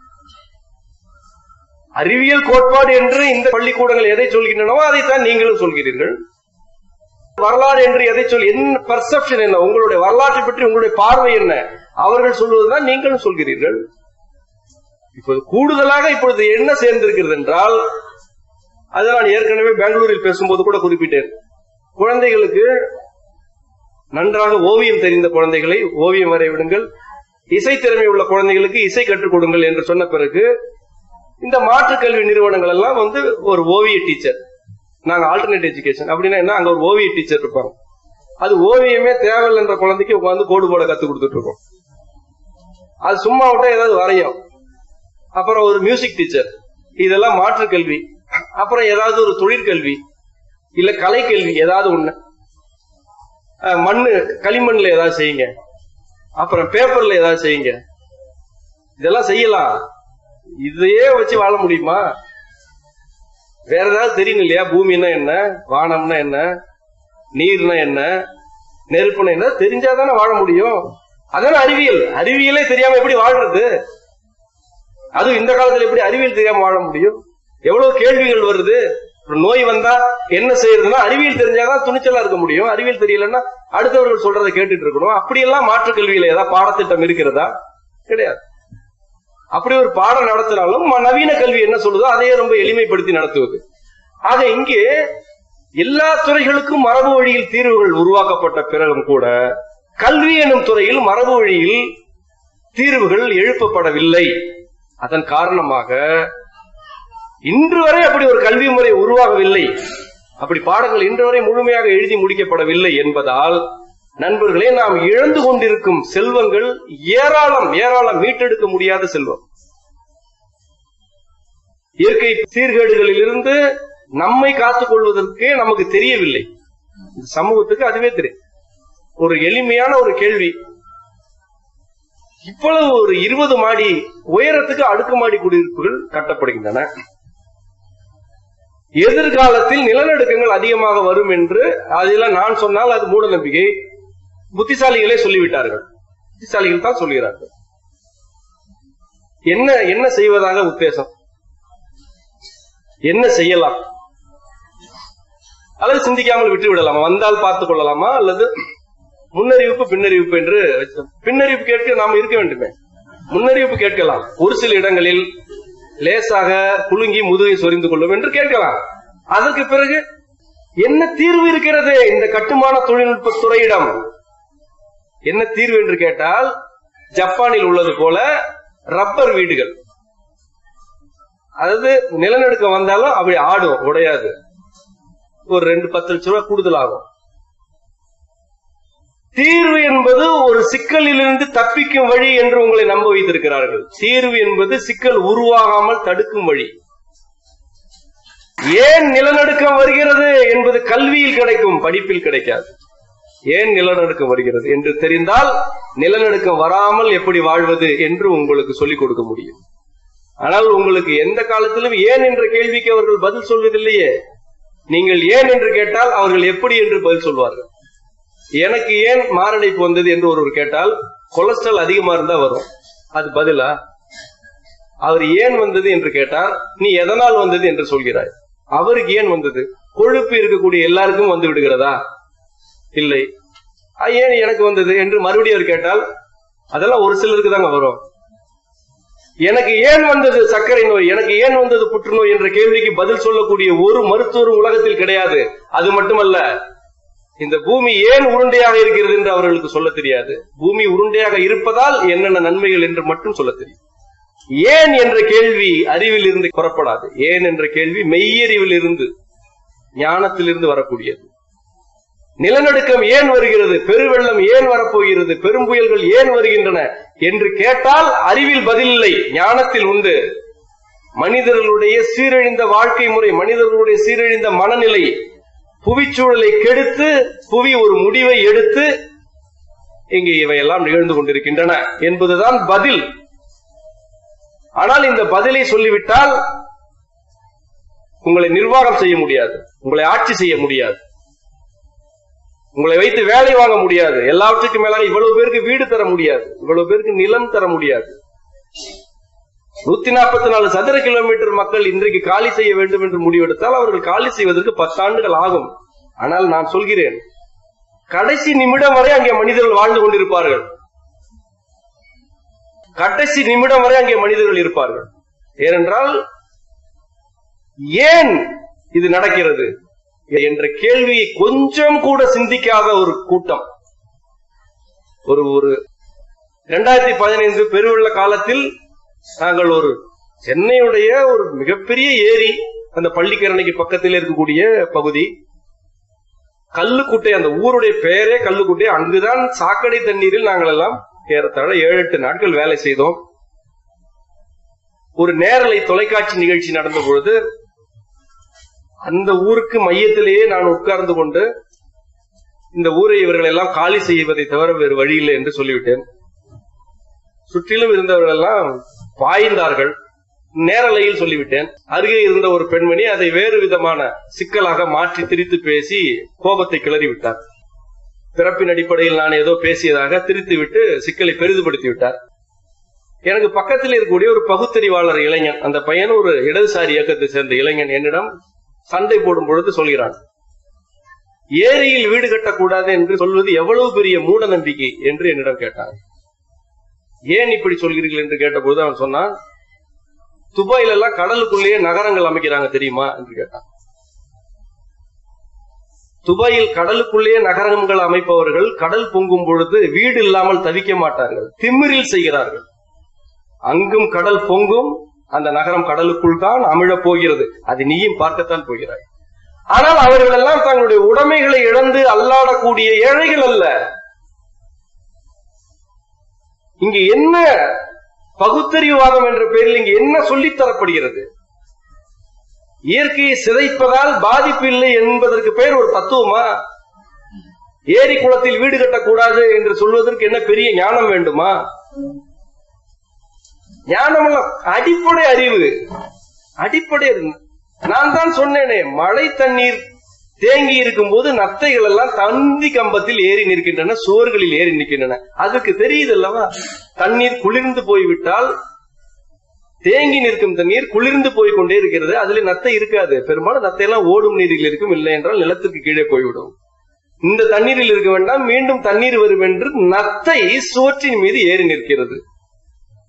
அறிவியல் கோட்பாடு என்று இந்த பள்ளிக்கூடங்கள் எதை சொல்கின்றனவோ அதைத்தான் நீங்களும் சொல்கிறீர்கள் வரலாறு என்று எதை சொல் என்ன பர்செப்ஷன் என்ன உங்களுடைய வரலாற்றை பற்றி உங்களுடைய பார்வை என்ன அவர்கள் சொல்வதுதான் நீங்களும் சொல்கிறீர்கள் இப்போது கூடுதலாக இப்பொழுது என்ன சேர்ந்திருக்கிறது என்றால் அது நான் ஏற்கனவே பெங்களூரில் பேசும்போது கூட குறிப்பிட்டேன் குழந்தைகளுக்கு நன்றாக ஓவியம் தெரிந்த குழந்தைகளை ஓவியம் வரைய விடுங்கள் இசை திறமை உள்ள குழந்தைகளுக்கு இசை கற்றுக் கொடுங்கள் என்று சொன்ன பிறகு இந்த மாற்றுக் கல்வி நிறுவனங்கள் எல்லாம் வந்து ஒரு ஓவிய டீச்சர் நாங்க ஆல்டர்னேட் எஜுகேஷன் அப்படின்னா என்ன அங்க ஒரு ஓவிய டீச்சர் இருப்பாங்க அது ஓவியமே தேவையில்லை என்ற குழந்தைக்கு உட்காந்து கோடு போட கத்து கொடுத்துட்டு இருக்கோம் அது சும்மா விட்டா ஏதாவது வரையும் அப்புறம் ஒரு மியூசிக் டீச்சர் இதெல்லாம் மாற்றுக் கல்வி அப்புறம் ஏதாவது ஒரு தொழிற்கல்வி இல்ல கலைக்கல்வி ஏதாவது ஒண்ணு அஹ் மண்ணு களிமண்ல ஏதாவது செய்யுங்க அப்புறம் பேப்பர்ல ஏதாவது செய்யுங்க இதெல்லாம் செய்யலாம் இதையே வச்சு வாழ முடியுமா வேற ஏதாவது தெரியும் இல்லையா பூமின்னா என்ன வானம்னா என்ன நீர்னா என்ன நெருப்புனா என்ன தெரிஞ்சாதானே வாழ முடியும் அதான அறிவியல் அறிவியலே தெரியாம எப்படி வாழ்றது அதுவும் இந்த காலத்துல எப்படி அறிவியல் தெரியாம வாழ முடியும் எவ்வளவு கேள்விகள் வருது ஒரு நோய் வந்தா என்ன செய்யறதுன்னா அறிவியல் தெரிஞ்சாதான் துணிச்சலா இருக்க முடியும் அறிவியல் தெரியலன்னா அடுத்தவர்கள் சொல்றதை கேட்டுட்டு இருக்கணும் அப்படியெல்லாம் மாற்றுக் கல்வியில ஏதாவது பாடத்திட்டம் இருக்கிறதா கிடையாது அப்படி ஒரு பாடம் நடத்தினாலும் ம- நவீன கல்வி என்ன சொல்லுதோ அதையே ரொம்ப எளிமைப்படுத்தி நடத்துவது ஆக இங்கே எல்லா துறைகளுக்கும் மரபு வழியில் தீர்வுகள் உருவாக்கப்பட்ட பிறகும் கூட கல்வி எனும் துறையில் மரபு வழியில் தீர்வுகள் எழுப்பப்படவில்லை அதன் காரணமாக இன்று வரை அப்படி ஒரு கல்வி முறை உருவாகவில்லை அப்படி பாடங்கள் இன்று வரை முழுமையாக எழுதி முடிக்கப்படவில்லை என்பதால் நண்பர்களே நாம் இழந்து கொண்டிருக்கும் செல்வங்கள் ஏராளம் ஏராளம் மீட்டெடுக்க முடியாத செல்வம் இயற்கை சீர்கேடுகளில் இருந்து நம்மை காத்துக் கொள்வதற்கே நமக்கு தெரியவில்லை இந்த சமூகத்துக்கு அதுவே தெரியும் ஒரு எளிமையான ஒரு கேள்வி இவ்வளவு ஒரு இருபது மாடி உயரத்துக்கு அடுக்குமாடி குடியிருப்புகள் கட்டப்படுகின்றன எதிர்காலத்தில் நிலநடுக்கங்கள் அதிகமாக வரும் என்று அதெல்லாம் நான் சொன்னால் அது மூட நம்பிக்கை புத்திசாலிகளே சொல்லிவிட்டார்கள் புத்திசாலிகள் தான் சொல்கிறார்கள் என்ன என்ன செய்வதாக உத்தேசம் என்ன செய்யலாம் அல்லது சிந்திக்காமல் விட்டு விடலாமா வந்தால் பார்த்துக் கொள்ளலாமா அல்லது முன்னறிவிப்பு பின்னறிவிப்பு என்று வச்சு- பின்னறிவிப்பு கேட்க நாம் இருக்க வேண்டுமே முன்னறிவிப்பு கேட்கலாம் ஒரு சில இடங்களில் லேசாக குலுங்கி முதுகை சொரிந்து கொள்ளும் என்று கேட்கலாம் அதற்கு பிறகு என்ன தீர்வு இருக்கிறது இந்த கட்டுமான தொழில்நுட்ப துறையிடம் என்ன தீர்வு என்று கேட்டால் ஜப்பானில் உள்ளது போல ரப்பர் வீடுகள் அதாவது நிலநடுக்கம் வந்தாலும் அப்படி ஆடும் உடையாது ஒரு ரெண்டு பத்து லட்சம் ரூபாய் கூடுதல் ஆகும் தீர்வு என்பது ஒரு சிக்கலிலிருந்து தப்பிக்கும் வழி என்று உங்களை நம்ப வைத்திருக்கிறார்கள் தீர்வு என்பது சிக்கல் உருவாகாமல் தடுக்கும் வழி ஏன் நிலநடுக்கம் வருகிறது என்பது கல்வியில் கிடைக்கும் படிப்பில் கிடைக்காது ஏன் நிலநடுக்கம் வருகிறது என்று தெரிந்தால் நிலநடுக்கம் வராமல் எப்படி வாழ்வது என்று உங்களுக்கு சொல்லிக் கொடுக்க முடியும் ஆனால் உங்களுக்கு எந்த காலத்திலும் ஏன் என்ற கேள்விக்கு அவர்கள் பதில் சொல்வதில்லையே நீங்கள் ஏன் என்று கேட்டால் அவர்கள் எப்படி என்று பதில் சொல்வார்கள் எனக்கு ஏன் மாரடைப்பு வந்தது என்று ஒருவர் கேட்டால் கொலஸ்ட்ரால் அதிகமா இருந்தா வரும் அது பதிலா அவர் ஏன் வந்தது என்று கேட்டால் நீ எதனால் வந்தது என்று சொல்கிறாய் அவருக்கு ஏன் வந்தது கொழுப்பு இருக்கக்கூடிய எல்லாருக்கும் வந்து விடுகிறதா இல்லை "ஆ, ஏன் எனக்கு வந்தது என்று மறுபடியும் அவர் கேட்டால் அதெல்லாம் ஒரு சிலருக்கு தாங்க வரும் எனக்கு ஏன் வந்தது சர்க்கரை நோய் எனக்கு ஏன் வந்தது புற்றுநோய் என்ற கேள்விக்கு பதில் சொல்லக்கூடிய ஒரு மருத்துவரும் உலகத்தில் கிடையாது அது மட்டுமல்ல இந்த பூமி ஏன் உருண்டையாக இருக்கிறது என்று அவர்களுக்கு சொல்ல தெரியாது பூமி உருண்டையாக இருப்பதால் என்னென்ன நன்மைகள் என்று மட்டும் சொல்ல தெரியும் ஏன் என்ற கேள்வி அறிவில் இருந்து புறப்படாது ஏன் என்ற கேள்வி மெய்யறிவில் இருந்து ஞானத்திலிருந்து வரக்கூடியது நிலநடுக்கம் ஏன் வருகிறது பெருவெள்ளம் ஏன் வரப்போகிறது பெரும்புயல்கள் ஏன் வருகின்றன என்று கேட்டால் அறிவில் பதில் இல்லை ஞானத்தில் உண்டு மனிதர்களுடைய சீரழிந்த வாழ்க்கை முறை மனிதர்களுடைய சீரழிந்த மனநிலை புவிச்சூழலை கெடுத்து புவி ஒரு முடிவை எடுத்து இங்கே இவையெல்லாம் நிகழ்ந்து கொண்டிருக்கின்றன என்பதுதான் பதில் ஆனால் இந்த பதிலை சொல்லிவிட்டால் உங்களை நிர்வாகம் செய்ய முடியாது உங்களை ஆட்சி செய்ய முடியாது உங்களை வைத்து வேலை வாங்க முடியாது எல்லாவற்றுக்கும் மேலாக இவ்வளவு பேருக்கு வீடு தர முடியாது இவ்வளவு பேருக்கு நிலம் தர முடியாது நூத்தி நாற்பத்தி நாலு சதுர கிலோமீட்டர் மக்கள் இன்றைக்கு காலி செய்ய வேண்டும் என்று முடிவெடுத்தால் அவர்கள் காலி செய்வதற்கு பத்தாண்டுகள் ஆகும் ஆனால் நான் சொல்கிறேன் கடைசி நிமிடம் வரை அங்கே மனிதர்கள் வாழ்ந்து கொண்டிருப்பார்கள் கடைசி நிமிடம் வரை அங்கே மனிதர்கள் இருப்பார்கள் ஏனென்றால் ஏன் இது நடக்கிறது என்ற கேள்வியை கொஞ்சம் கூட சிந்திக்காத ஒரு கூட்டம் ஒரு ஒரு இரண்டாயிரத்தி பதினைந்து பெருவெள்ள காலத்தில் நாங்கள் ஒரு சென்னையுடைய ஒரு மிகப்பெரிய ஏரி அந்த பள்ளிக்கரணைக்கு பக்கத்தில் இருக்கக்கூடிய பகுதி கல்லுக்குட்டை அந்த ஊருடைய பெயரே கல்லுக்குட்டை அங்குதான் சாக்கடை தண்ணீரில் நாங்கள் எல்லாம் ஏறத்தாழ ஏழு எட்டு நாட்கள் வேலை செய்தோம் ஒரு நேரலை தொலைக்காட்சி நிகழ்ச்சி நடந்த பொழுது அந்த ஊருக்கு மையத்திலேயே நான் உட்கார்ந்து கொண்டு இந்த ஊரை இவர்கள் எல்லாம் காலி செய்வதை தவிர வேறு வழி இல்லை என்று சொல்லிவிட்டேன் சுற்றிலும் இருந்தவர்கள் எல்லாம் பாய்ந்தார்கள் நேரலையில் சொல்லிவிட்டேன் அருகே இருந்த ஒரு பெண்மணி அதை வேறு விதமான சிக்கலாக மாற்றி திரித்து பேசி கோபத்தை கிளறி விட்டார் பிறப்பின் அடிப்படையில் நான் ஏதோ பேசியதாக திரித்து விட்டு சிக்கலை பெரிதுபடுத்தி விட்டார் எனக்கு பக்கத்தில் இருக்கக்கூடிய ஒரு பகுத்தறிவாளர் இளைஞன் அந்த பையன் ஒரு இடதுசாரி இயக்கத்தை சேர்ந்த இளைஞன் என்னிடம் சண்டை போடும் பொழுது சொல்கிறான் ஏரியில் வீடு கட்டக்கூடாது என்று சொல்வது எவ்வளவு பெரிய மூட நம்பிக்கை என்று என்னிடம் கேட்டான் ஏன் இப்படி சொல்கிறீர்கள் என்று கேட்டபோது அவன் சொன்னான் துபாயில எல்லாம் கடலுக்குள்ளேயே நகரங்கள் அமைக்கிறாங்க தெரியுமா என்று கேட்டான் துபாயில் கடலுக்குள்ளேயே நகரங்கள் அமைப்பவர்கள் கடல் பொங்கும் பொழுது வீடு இல்லாமல் தவிக்க மாட்டார்கள் திமிரில் செய்கிறார்கள் அங்கும் கடல் பொங்கும் அந்த நகரம் கடலுக்குள் தான் அமிழப் போகிறது அது நீயும் பார்க்கத்தான் போகிறாய் ஆனால் அவர்கள் எல்லாம் தங்களுடைய உடைமைகளை இழந்து அல்லாடக்கூடிய ஏழைகள் அல்ல இங்கு என்ன பகுத்தறிவுவாதம் என்ற பெயரில் இங்கு என்ன சொல்லித் தரப்படுகிறது இயற்கையை சிதைப்பதால் பாதிப்பு இல்லை என்பதற்கு பெயர் ஒரு தத்துவமா ஏரி குளத்தில் வீடு கட்டக்கூடாது என்று சொல்வதற்கு என்ன பெரிய ஞானம் வேண்டுமா ஞானம் எல்லாம் அடிப்படை அறிவு அடிப்படை அறிவு. நான் தான் சொன்னேனே மழை தண்ணீர் தேங்கி இருக்கும் போது நத்தைகள் எல்லாம் தந்தி கம்பத்தில் ஏறி நிற்கின்றன சுவர்களில் ஏறி நிற்கின்றன அதுக்கு தெரியுது அல்லவா தண்ணீர் குளிர்ந்து போய்விட்டால் தேங்கி நிற்கும் தண்ணீர் குளிர்ந்து போய் கொண்டே இருக்கிறது அதுல நத்தை இருக்காது பெரும்பாலும் நத்தை எல்லாம் ஓடும் நீரில் இருக்கும் இல்லை என்றால் நிலத்துக்கு கீழே போய்விடும் இந்த தண்ணீரில் இருக்க வேண்டாம் மீண்டும் தண்ணீர் வரும் என்று நத்தை சுவற்றின் மீது ஏறி நிற்கிறது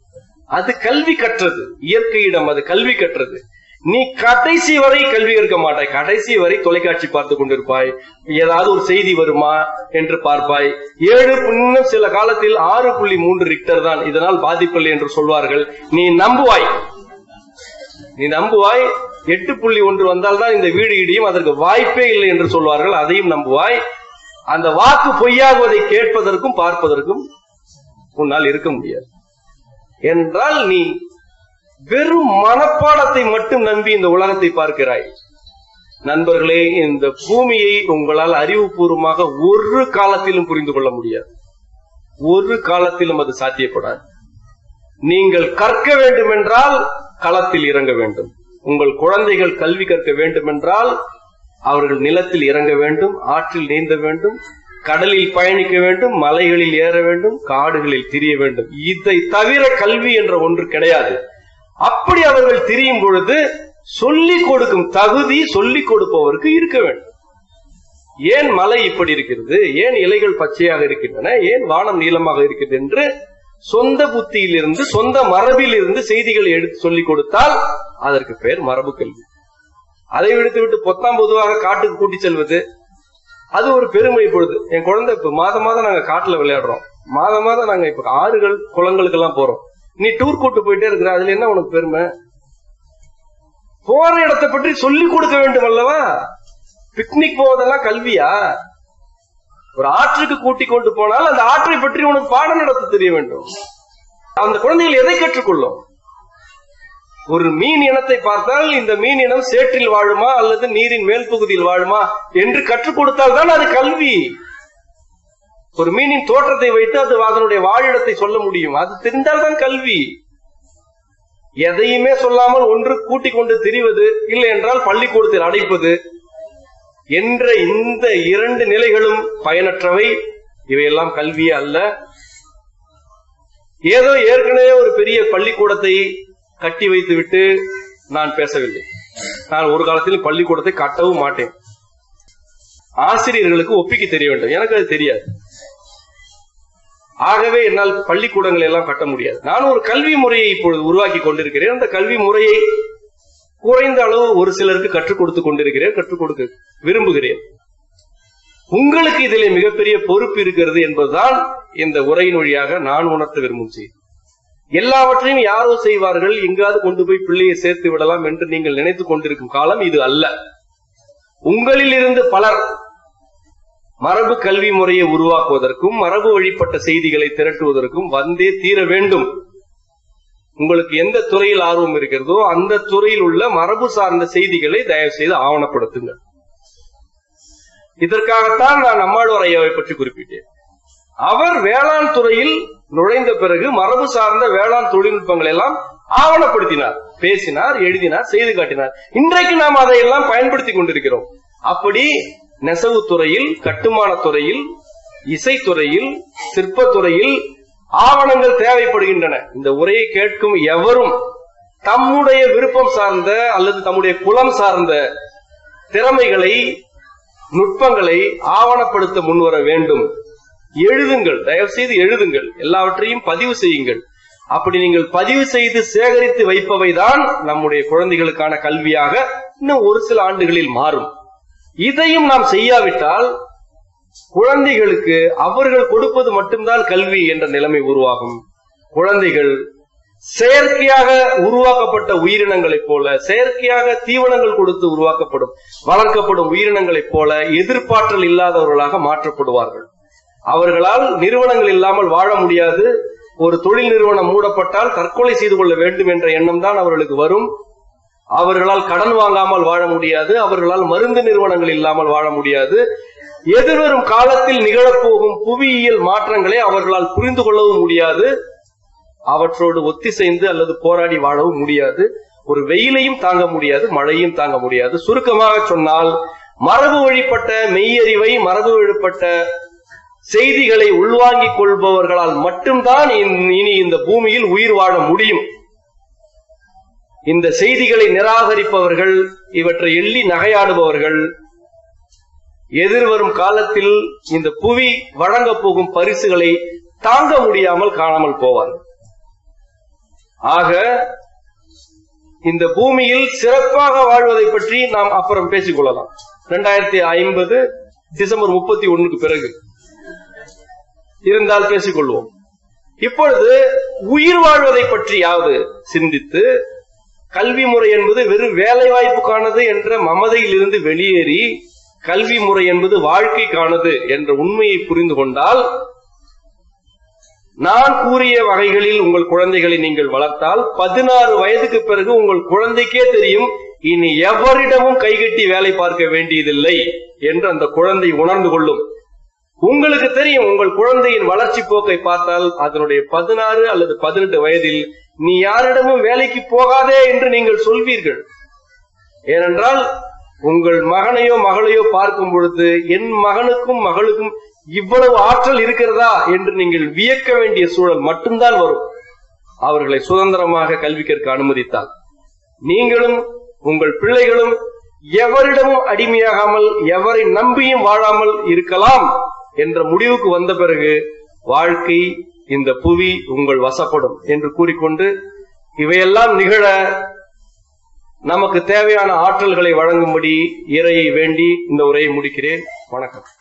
அது கல்வி கற்றது இயற்கையிடம் அது கல்வி கற்றது நீ கடைசி வரை கல்வி கற்க மாட்டாய் கடைசி வரை தொலைக்காட்சி பார்த்து கொண்டிருப்பாய் ஏதாவது ஒரு செய்தி வருமா என்று பார்ப்பாய் ஏழு இன்னும் சில காலத்தில் ஆறு புள்ளி மூன்று ரிக்டர் தான் இதனால் பாதிப்பில்லை என்று சொல்வார்கள் நீ நம்புவாய் நீ நம்புவாய் எட்டு புள்ளி ஒன்று வந்தால்தான் இந்த வீடு இடியும் அதற்கு வாய்ப்பே இல்லை என்று சொல்வார்கள் அதையும் நம்புவாய் அந்த வாக்கு பொய்யாகுவதை கேட்பதற்கும் பார்ப்பதற்கும் உன்னால் இருக்க முடியாது என்றால் நீ வெறும் மனப்பாடத்தை மட்டும் நம்பி இந்த உலகத்தை பார்க்கிறாய் நண்பர்களே இந்த பூமியை உங்களால் அறிவுபூர்வமாக ஒரு காலத்திலும் புரிந்து கொள்ள முடியாது ஒரு காலத்திலும் அது சாத்தியப்படாது நீங்கள் கற்க வேண்டும் என்றால் களத்தில் இறங்க வேண்டும் உங்கள் குழந்தைகள் கல்வி கற்க வேண்டும் என்றால் அவர்கள் நிலத்தில் இறங்க வேண்டும் ஆற்றில் நீந்த வேண்டும் கடலில் பயணிக்க வேண்டும் மலைகளில் ஏற வேண்டும் காடுகளில் திரிய வேண்டும் இதை தவிர கல்வி என்ற ஒன்று கிடையாது அப்படி அவர்கள் திரியும் பொழுது சொல்லிக் கொடுக்கும் தகுதி சொல்லிக் கொடுப்பவருக்கு இருக்க வேண்டும் ஏன் மலை இப்படி இருக்கிறது ஏன் இலைகள் பச்சையாக இருக்கின்றன ஏன் வானம் நீளமாக இருக்கிறது என்று சொந்த புத்தியிலிருந்து சொந்த மரபில் இருந்து செய்திகளை எடுத்து சொல்லிக் கொடுத்தால் அதற்கு பெயர் மரபு கல்வி அதை விடுத்து விட்டு பொத்தாம் பொதுவாக காட்டுக்கு கூட்டி செல்வது அது ஒரு பெருமை பொழுது என் குழந்தை இப்ப மாதம் மாதம் நாங்க காட்டுல விளையாடுறோம் மாதம் மாதம் நாங்க இப்ப ஆறுகள் குளங்களுக்கு எல்லாம் போறோம் நீ டூர் கூட்டு போயிட்டே இருக்கிற அதுல என்ன உனக்கு பெருமை போற இடத்தை பற்றி சொல்லிக் கொடுக்க வேண்டும் அல்லவா பிக்னிக் போவதெல்லாம் கல்வியா ஒரு ஆற்றுக்கு கூட்டி கொண்டு போனால் அந்த ஆற்றை பற்றி உனக்கு பாடம் நடத்த தெரிய வேண்டும் அந்த குழந்தைகள் எதை கற்றுக்கொள்ளும் ஒரு மீன் இனத்தை பார்த்தால் இந்த மீன் இனம் சேற்றில் வாழுமா அல்லது நீரின் மேல் பகுதியில் வாழுமா என்று கற்றுக் கொடுத்தால் தான் அது கல்வி ஒரு மீனின் தோற்றத்தை வைத்து அது அதனுடைய வாழிடத்தை சொல்ல முடியும் அது தெரிந்தால்தான் கல்வி எதையுமே சொல்லாமல் ஒன்று கூட்டிக் கொண்டு திரிவது இல்லை என்றால் பள்ளிக்கூடத்தில் அடைப்பது என்ற இந்த இரண்டு நிலைகளும் பயனற்றவை இவையெல்லாம் கல்வியே அல்ல ஏதோ ஏற்கனவே ஒரு பெரிய பள்ளிக்கூடத்தை கட்டி வைத்து விட்டு நான் பேசவில்லை நான் ஒரு காலத்தில் பள்ளிக்கூடத்தை கட்டவும் மாட்டேன் ஆசிரியர்களுக்கு ஒப்பிக்க தெரிய வேண்டும் எனக்கு அது தெரியாது ஆகவே என்னால் பள்ளிக்கூடங்களை எல்லாம் கட்ட முடியாது நான் ஒரு கல்வி முறையை இப்பொழுது உருவாக்கி கொண்டிருக்கிறேன் அந்த கல்வி முறையை குறைந்த அளவு ஒரு சிலருக்கு கற்றுக் கொடுத்து கொண்டிருக்கிறேன் கற்றுக் கொடுக்க விரும்புகிறேன் உங்களுக்கு இதிலே மிகப்பெரிய பொறுப்பு இருக்கிறது என்பதுதான் இந்த உரையின் வழியாக நான் உணர்த்த விரும்பும் செய்தி எல்லாவற்றையும் யாரோ செய்வார்கள் எங்காவது கொண்டு போய் பிள்ளையை சேர்த்து விடலாம் என்று நீங்கள் நினைத்துக் கொண்டிருக்கும் காலம் இது அல்ல உங்களில் இருந்து பலர் மரபு கல்வி முறையை உருவாக்குவதற்கும் மரபு வழிப்பட்ட செய்திகளை திரட்டுவதற்கும் வந்தே தீர வேண்டும் உங்களுக்கு எந்த துறையில் ஆர்வம் இருக்கிறதோ அந்த துறையில் உள்ள மரபு சார்ந்த செய்திகளை தயவு செய்து ஆவணப்படுத்துங்கள் இதற்காகத்தான் நான் நம்மாழ்வார் ஐயாவை பற்றி குறிப்பிட்டேன் அவர் வேளாண் துறையில் நுழைந்த பிறகு மரபு சார்ந்த வேளாண் தொழில்நுட்பங்கள் எல்லாம் ஆவணப்படுத்தினார் பேசினார் எழுதினார் செய்து காட்டினார் இன்றைக்கு நாம் அதையெல்லாம் பயன்படுத்தி கொண்டிருக்கிறோம் அப்படி நெசவு துறையில் கட்டுமான துறையில் இசைத்துறையில் சிற்பத்துறையில் ஆவணங்கள் தேவைப்படுகின்றன இந்த உரையை கேட்கும் எவரும் தம்முடைய விருப்பம் சார்ந்த அல்லது தம்முடைய குலம் சார்ந்த திறமைகளை நுட்பங்களை ஆவணப்படுத்த முன்வர வேண்டும் எழுதுங்கள் தயவு செய்து எழுதுங்கள் எல்லாவற்றையும் பதிவு செய்யுங்கள் அப்படி நீங்கள் பதிவு செய்து சேகரித்து வைப்பவைதான் நம்முடைய குழந்தைகளுக்கான கல்வியாக இன்னும் ஒரு சில ஆண்டுகளில் மாறும் இதையும் நாம் செய்யாவிட்டால் குழந்தைகளுக்கு அவர்கள் கொடுப்பது மட்டும்தான் கல்வி என்ற நிலைமை உருவாகும் குழந்தைகள் செயற்கையாக உருவாக்கப்பட்ட உயிரினங்களைப் போல செயற்கையாக தீவனங்கள் கொடுத்து உருவாக்கப்படும் வளர்க்கப்படும் உயிரினங்களைப் போல எதிர்ப்பாற்றல் இல்லாதவர்களாக மாற்றப்படுவார்கள் அவர்களால் நிறுவனங்கள் இல்லாமல் வாழ முடியாது ஒரு தொழில் நிறுவனம் மூடப்பட்டால் தற்கொலை செய்து கொள்ள வேண்டும் என்ற எண்ணம் தான் அவர்களுக்கு வரும் அவர்களால் கடன் வாங்காமல் வாழ முடியாது அவர்களால் மருந்து நிறுவனங்கள் இல்லாமல் வாழ முடியாது எதிர்வரும் காலத்தில் நிகழப்போகும் புவியியல் மாற்றங்களை அவர்களால் புரிந்து கொள்ளவும் முடியாது அவற்றோடு ஒத்திசைந்து அல்லது போராடி வாழவும் முடியாது ஒரு வெயிலையும் தாங்க முடியாது மழையும் தாங்க முடியாது சுருக்கமாக சொன்னால் மரபு வழிப்பட்ட மெய்யறிவை மரபு வழிப்பட்ட செய்திகளை உள்வாங்கிக் கொள்பவர்களால் மட்டும்தான் இனி இந்த பூமியில் உயிர் வாழ முடியும் இந்த செய்திகளை நிராகரிப்பவர்கள் இவற்றை எள்ளி நகையாடுபவர்கள் எதிர்வரும் காலத்தில் இந்த புவி வழங்கப் போகும் பரிசுகளை தாங்க முடியாமல் காணாமல் போவார்கள் ஆக இந்த பூமியில் சிறப்பாக வாழ்வதை பற்றி நாம் அப்புறம் பேசிக் கொள்ளலாம் இரண்டாயிரத்தி ஐம்பது டிசம்பர் முப்பத்தி ஒண்ணுக்கு பிறகு இருந்தால் பேசிக்கொள்வோம் இப்பொழுது உயிர் வாழ்வதை பற்றியாவது சிந்தித்து கல்வி முறை என்பது வெறும் வேலை வாய்ப்புக்கானது என்ற மமதையில் இருந்து வெளியேறி கல்வி முறை என்பது வாழ்க்கைக்கானது என்ற உண்மையை புரிந்து கொண்டால் நான் கூறிய வகைகளில் உங்கள் குழந்தைகளை நீங்கள் வளர்த்தால் பதினாறு வயதுக்கு பிறகு உங்கள் குழந்தைக்கே தெரியும் இனி எவரிடமும் கைகட்டி வேலை பார்க்க வேண்டியதில்லை என்று அந்த குழந்தை உணர்ந்து கொள்ளும் உங்களுக்கு தெரியும் உங்கள் குழந்தையின் வளர்ச்சி போக்கை பார்த்தால் அதனுடைய பதினாறு அல்லது பதினெட்டு வயதில் நீ யாரிடமும் வேலைக்கு போகாதே என்று நீங்கள் சொல்வீர்கள் ஏனென்றால் உங்கள் மகனையோ மகளையோ பார்க்கும் பொழுது என் மகனுக்கும் மகளுக்கும் இவ்வளவு ஆற்றல் இருக்கிறதா என்று நீங்கள் வியக்க வேண்டிய சூழல் மட்டும்தான் வரும் அவர்களை சுதந்திரமாக கல்வி கற்க அனுமதித்தால் நீங்களும் உங்கள் பிள்ளைகளும் எவரிடமும் அடிமையாகாமல் எவரை நம்பியும் வாழாமல் இருக்கலாம் என்ற முடிவுக்கு வந்த பிறகு வாழ்க்கை இந்த புவி உங்கள் வசப்படும் என்று கூறிக்கொண்டு இவையெல்லாம் நிகழ நமக்கு தேவையான ஆற்றல்களை வழங்கும்படி இறையை வேண்டி இந்த உரையை முடிக்கிறேன் வணக்கம்